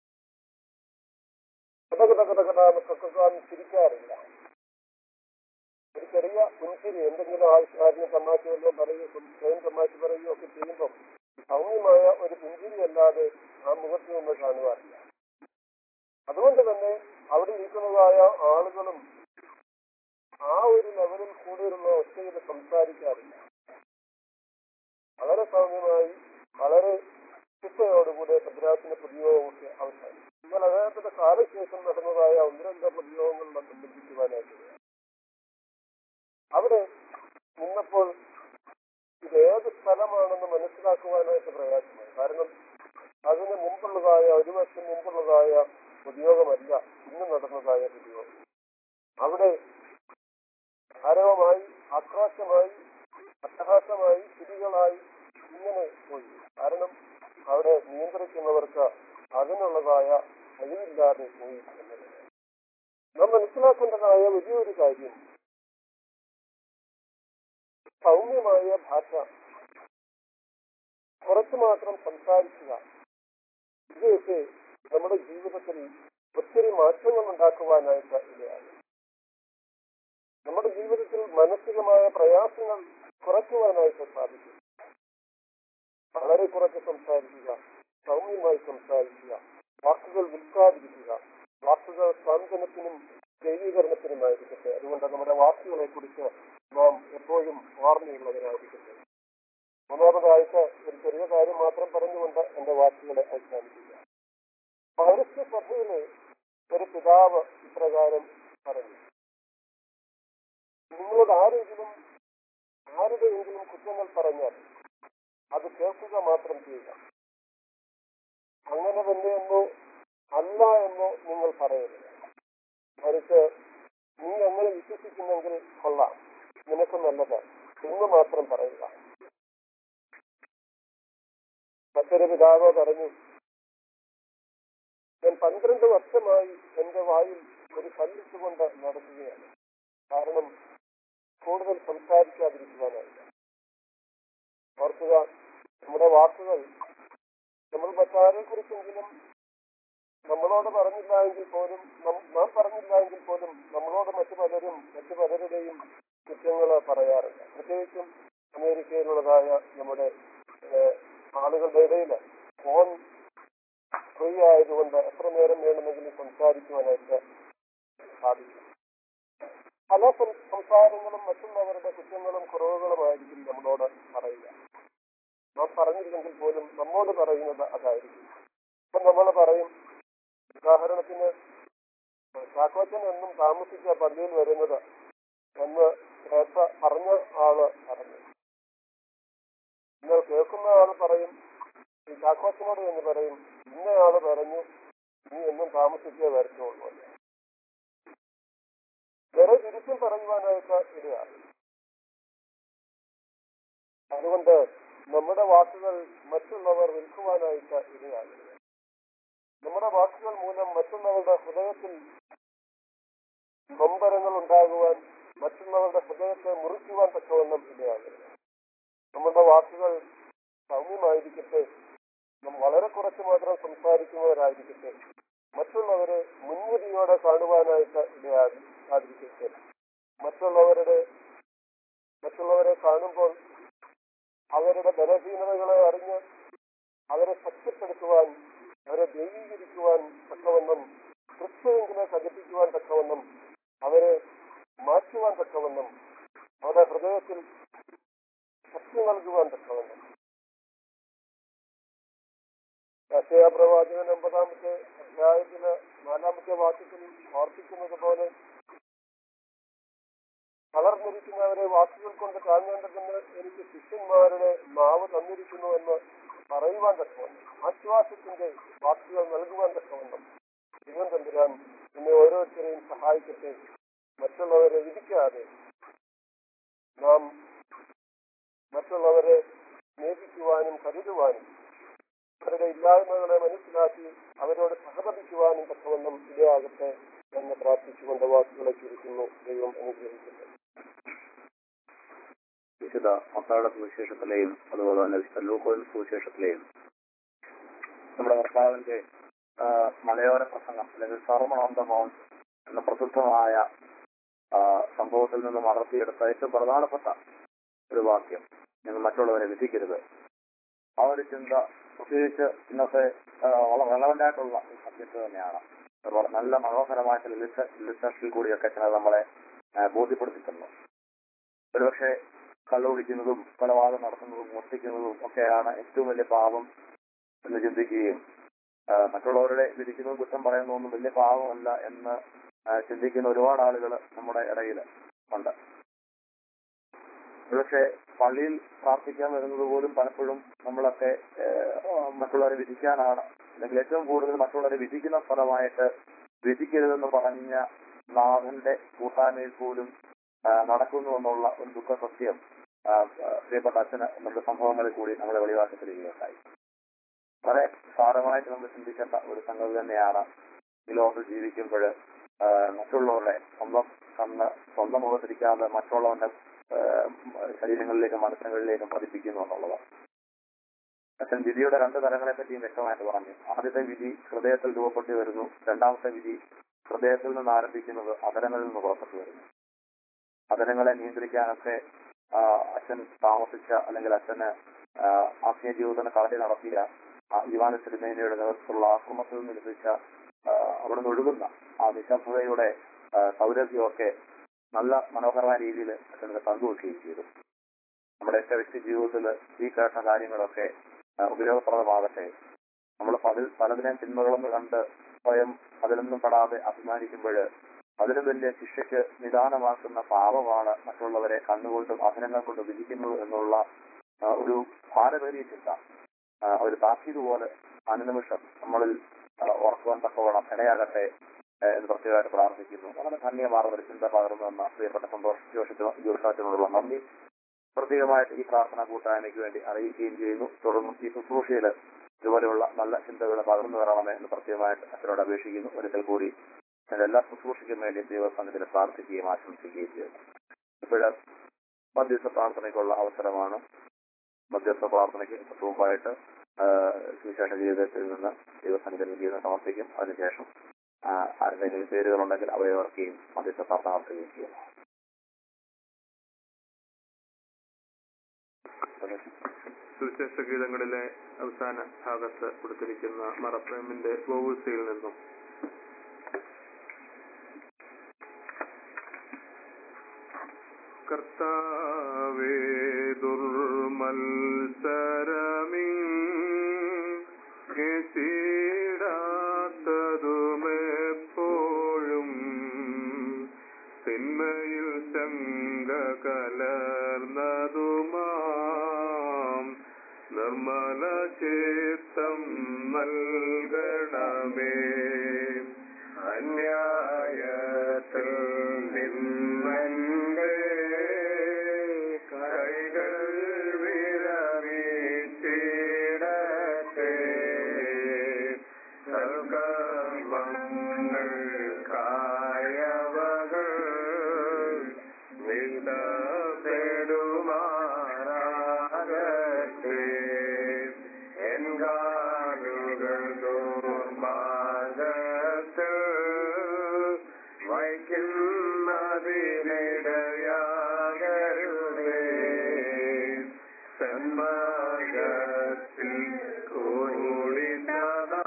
കഥകഥകഥകഥാന്നൊക്കെ ചിരിക്കാറില്ല ഒരു ചെറിയ പുഞ്ചിരി എന്തെങ്കിലും ആൾക്കാരിന് തമാശ വല്ലതും പറയുകയോ സ്വയം തമാശ പറയുകയോ ഒക്കെ ചെയ്യുമ്പോൾ സൗമ്യമായ ഒരു പുഞ്ചിരി അല്ലാതെ ആ മുഖത്ത് നിന്ന് കാണുവാറില്ല അതുകൊണ്ട് തന്നെ അവിടെ ഇരിക്കുന്നതായ ആളുകളും ആ ഒരു ലെവലിൽ കൂടുതലുള്ള ഒറ്റയിൽ സംസാരിക്കാറില്ല വളരെ സൗമ്യമായി വളരെ ചിട്ടയോടുകൂടെ ഭദ്രാസിന്റെ പൊതുയോഗമൊക്കെ അവസാനിച്ചു എന്നാൽ അദ്ദേഹത്തിന്റെ കാലശേഷം നടന്നതായ ഒന്ന് രണ്ട് പൊതുയോഗങ്ങളിൽ സംബന്ധിക്കുവാനായിട്ട് അവിടെ നിന്നപ്പോൾ ഇത് ഏത് സ്ഥലമാണെന്ന് മനസ്സിലാക്കുവാനായിട്ട് പ്രയാസമായി കാരണം അതിന് മുമ്പുള്ളതായ ഒരു വർഷം മുമ്പുള്ളതായ പൊതുയോഗമല്ല ഇന്ന് നടന്നതായ പൊതുയോഗം അവിടെ ആരവമായി ആക്രോശമായി അട്ടഹാസമായി സ്ഥിതികളായി ഇങ്ങനെ പോയി കാരണം അവിടെ നിയന്ത്രിക്കുന്നവർക്ക് അതിനുള്ളതായ കഴിവില്ലാതെ പോയി എന്നത് നാം മനസ്സിലാക്കേണ്ടതായ വലിയൊരു കാര്യം സൗമ്യമായ ഭാഷ കുറച്ചു മാത്രം സംസാരിക്കുക ഇവയൊക്കെ നമ്മുടെ ജീവിതത്തിൽ ഒത്തിരി മാറ്റങ്ങൾ ഉണ്ടാക്കുവാനായിട്ട് ഇടയാണ് നമ്മുടെ ജീവിതത്തിൽ മാനസികമായ പ്രയാസങ്ങൾ കുറയ്ക്കുവാനായിട്ട് സാധിക്കും വളരെ കുറച്ച് സംസാരിക്കുക സൗമ്യമായി സംസാരിക്കുക വാക്കുകൾ വിൽക്കാതിരിക്കുക വാക്കുകൾ സാന്ത്വനത്തിനും ദൈവീകരണത്തിനുമായിരിക്കട്ടെ അതുകൊണ്ട് നമ്മുടെ വാക്കുകളെ കുറിച്ച് നാം എപ്പോഴും ഓർമ്മയുള്ളവരായിരിക്കട്ടെ മൂന്നാമതായിട്ട് ഒരു ചെറിയ കാര്യം മാത്രം പറഞ്ഞുകൊണ്ട് എന്റെ വാക്കുകളെ അവസാനിപ്പിക്കുക പൗരസ്ത്യ സഭയിലെ ഒരു പിതാവ് ഇപ്രകാരം പറഞ്ഞു നിങ്ങളോട് ആരെങ്കിലും ആരുടെയെങ്കിലും കുറ്റങ്ങൾ പറഞ്ഞാൽ അത് കേൾക്കുക മാത്രം ചെയ്യുക അങ്ങനെ തന്നെയെന്നോ അല്ല എന്നോ നിങ്ങൾ പറയരുത് മറിച്ച് നീ അങ്ങനെ വിശ്വസിക്കുന്നെങ്കിൽ കൊള്ളാം നിനക്ക് നല്ലത് എന്ന് മാത്രം പറയുക മറ്റൊരു പിതാവ് പറഞ്ഞു ഞാൻ പന്ത്രണ്ട് വർഷമായി എന്റെ വായിൽ ഒരു കല്ലിട്ടുകൊണ്ട് നടക്കുകയാണ് കാരണം കൂടുതൽ സംസാരിക്കാതിരിക്കുവാനായില്ല ഓർക്കുക നമ്മുടെ വാക്കുകൾ നമ്മൾ മറ്റാരെ കുറിച്ചെങ്കിലും നമ്മളോട് പറഞ്ഞില്ല എങ്കിൽ പോലും നം- നാം പറഞ്ഞില്ല എങ്കിൽ പോലും നമ്മളോട് മറ്റു പലരും മറ്റു പലരുടെയും കുറ്റങ്ങൾ പറയാറുണ്ട് പ്രത്യേകിച്ചും അമേരിക്കയിലുള്ളതായ നമ്മുടെ ഏഹ്, ആളുകളുടെ ഇടയിൽ ഫോൺ ഫ്രീ ആയതുകൊണ്ട് എത്ര നേരം വേണമെങ്കിലും സംസാരിക്കുവാനായിട്ട് സാധിക്കും പല സം- സംസാരങ്ങളും മറ്റുള്ളവരുടെ കുറ്റങ്ങളും കുറവുകളുമായിരിക്കും നമ്മളോട് പറയുക നാം പറഞ്ഞില്ലെങ്കിൽ പോലും നമ്മോട് പറയുന്നത് അതായിരിക്കും ഇപ്പൊ നമ്മൾ പറയും ഉദാഹരണത്തിന് ചാക്കോച്ചൻ എന്നും താമസിച്ച പള്ളിയിൽ വരുന്നത് എന്ന് കേട്ട പറഞ്ഞ ആള് പറഞ്ഞു നിങ്ങൾ കേൾക്കുന്ന ആള് പറയും ഈ ചാക്കോച്ചനോട് എന്ന് പറയും ഇന്ന ആള് പറഞ്ഞു നീ എന്നും താമസിച്ചേ വരത്തുള്ളൂ എന്ന്. വേറെ തിരിച്ചും പറയുവാനായിട്ട് ഇടയാണ് അതുകൊണ്ട് നമ്മുടെ വാക്കുകൾ മറ്റുള്ളവർ വിൽക്കുവാനായിട്ട് ഇടയാണ് നമ്മുടെ വാക്കുകൾ മൂലം മറ്റുള്ളവരുടെ ഹൃദയത്തിൽ നൊമ്പരങ്ങൾ ഉണ്ടാകുവാൻ മറ്റുള്ളവരുടെ ഹൃദയത്തെ മുറിക്കുവാൻ തക്കവണ്ണം ഇടയാകരുത് നമ്മുടെ വാക്കുകൾ സൗമ്യമായിരിക്കട്ടെ നാം വളരെ കുറച്ച് മാത്രം സംസാരിക്കുന്നവരായിരിക്കട്ടെ മറ്റുള്ളവരെ മുൻവിധിയോടെ കാണുവാനായിട്ട് ഇടയാകാതിരിക്കട്ടെ മറ്റുള്ളവരുടെ മറ്റുള്ളവരെ കാണുമ്പോൾ അവരുടെ ബലഹീനതകളെ അറിഞ്ഞ് അവരെ ശക്തിപ്പെടുത്തുവാൻ അവരെ ദൈവീകരിക്കുവാൻ തക്കവണ്ണം ക്രിസ്തുവിനെ കടിപ്പിക്കുവാൻ തക്കവണ്ണം അവരെ മാറ്റുവാൻ തക്കവണ്ണം അവരുടെ ഹൃദയത്തിൽ ശക്തി നൽകുവാൻ തക്കവണ്ണം യശയാ പ്രവാചകൻ ഒമ്പതാമത്തെ അധ്യായത്തില് നാലാമത്തെ വാക്യത്തിൽ ഓർപ്പിക്കുന്നത് പോലെ തളർന്നിരിക്കുന്നവരെ വാക്കുകൾ കൊണ്ട് താങ്ങേണ്ടതിന് എനിക്ക് ശിഷ്യന്മാരുടെ നാവ് തന്നിരിക്കുന്നു എന്ന് പറയുവാൻ തക്കവണ്ണം ആശ്വാസത്തിന്റെ വാക്കുകൾ നൽകുവാൻ തക്കവണ്ണം ദൈവം തമ്പുരാൻ എന്നെ ഓരോരുത്തരെയും സഹായിക്കട്ടെ മറ്റുള്ളവരെ വിധിക്കാതെ നാം മറ്റുള്ളവരെ സ്നേഹിക്കുവാനും കരുതുവാനും അവരുടെ ഇല്ലായ്മകളെ മനസ്സിലാക്കി അവരോട് സഹതപിക്കുവാനും തക്കവണ്ണം ഇടയാകട്ടെ എന്ന് പ്രാർത്ഥിച്ചുകൊണ്ട് വാക്കുകളെ ചുരുക്കുന്നു ദൈവം അനുഗ്രഹിക്കട്ടെ വിശുദ്ധ മക്കളുടെ സുവിശേഷത്തിലെയും അതുപോലെ തന്നെ വിശുദ്ധ ലൂക്കോയിൽ സുവിശേഷത്തിലെയും നമ്മുടെ കർത്താവിന്റെ ആ, മലയോര പ്രസംഗം അല്ലെങ്കിൽ സർമൺ ഓൺ ദ മൗണ്ട് എന്ന പ്രസിദ്ധമായ ആ, സംഭവത്തിൽ നിന്ന് വളർത്തിയെടുത്ത ഏറ്റവും പ്രധാനപ്പെട്ട ഒരു വാക്യം നിങ്ങൾ മറ്റുള്ളവരെ വിധിക്കരുത് ആ ഒരു ചിന്ത പ്രത്യേകിച്ച് ഇന്നത്തെ ആ, വളരെ റെലവെന്റ് ആയിട്ടുള്ള ഒരു സബ്ജക്ട് തന്നെയാണ് ഒരുപാട് നല്ല മനോഹരമായിട്ടുള്ള ലിറ്ററേച്ചറിൽ കൂടിയൊക്കെ ചിലത് നമ്മളെ ആ, ബോധ്യപ്പെടുത്തിക്കുന്നു ഒരുപക്ഷെ കള്ളുകുടിക്കുന്നതും കൊലപാതകം നടത്തുന്നതും മോഷ്ടിക്കുന്നതും ഒക്കെയാണ് ഏറ്റവും വലിയ പാപം എന്ന് ചിന്തിക്കുകയും ആ, മറ്റുള്ളവരുടെ വിധിക്കുന്നതും കുറ്റം പറയുന്നതൊന്നും വലിയ പാപമല്ല എന്ന് ആ, ചിന്തിക്കുന്ന ഒരുപാട് ആളുകൾ നമ്മുടെ ഇടയിൽ ഉണ്ട് ഒരുപക്ഷെ പള്ളിയിൽ പ്രാർത്ഥിക്കാൻ വരുന്നത് പോലും പലപ്പോഴും നമ്മളൊക്കെ ആ, മറ്റുള്ളവരെ വിധിക്കാനാണ് അല്ലെങ്കിൽ ഏറ്റവും കൂടുതൽ മറ്റുള്ളവരെ വിധിക്കുന്ന ഫലമായിട്ട് വിധിക്കരുതെന്ന് പറഞ്ഞ നാഥന്റെ കൂട്ടായ്മയിൽ പോലും ആ, നടക്കുന്നു എന്നുള്ള ഒരു ദുഃഖ സത്യം ആ, ആ, പ്രിയപ്പെട്ട അച്ഛന് നമ്മുടെ സംഭവങ്ങളിൽ കൂടി നമ്മളെ വെളിവാക്കി തരികയുണ്ടായി വളരെ സാരമായിട്ട് നമ്മൾ ചിന്തിക്കേണ്ട ഒരു സംഗതി തന്നെയാണ് ഈ ലോകത്ത് ജീവിക്കുമ്പോൾ മറ്റുള്ളവരുടെ സ്വന്തം കണ്ണ് സ്വന്തം മുഖത്തിരിക്കാതെ മറ്റുള്ളവരുടെ ആ, ശരീരങ്ങളിലേക്കും മനസ്സുകളിലേക്കും പതിപ്പിക്കുന്നു എന്നുള്ളതാണ് അച്ഛൻ വിധിയുടെ രണ്ട് തലങ്ങളെ പറ്റിയും വ്യക്തമായിട്ട് പറഞ്ഞു ആദ്യത്തെ വിധി ഹൃദയത്തിൽ രൂപപ്പെട്ടു വരുന്നു രണ്ടാമത്തെ വിധി ഹൃദയത്തിൽ നിന്ന് ആരംഭിക്കുന്നത് അതരങ്ങളിൽ നിന്ന് പുറപ്പെട്ടു വരുന്നു അതരങ്ങളെ നിയന്ത്രിക്കാനൊക്കെ ആ, അച്ഛൻ താമസിച്ച അല്ലെങ്കിൽ അച്ഛന് ആ, ആത്മീയ ജീവിതത്തിന് കളരി നടത്തിയ ആ യുവാന സിനിമയുടെ നേതൃത്വത്തിലുള്ള ആശ്രമത്തിൽ നിന്ന് ലഭിച്ച ആ, അവിടെ നിന്ന് ഒഴുകുന്ന ആ നിശബ്ദതയുടെ ആ, സൗരഭ്യമൊക്കെ നല്ല മനോഹരമായ രീതിയിൽ അച്ഛനത് പങ്കുവെക്കുകയും ചെയ്തു നമ്മുടെയൊക്കെ വ്യക്തി ജീവിതത്തിൽ ഈ കേട്ട കാര്യങ്ങളൊക്കെ ആ, ഉപയോഗപ്രദമാകട്ടെ നമ്മൾ പല പലതിനെയും തിന്മകളെന്ന് കണ്ട് സ്വയം അതിലൊന്നും പെടാതെ അഭിമാനിക്കുമ്പോൾ അതിലും വലിയ ശിക്ഷയ്ക്ക് നിദാനമാക്കുന്ന പാപമാണ് മറ്റുള്ളവരെ കണ്ണുകൊണ്ടും അധനങ്ങൾ കൊണ്ടും വിധിക്കുന്നത് എന്നുള്ള ആ, ഒരു ഭാരമേറിയ ചിന്ത ആ, ഒരു താക്കീത് പോലെ അനുനിമിഷം നമ്മളിൽ ആ, ഓർക്കുവാൻ തക്കവണ്ണം ഇടയാകട്ടെ ഏ, എന്ന് പ്രത്യേകമായിട്ട് പ്രാർത്ഥിക്കുന്നു അങ്ങനെ ധന്യമാർന്ന ഒരു ചിന്ത പകർന്നു തന്ന പ്രിയപ്പെട്ട സന്തോഷ് ജോഷത്തിന് ജോഷാറ്റിനോടുള്ള നന്ദി പ്രത്യേകമായിട്ട് ഈ പ്രാർത്ഥന കൂട്ടായ്മയ്ക്ക് വേണ്ടി അറിയിക്കുകയും ചെയ്യുന്നു തുടർന്നും ഈ ശുശ്രൂഷയിൽ ഇതുപോലെയുള്ള നല്ല ചിന്തകൾ പകർന്നു തരണമേ എന്ന് പ്രത്യേകമായിട്ട് അച്ഛനോട് അപേക്ഷിക്കുന്നു ഒരിക്കൽ കൂടി എൻ്റെ എല്ലാ ശുശ്രൂഷയ്ക്കും വേണ്ടി ദൈവസന്നിധിയിൽ പ്രാർത്ഥിക്കുകയും ആശംസിക്കുകയും ചെയ്യുന്നു ഇപ്പോൾ മധ്യസ്ഥ പ്രാർത്ഥനയ്ക്കുള്ള അവസരമാണ് മധ്യസ്ഥ പ്രാർത്ഥനയ്ക്ക് മുമ്പായിട്ട് ആ, സുവിശേഷ ജീവിതത്തിൽ നിന്ന് ദൈവസന്നിധിയിൽ ജീവിതം സമർപ്പിക്കും അതിനുശേഷം ആ, ആരുടെയെങ്കിലും പേരുകളുണ്ടെങ്കിൽ അവയെ ഓർക്കുകയും മധ്യസ്ഥ പ്രാർത്ഥന നടത്തുകയും ചെയ്യും സുവിശേഷ ഗീതങ്ങളിലെ അവസാന ഭാഗത്ത് കൊടുത്തിരിക്കുന്ന മറപ്രേമിന്റെ വോവൂസിയിൽ നിന്നും കർത്താവേ ദുർമത്സരമീ ുമെപ്പോഴും തിന്മയിൽ ശങ്ക കലർന്നതുമാം നിർമ്മല ചേത്തം നൽകണമേ അന്യായത്തിൽ നിന്നെ കൈകൾ വിരമിച്ചിടത്തെ സൽക്കർമ്മങ്ങൾക്കായവകൾ വിടപെടുമാറാകട്ടെ എൻകാലുകൾ ദുർമാർഗത്തിൽ വയ്ക്കുന്നതിനിടയാകരുതേ സന്മാർഗത്തിൽ കൂടി സദാ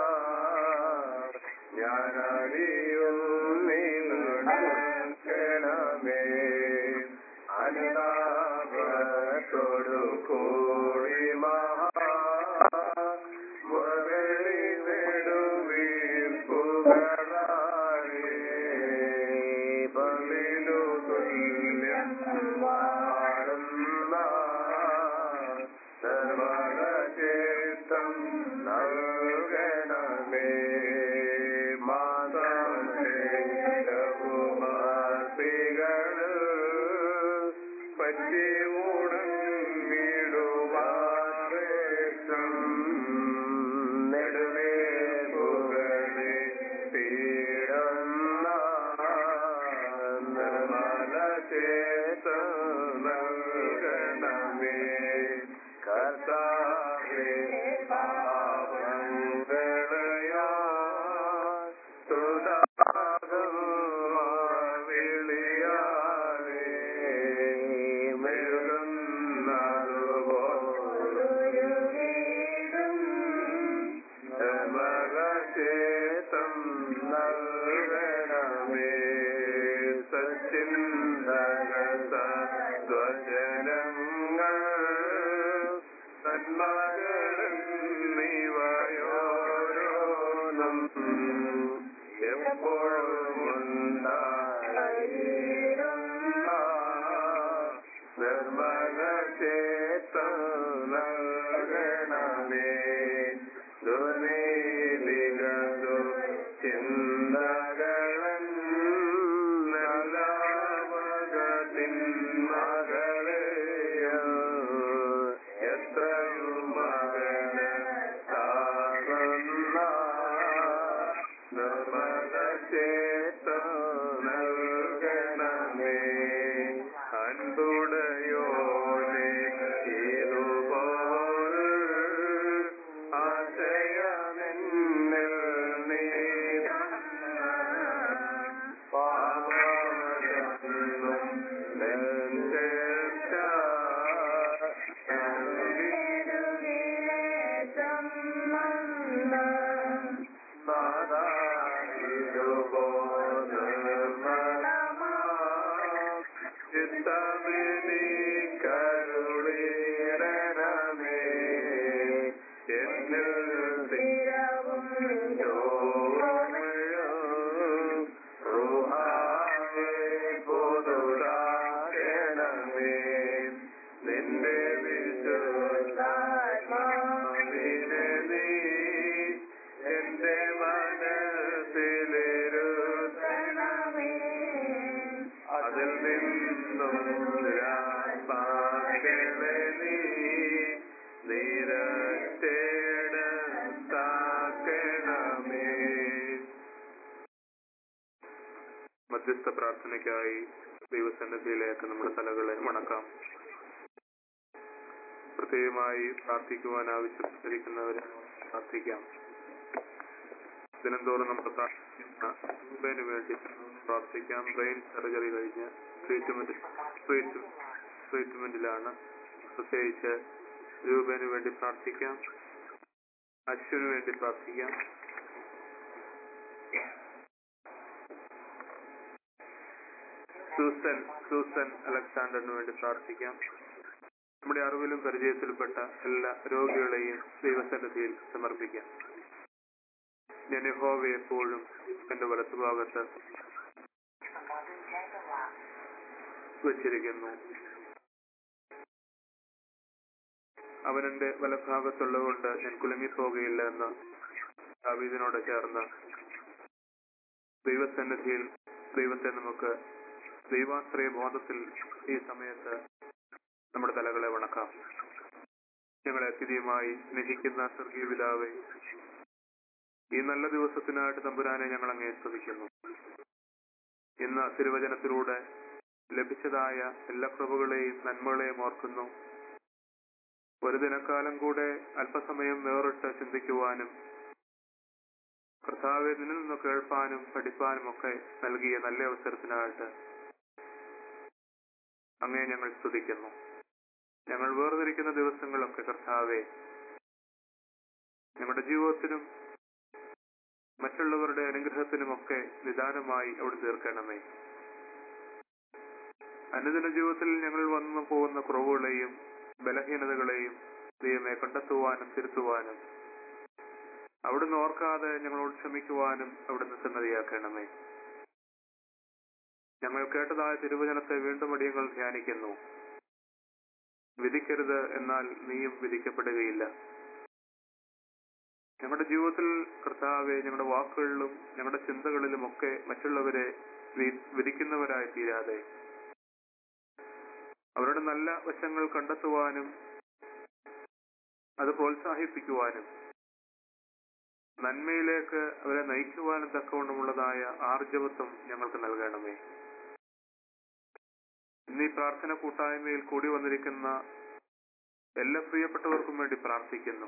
ഞാൻ അറിയുന്നേ നടക്കണമേ അനുതാപത്തോടു കൂടി മഹാ മുരളി നെടുവീർപ്പുകളാണേ പള്ളിലു തുല്യം വാഴുന്ന സർവചേത്തം നൽകണമേ മാതാപികള് പറ്റി ഉണങ്ങിടുവാറേറ്റം നെടുവേ പുകളെ തീരുന്ന നിർമ്മല ചേതം നൽകണമേ കർത്താവേ പാവങ്ങളയാ തുടാകം വിളിയാലേ മെഴുകുന്നതുപോലും ചേതം നൽകണമേ സച്ചിന്തക എന്നിൽ നിന്നും രാത്മാക്കളെ നീ നിരത്തേടത്താക്കണമേ മധ്യസ്ഥ പ്രാർത്ഥനയ്ക്കായി ദൈവസന്നിധിയിലേക്ക് നമ്മുടെ തലകളെ വണക്കാം പ്രത്യേകമായി പ്രാർത്ഥിക്കുവാൻ ആവശ്യപ്പെട്ടിരിക്കുന്നവരെ പ്രാർത്ഥിക്കാം ദിനംതോറും നമ്മൾ പ്രാർത്ഥിക്കുന്ന രൂപേന് വേണ്ടി പ്രാർത്ഥിക്കാം ബ്രെയിൻ സർജറി കഴിഞ്ഞ് ട്രീറ്റ്മെന്റ് ട്രീറ്റ്മെന്റിലാണ് പ്രത്യേകിച്ച് രൂപേന് വേണ്ടി പ്രാർത്ഥിക്കാം അശ്വിന് വേണ്ടി പ്രാർത്ഥിക്കാം സൂസൻ സൂസൻ അലക്സാണ്ടറിന് വേണ്ടി പ്രാർത്ഥിക്കാം നമ്മുടെ അറിവിലും പരിചയത്തിൽപ്പെട്ട എല്ലാ രോഗികളെയും ദൈവസന്നിധിയിൽ സമർപ്പിക്കാം ഞാൻ യഹോവയെ എപ്പോഴും എന്റെ വലത്തുഭാഗത്ത് വച്ചിരിക്കുന്നു അവൻ എന്റെ വലഭാഗത്തുള്ളതുകൊണ്ട് ഞാൻ കുലുങ്ങിപ്പോകുകയില്ല എന്ന് ദാവീദിനോട് ചേർന്ന് ദൈവസന്നിധിയിൽ ദൈവത്തെ നമുക്ക് ദൈവാശ്രയ ബോധത്തിൽ ഈ സമയത്ത് നമ്മുടെ തലകളെ വണക്കാം ഞങ്ങളെ അത്യധികമായി സ്നേഹിക്കുന്ന സ്വർഗീയ പിതാവേ ഈ നല്ല ദിവസത്തിനായിട്ട് തമ്പുരാനെ ഞങ്ങൾ അങ്ങേ സ്തുതിക്കുന്നു ഇന്ന് തിരുവചനത്തിലൂടെ ലഭിച്ചതായ എല്ലാ കൃപകളെയും നന്മകളെയും ഓർക്കുന്നു ഒരു ദിനക്കാലം കൂടെ അല്പസമയം വേറിട്ട് ചിന്തിക്കുവാനും കർത്താവെ നിന്നിൽ നിന്ന് കേൾപ്പാനും പഠിപ്പാനും ഒക്കെ നൽകിയ നല്ല അവസരത്തിനായിട്ട് അങ്ങേ ഞങ്ങൾ സ്തുതിക്കുന്നു ഞങ്ങൾ വേർതിരിക്കുന്ന ദിവസങ്ങളൊക്കെ കർത്താവെ ഞങ്ങളുടെ ജീവിതത്തിനും മറ്റുള്ളവരുടെ അനുഗ്രഹത്തിനുമൊക്കെ നിദാനമായി അവിടെ തീർക്കണമേ അനുദിന ജീവിതത്തിൽ ഞങ്ങൾ വന്നു പോകുന്ന കുറവുകളെയും ബലഹീനതകളെയും ദൈവമെ കണ്ടെത്തുവാനും തിരുത്തുവാനും അവിടുന്ന് ഓർക്കാതെ ഞങ്ങളോട് ക്ഷമിക്കുവാനും അവിടുന്ന് സന്നദ്ധയാക്കണമേ ഞങ്ങൾ കേട്ടതായ തിരുവചനത്തെ വീണ്ടും അടിയങ്ങൾ ധ്യാനിക്കുന്നു വിധിക്കരുത് എന്നാൽ നീയും വിധിക്കപ്പെടുകയില്ല ഞങ്ങളുടെ ജീവിതത്തിൽ കർത്താവെ ഞങ്ങളുടെ വാക്കുകളിലും ഞങ്ങളുടെ ചിന്തകളിലുമൊക്കെ മറ്റുള്ളവരെ വി- വിധിക്കുന്നവരായി തീരാതെ അവരുടെ നല്ല വശങ്ങൾ കണ്ടെത്തുവാനും അത് പ്രോത്സാഹിപ്പിക്കുവാനും നന്മയിലേക്ക് അവരെ നയിക്കുവാനും തക്കവണ്ണമുള്ളതായ ആർജവത്വം ഞങ്ങൾക്ക് നൽകണമേ ഇന്ന് ഈ പ്രാർത്ഥന കൂട്ടായ്മയിൽ കൂടി വന്നിരിക്കുന്ന എല്ലാ പ്രിയപ്പെട്ടവർക്കും വേണ്ടി പ്രാർത്ഥിക്കുന്നു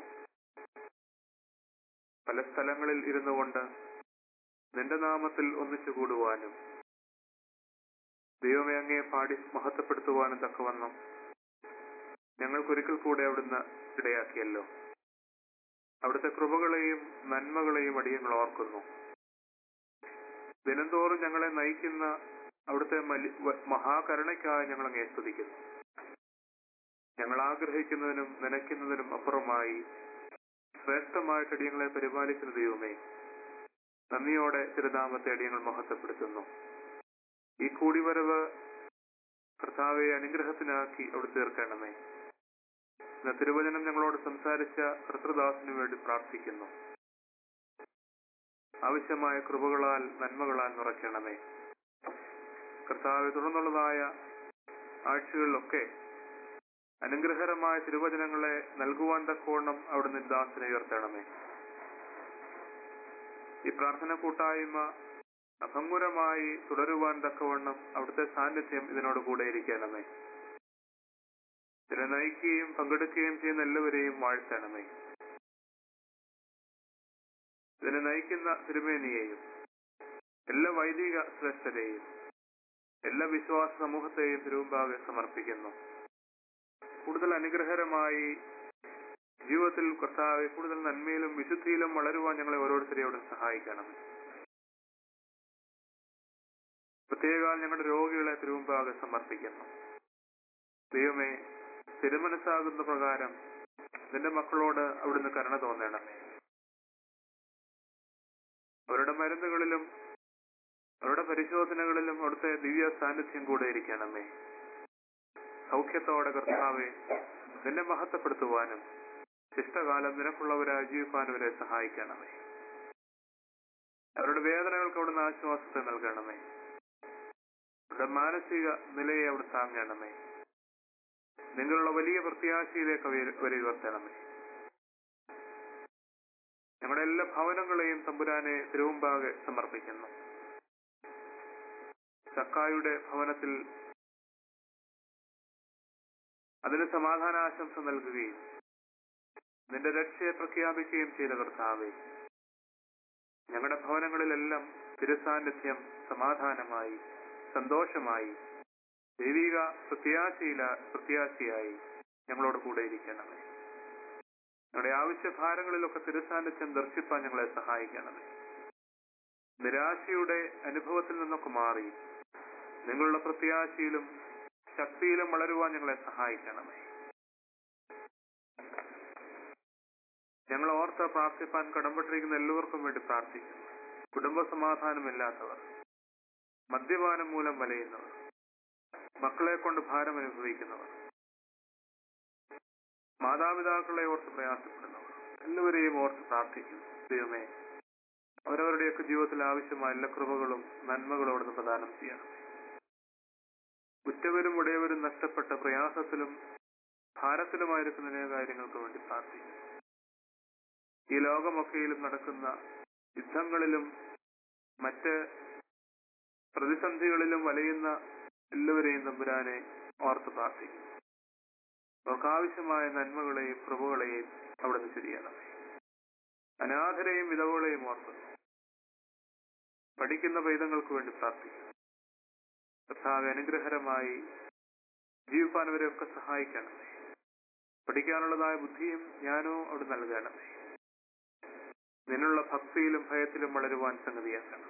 പല സ്ഥലങ്ങളിൽ ഇരുന്നു കൊണ്ട് നിന്റെ നാമത്തിൽ ഒന്നിച്ചു കൂടുവാനും ദൈവമേ അങ്ങയെ പാടി മഹത്വപ്പെടുത്തുവാനും തക്കവണ്ണം ഞങ്ങൾക്കൊരിക്കൽ കൂടെ അവിടുന്ന് ഇടയാക്കിയല്ലോ അവിടുത്തെ കൃപകളെയും നന്മകളെയും അടിയങ്ങൾ ഓർക്കുന്നു ദിനംതോറും ഞങ്ങളെ നയിക്കുന്ന അവിടുത്തെ മലി- വ- മഹാകരുണയ്ക്കായി ഞങ്ങൾ അങ്ങേ സ്തുതിക്കുന്നു ഞങ്ങൾ ആഗ്രഹിക്കുന്നതിനും നനയ്ക്കുന്നതിനും അപ്പുറമായി ശ്രേഷ്ഠമായിട്ട് അടിയങ്ങളെ പരിപാലിക്കുന്ന ദൈവമേ നന്ദിയോടെ തിരുനാമത്തെ അടിയങ്ങൾ മഹത്വപ്പെടുത്തുന്നു ഈ കൂടിവരവ് കർത്താവെ അനുഗ്രഹത്തിനാക്കി അവിടെ തീർക്കണമേ ഇന്ന് തിരുവചനം ഞങ്ങളോട് സംസാരിച്ച കർത്തൃദാസിനു വേണ്ടി പ്രാർത്ഥിക്കുന്നു ആവശ്യമായ കൃപകളാൽ നന്മകളാൽ നിറയ്ക്കണമേ കർത്താവ് തുടർന്നുള്ളതായ ആഴ്ചകളിലൊക്കെ അനുഗ്രഹകരമായ തിരുവചനങ്ങളെ നൽകുവാൻ തക്കവണ്ണം അവിടുന്ന് ദാസിനെ ഉയർത്തണമേ ഈ പ്രാർത്ഥന കൂട്ടായ്മ അഭംഗുരമായി തുടരുവാൻ തക്കവണ്ണം അവിടുത്തെ സാന്നിധ്യം ഇതിനോട് കൂടെ ഇരിക്കണമേ ഇതിനെ നയിക്കുകയും പങ്കെടുക്കുകയും ചെയ്യുന്ന എല്ലാവരെയും വാഴ്ത്തണമേ ഇതിനെ നയിക്കുന്ന തിരുമേനിയെയും എല്ലാ വൈദിക ശ്രേഷ്ഠരെയും എല്ലാ വിശ്വാസ സമൂഹത്തെയും തിരുമുമ്പാകെ സമർപ്പിക്കുന്നു കൂടുതൽ അനുഗ്രഹകരമായി ജീവിതത്തിൽ കർത്താവ് കൂടുതൽ നന്മയിലും വിശുദ്ധിയിലും വളരുവാൻ ഞങ്ങളെ ഓരോരുത്തരെയും അവിടെ സഹായിക്കണം പ്രത്യേക ഞങ്ങളുടെ രോഗികളെ തിരുമുമ്പാകെ സമർപ്പിക്കുന്നു ദൈവമേ തിരുമനസ്സാകുന്ന പ്രകാരം നിന്റെ മക്കളോട് അവിടുന്ന് കരുണ തോന്നണമേ അവരുടെ മരുന്നുകളിലും അവരുടെ പരിശോധനകളിലും അവിടുത്തെ ദിവ്യ സാന്നിധ്യം കൂടെ ഇരിക്കണമേ സൗഖ്യത്തോടെ കർത്താവെ നിന്നെ മഹത്വപ്പെടുത്തുവാനും ശിഷ്ടകാലം നിനക്കുള്ളവരായി ജീവിക്കാനും അവരെ സഹായിക്കണമേ അവരുടെ വേദനകൾക്ക് അവിടുന്ന് ആശ്വാസത്തെ നൽകണമേ അവരുടെ മാനസിക നിലയെ അവിടെ താങ്ങണമേ നിങ്ങളുള്ള വലിയ പ്രത്യാശയിലേക്ക് അവരെ അവരെ ഉയർത്തണമേ ഞങ്ങളുടെ എല്ലാ ഭവനങ്ങളെയും തമ്പുരാനെ തിരുവുമ്പാകെ സമർപ്പിക്കുന്നു ചക്കായുടെ ഭവനത്തിൽ അതിന് സമാധാനാശംസ നൽകുകയും നിന്റെ രക്ഷയെ പ്രഖ്യാപിക്കുകയും ചെയ്ത കർത്താവെ ഞങ്ങളുടെ ഭവനങ്ങളിലെല്ലാം തിരുസാന്നിധ്യം സമാധാനമായി സന്തോഷമായി ദൈവിക പ്രത്യാശയില പ്രത്യാശയായി ഞങ്ങളോട് കൂടെ ഇരിക്കണമേ ഞങ്ങളുടെ ആവശ്യഭാരങ്ങളിലൊക്കെ തിരുസാന്നിധ്യം ദർശിപ്പാൻ ഞങ്ങളെ സഹായിക്കണമേ നിരാശയുടെ അനുഭവത്തിൽ നിന്നൊക്കെ മാറി നിങ്ങളുടെ പ്രത്യാശയിലും ശക്തിയിലും വളരുവാൻ ഞങ്ങളെ സഹായിക്കണമേ ഞങ്ങൾ ഓർത്ത് പ്രാർത്ഥിപ്പാൻ കടംപെട്ടിരിക്കുന്ന എല്ലാവർക്കും വേണ്ടി പ്രാർത്ഥിക്കുന്നു കുടുംബ സമാധാനമില്ലാത്തവർ മദ്യപാനം മൂലം വലയുന്നവർ മക്കളെ കൊണ്ട് ഭാരം അനുഭവിക്കുന്നവർ മാതാപിതാക്കളെ ഓർത്ത് പ്രയാസപ്പെടുന്നവർ എല്ലാവരെയും ഓർത്ത് പ്രാർത്ഥിക്കുന്നു ദൈവമേ അവരവരുടെയൊക്കെ ജീവിതത്തിൽ ആവശ്യമായ എല്ലാ കൃപകളും നന്മകളും അവിടുന്ന് പ്രദാനം ചെയ്യണം ഉറ്റവരും ഉടയവരും നഷ്ടപ്പെട്ട പ്രയാസത്തിലും ഭാരത്തിലുമായിരിക്കുന്ന അനേക കാര്യങ്ങൾക്ക് വേണ്ടി പ്രാർത്ഥിക്കുന്നു ഈ ലോകമൊക്കെയിലും നടക്കുന്ന യുദ്ധങ്ങളിലും മറ്റ് പ്രതിസന്ധികളിലും വലയുന്ന എല്ലാവരെയും തമ്പുരാനെ ഓർത്ത് പ്രാർത്ഥിക്കുന്നു അവർക്ക് ആവശ്യമായ നന്മകളെയും കൃപകളെയും അവിടുന്ന് ശരിയണമേ അനാഥരെയും വിധവകളെയും ഓർക്കുന്നു പഠിക്കുന്ന പൈതങ്ങൾക്ക് വേണ്ടി പ്രാർത്ഥിക്കുന്നു കർത്താവ് അനുഗ്രഹരമായി ജീവിപ്പാൻ അവരെയൊക്കെ സഹായിക്കണമേ പഠിക്കാനുള്ളതായ ബുദ്ധിയും ജ്ഞാനവും അവിടെ നൽകണമേ നിന്നുള്ള ഭക്തിയിലും ഭയത്തിലും വളരുവാൻ സംഗതിയാക്കണമേ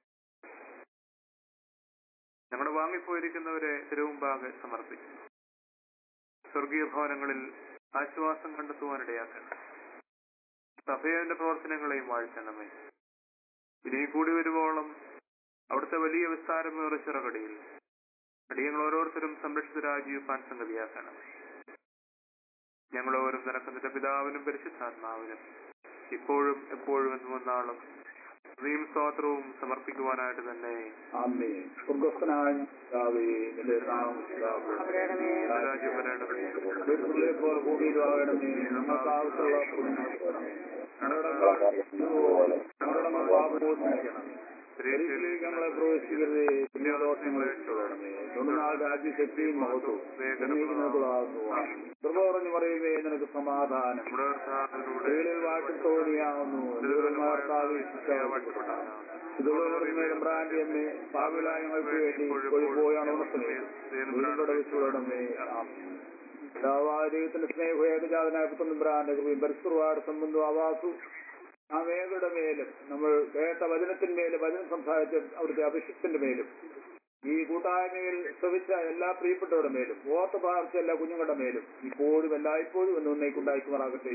ഞങ്ങളുടെ വാങ്ങിപ്പോയിരിക്കുന്നവരെ തിരുവുമ്പാകെ സമർപ്പിക്കുന്നു സ്വർഗീയ ഭവനങ്ങളിൽ ആശ്വാസം കണ്ടെത്തുവാനിടയാക്കണം സഭയുടെ പ്രവർത്തനങ്ങളെയും വാഴ്ത്തണമേ ഇനി കൂടി വരുവോളം അവിടുത്തെ വലിയ വിസ്താരമേറെ ചിറകടിയിൽ അടിയങ്ങൾ ഓരോരുത്തരും സംരക്ഷിതരായി ജീവിപ്പാൻ സംഗതിയാക്കണമേ ഞങ്ങൾ ഓരോ നിനക്കുന്നതിന്റെ പിതാവിനും പരിശുദ്ധാത്മാവിനും ഇപ്പോഴും എപ്പോഴും എന്നും ഒന്നാളും സ്ത്രീയും സ്തോത്രവും സമർപ്പിക്കുവാനായിട്ട് തന്നെ ആമേ സ്വർഗസ്ഥനായ പിതാവേ, നിന്റെ നാമം അവരുടെ രാജ്യം വരേണ്ടത് വീട്ടിലെ പോലെ ഭൂമിയിലാകണമേ നമുക്ക് ആവശ്യമുള്ള പുണ്യം ഞങ്ങളുടെ ഞങ്ങളുടെ പാപമോചിക്കണം പരീക്ഷയിലേക്ക് ഞങ്ങളെ പ്രവേശിക്കരുതേ പുണ്യദോഷങ്ങളെ രക്ഷപ്പെടണമേ തൊണ്ണുനാൾ രാജ്യശക്തിയും മഹത്വവും കൃപ പറഞ്ഞു പറയുമേ നിനക്ക് സമാധാനം നമ്മുടെ കർത്താവിനോട് സ്ത്രീകളിൽ വാട്ടിൽ തോന്നിയാവുന്നു ബ്രാൻഡ് എമ്മേ പാവില ഞങ്ങൾക്ക് വേണ്ടി പോയാണ് ഉണർത്തുന്നത് വെച്ചുവിടണമേ ദൈവത്തിന്റെ സ്നേഹ ഏകജാതനായ പുത്രനും ബ്രാൻഡ് കൃപയും പരിസ്ഥിതിവാട് സംബന്ധം ആവാസു ആ മേഘയുടെ മേലും നമ്മൾ കേട്ട വചനത്തിന്മേലും വചനം സംസാരിച്ച അവിടുത്തെ അഭിഷിക്തന്റെ മേലും ഈ കൂട്ടായ്മയിൽ ശ്രമിച്ച എല്ലാ പ്രിയപ്പെട്ടവരുടെ മേലും ഓർത്ത് പ്രാർത്ഥിച്ച എല്ലാ കുഞ്ഞുങ്ങളുടെ മേലും ഇപ്പോഴും എല്ലായ്പ്പോഴും എന്ന് ഉന്നയിക്കുണ്ടായിക്കുമാറാകട്ടെ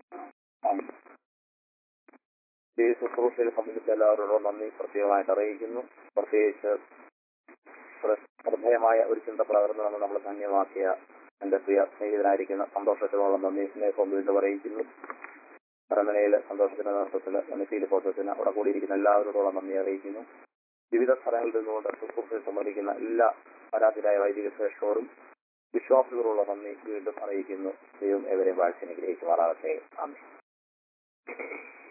ഈ ശുശ്രൂഷയിൽ സംബന്ധിച്ച എല്ലാവരോടും നന്ദി പ്രത്യേകമായിട്ട് അറിയിക്കുന്നു പ്രത്യേകിച്ച് പ്ര- ശ്രദ്ധേയമായ ഒരു ചിന്ത പകർന്നു നമ്മൾ ധന്യമാക്കിയ എന്റെ പ്രിയ സ്നേഹിതനായിരിക്കുന്ന സന്തോഷത്തിനുള്ള നന്ദി സ്നേഹവും വീണ്ടും അറിയിക്കുന്നു പരമ്പരയിലെ സന്തോഷത്തിന്റെ നേതൃത്വത്തിൽ നന്ദിയിൽ ഫോട്ടോസിന് അവിടെ കൂടിയിരിക്കുന്ന എല്ലാവരോടുള്ള നന്ദി അറിയിക്കുന്നു വിവിധ സ്ഥലങ്ങളിൽ നിന്നുകൊണ്ട് ശുശ്രൂഷയിൽ സംബന്ധിക്കുന്ന എല്ലാ പരാതിരായ വൈദിക ശ്രേഷ്ഠരോടും വിശ്വാസത്തോടുള്ള നന്ദി വീണ്ടും അറിയിക്കുന്നു ദൈവം എവരെ വാഴ്ച അനുഗ്രഹിക്കുമാറാകട്ടെ ആമേ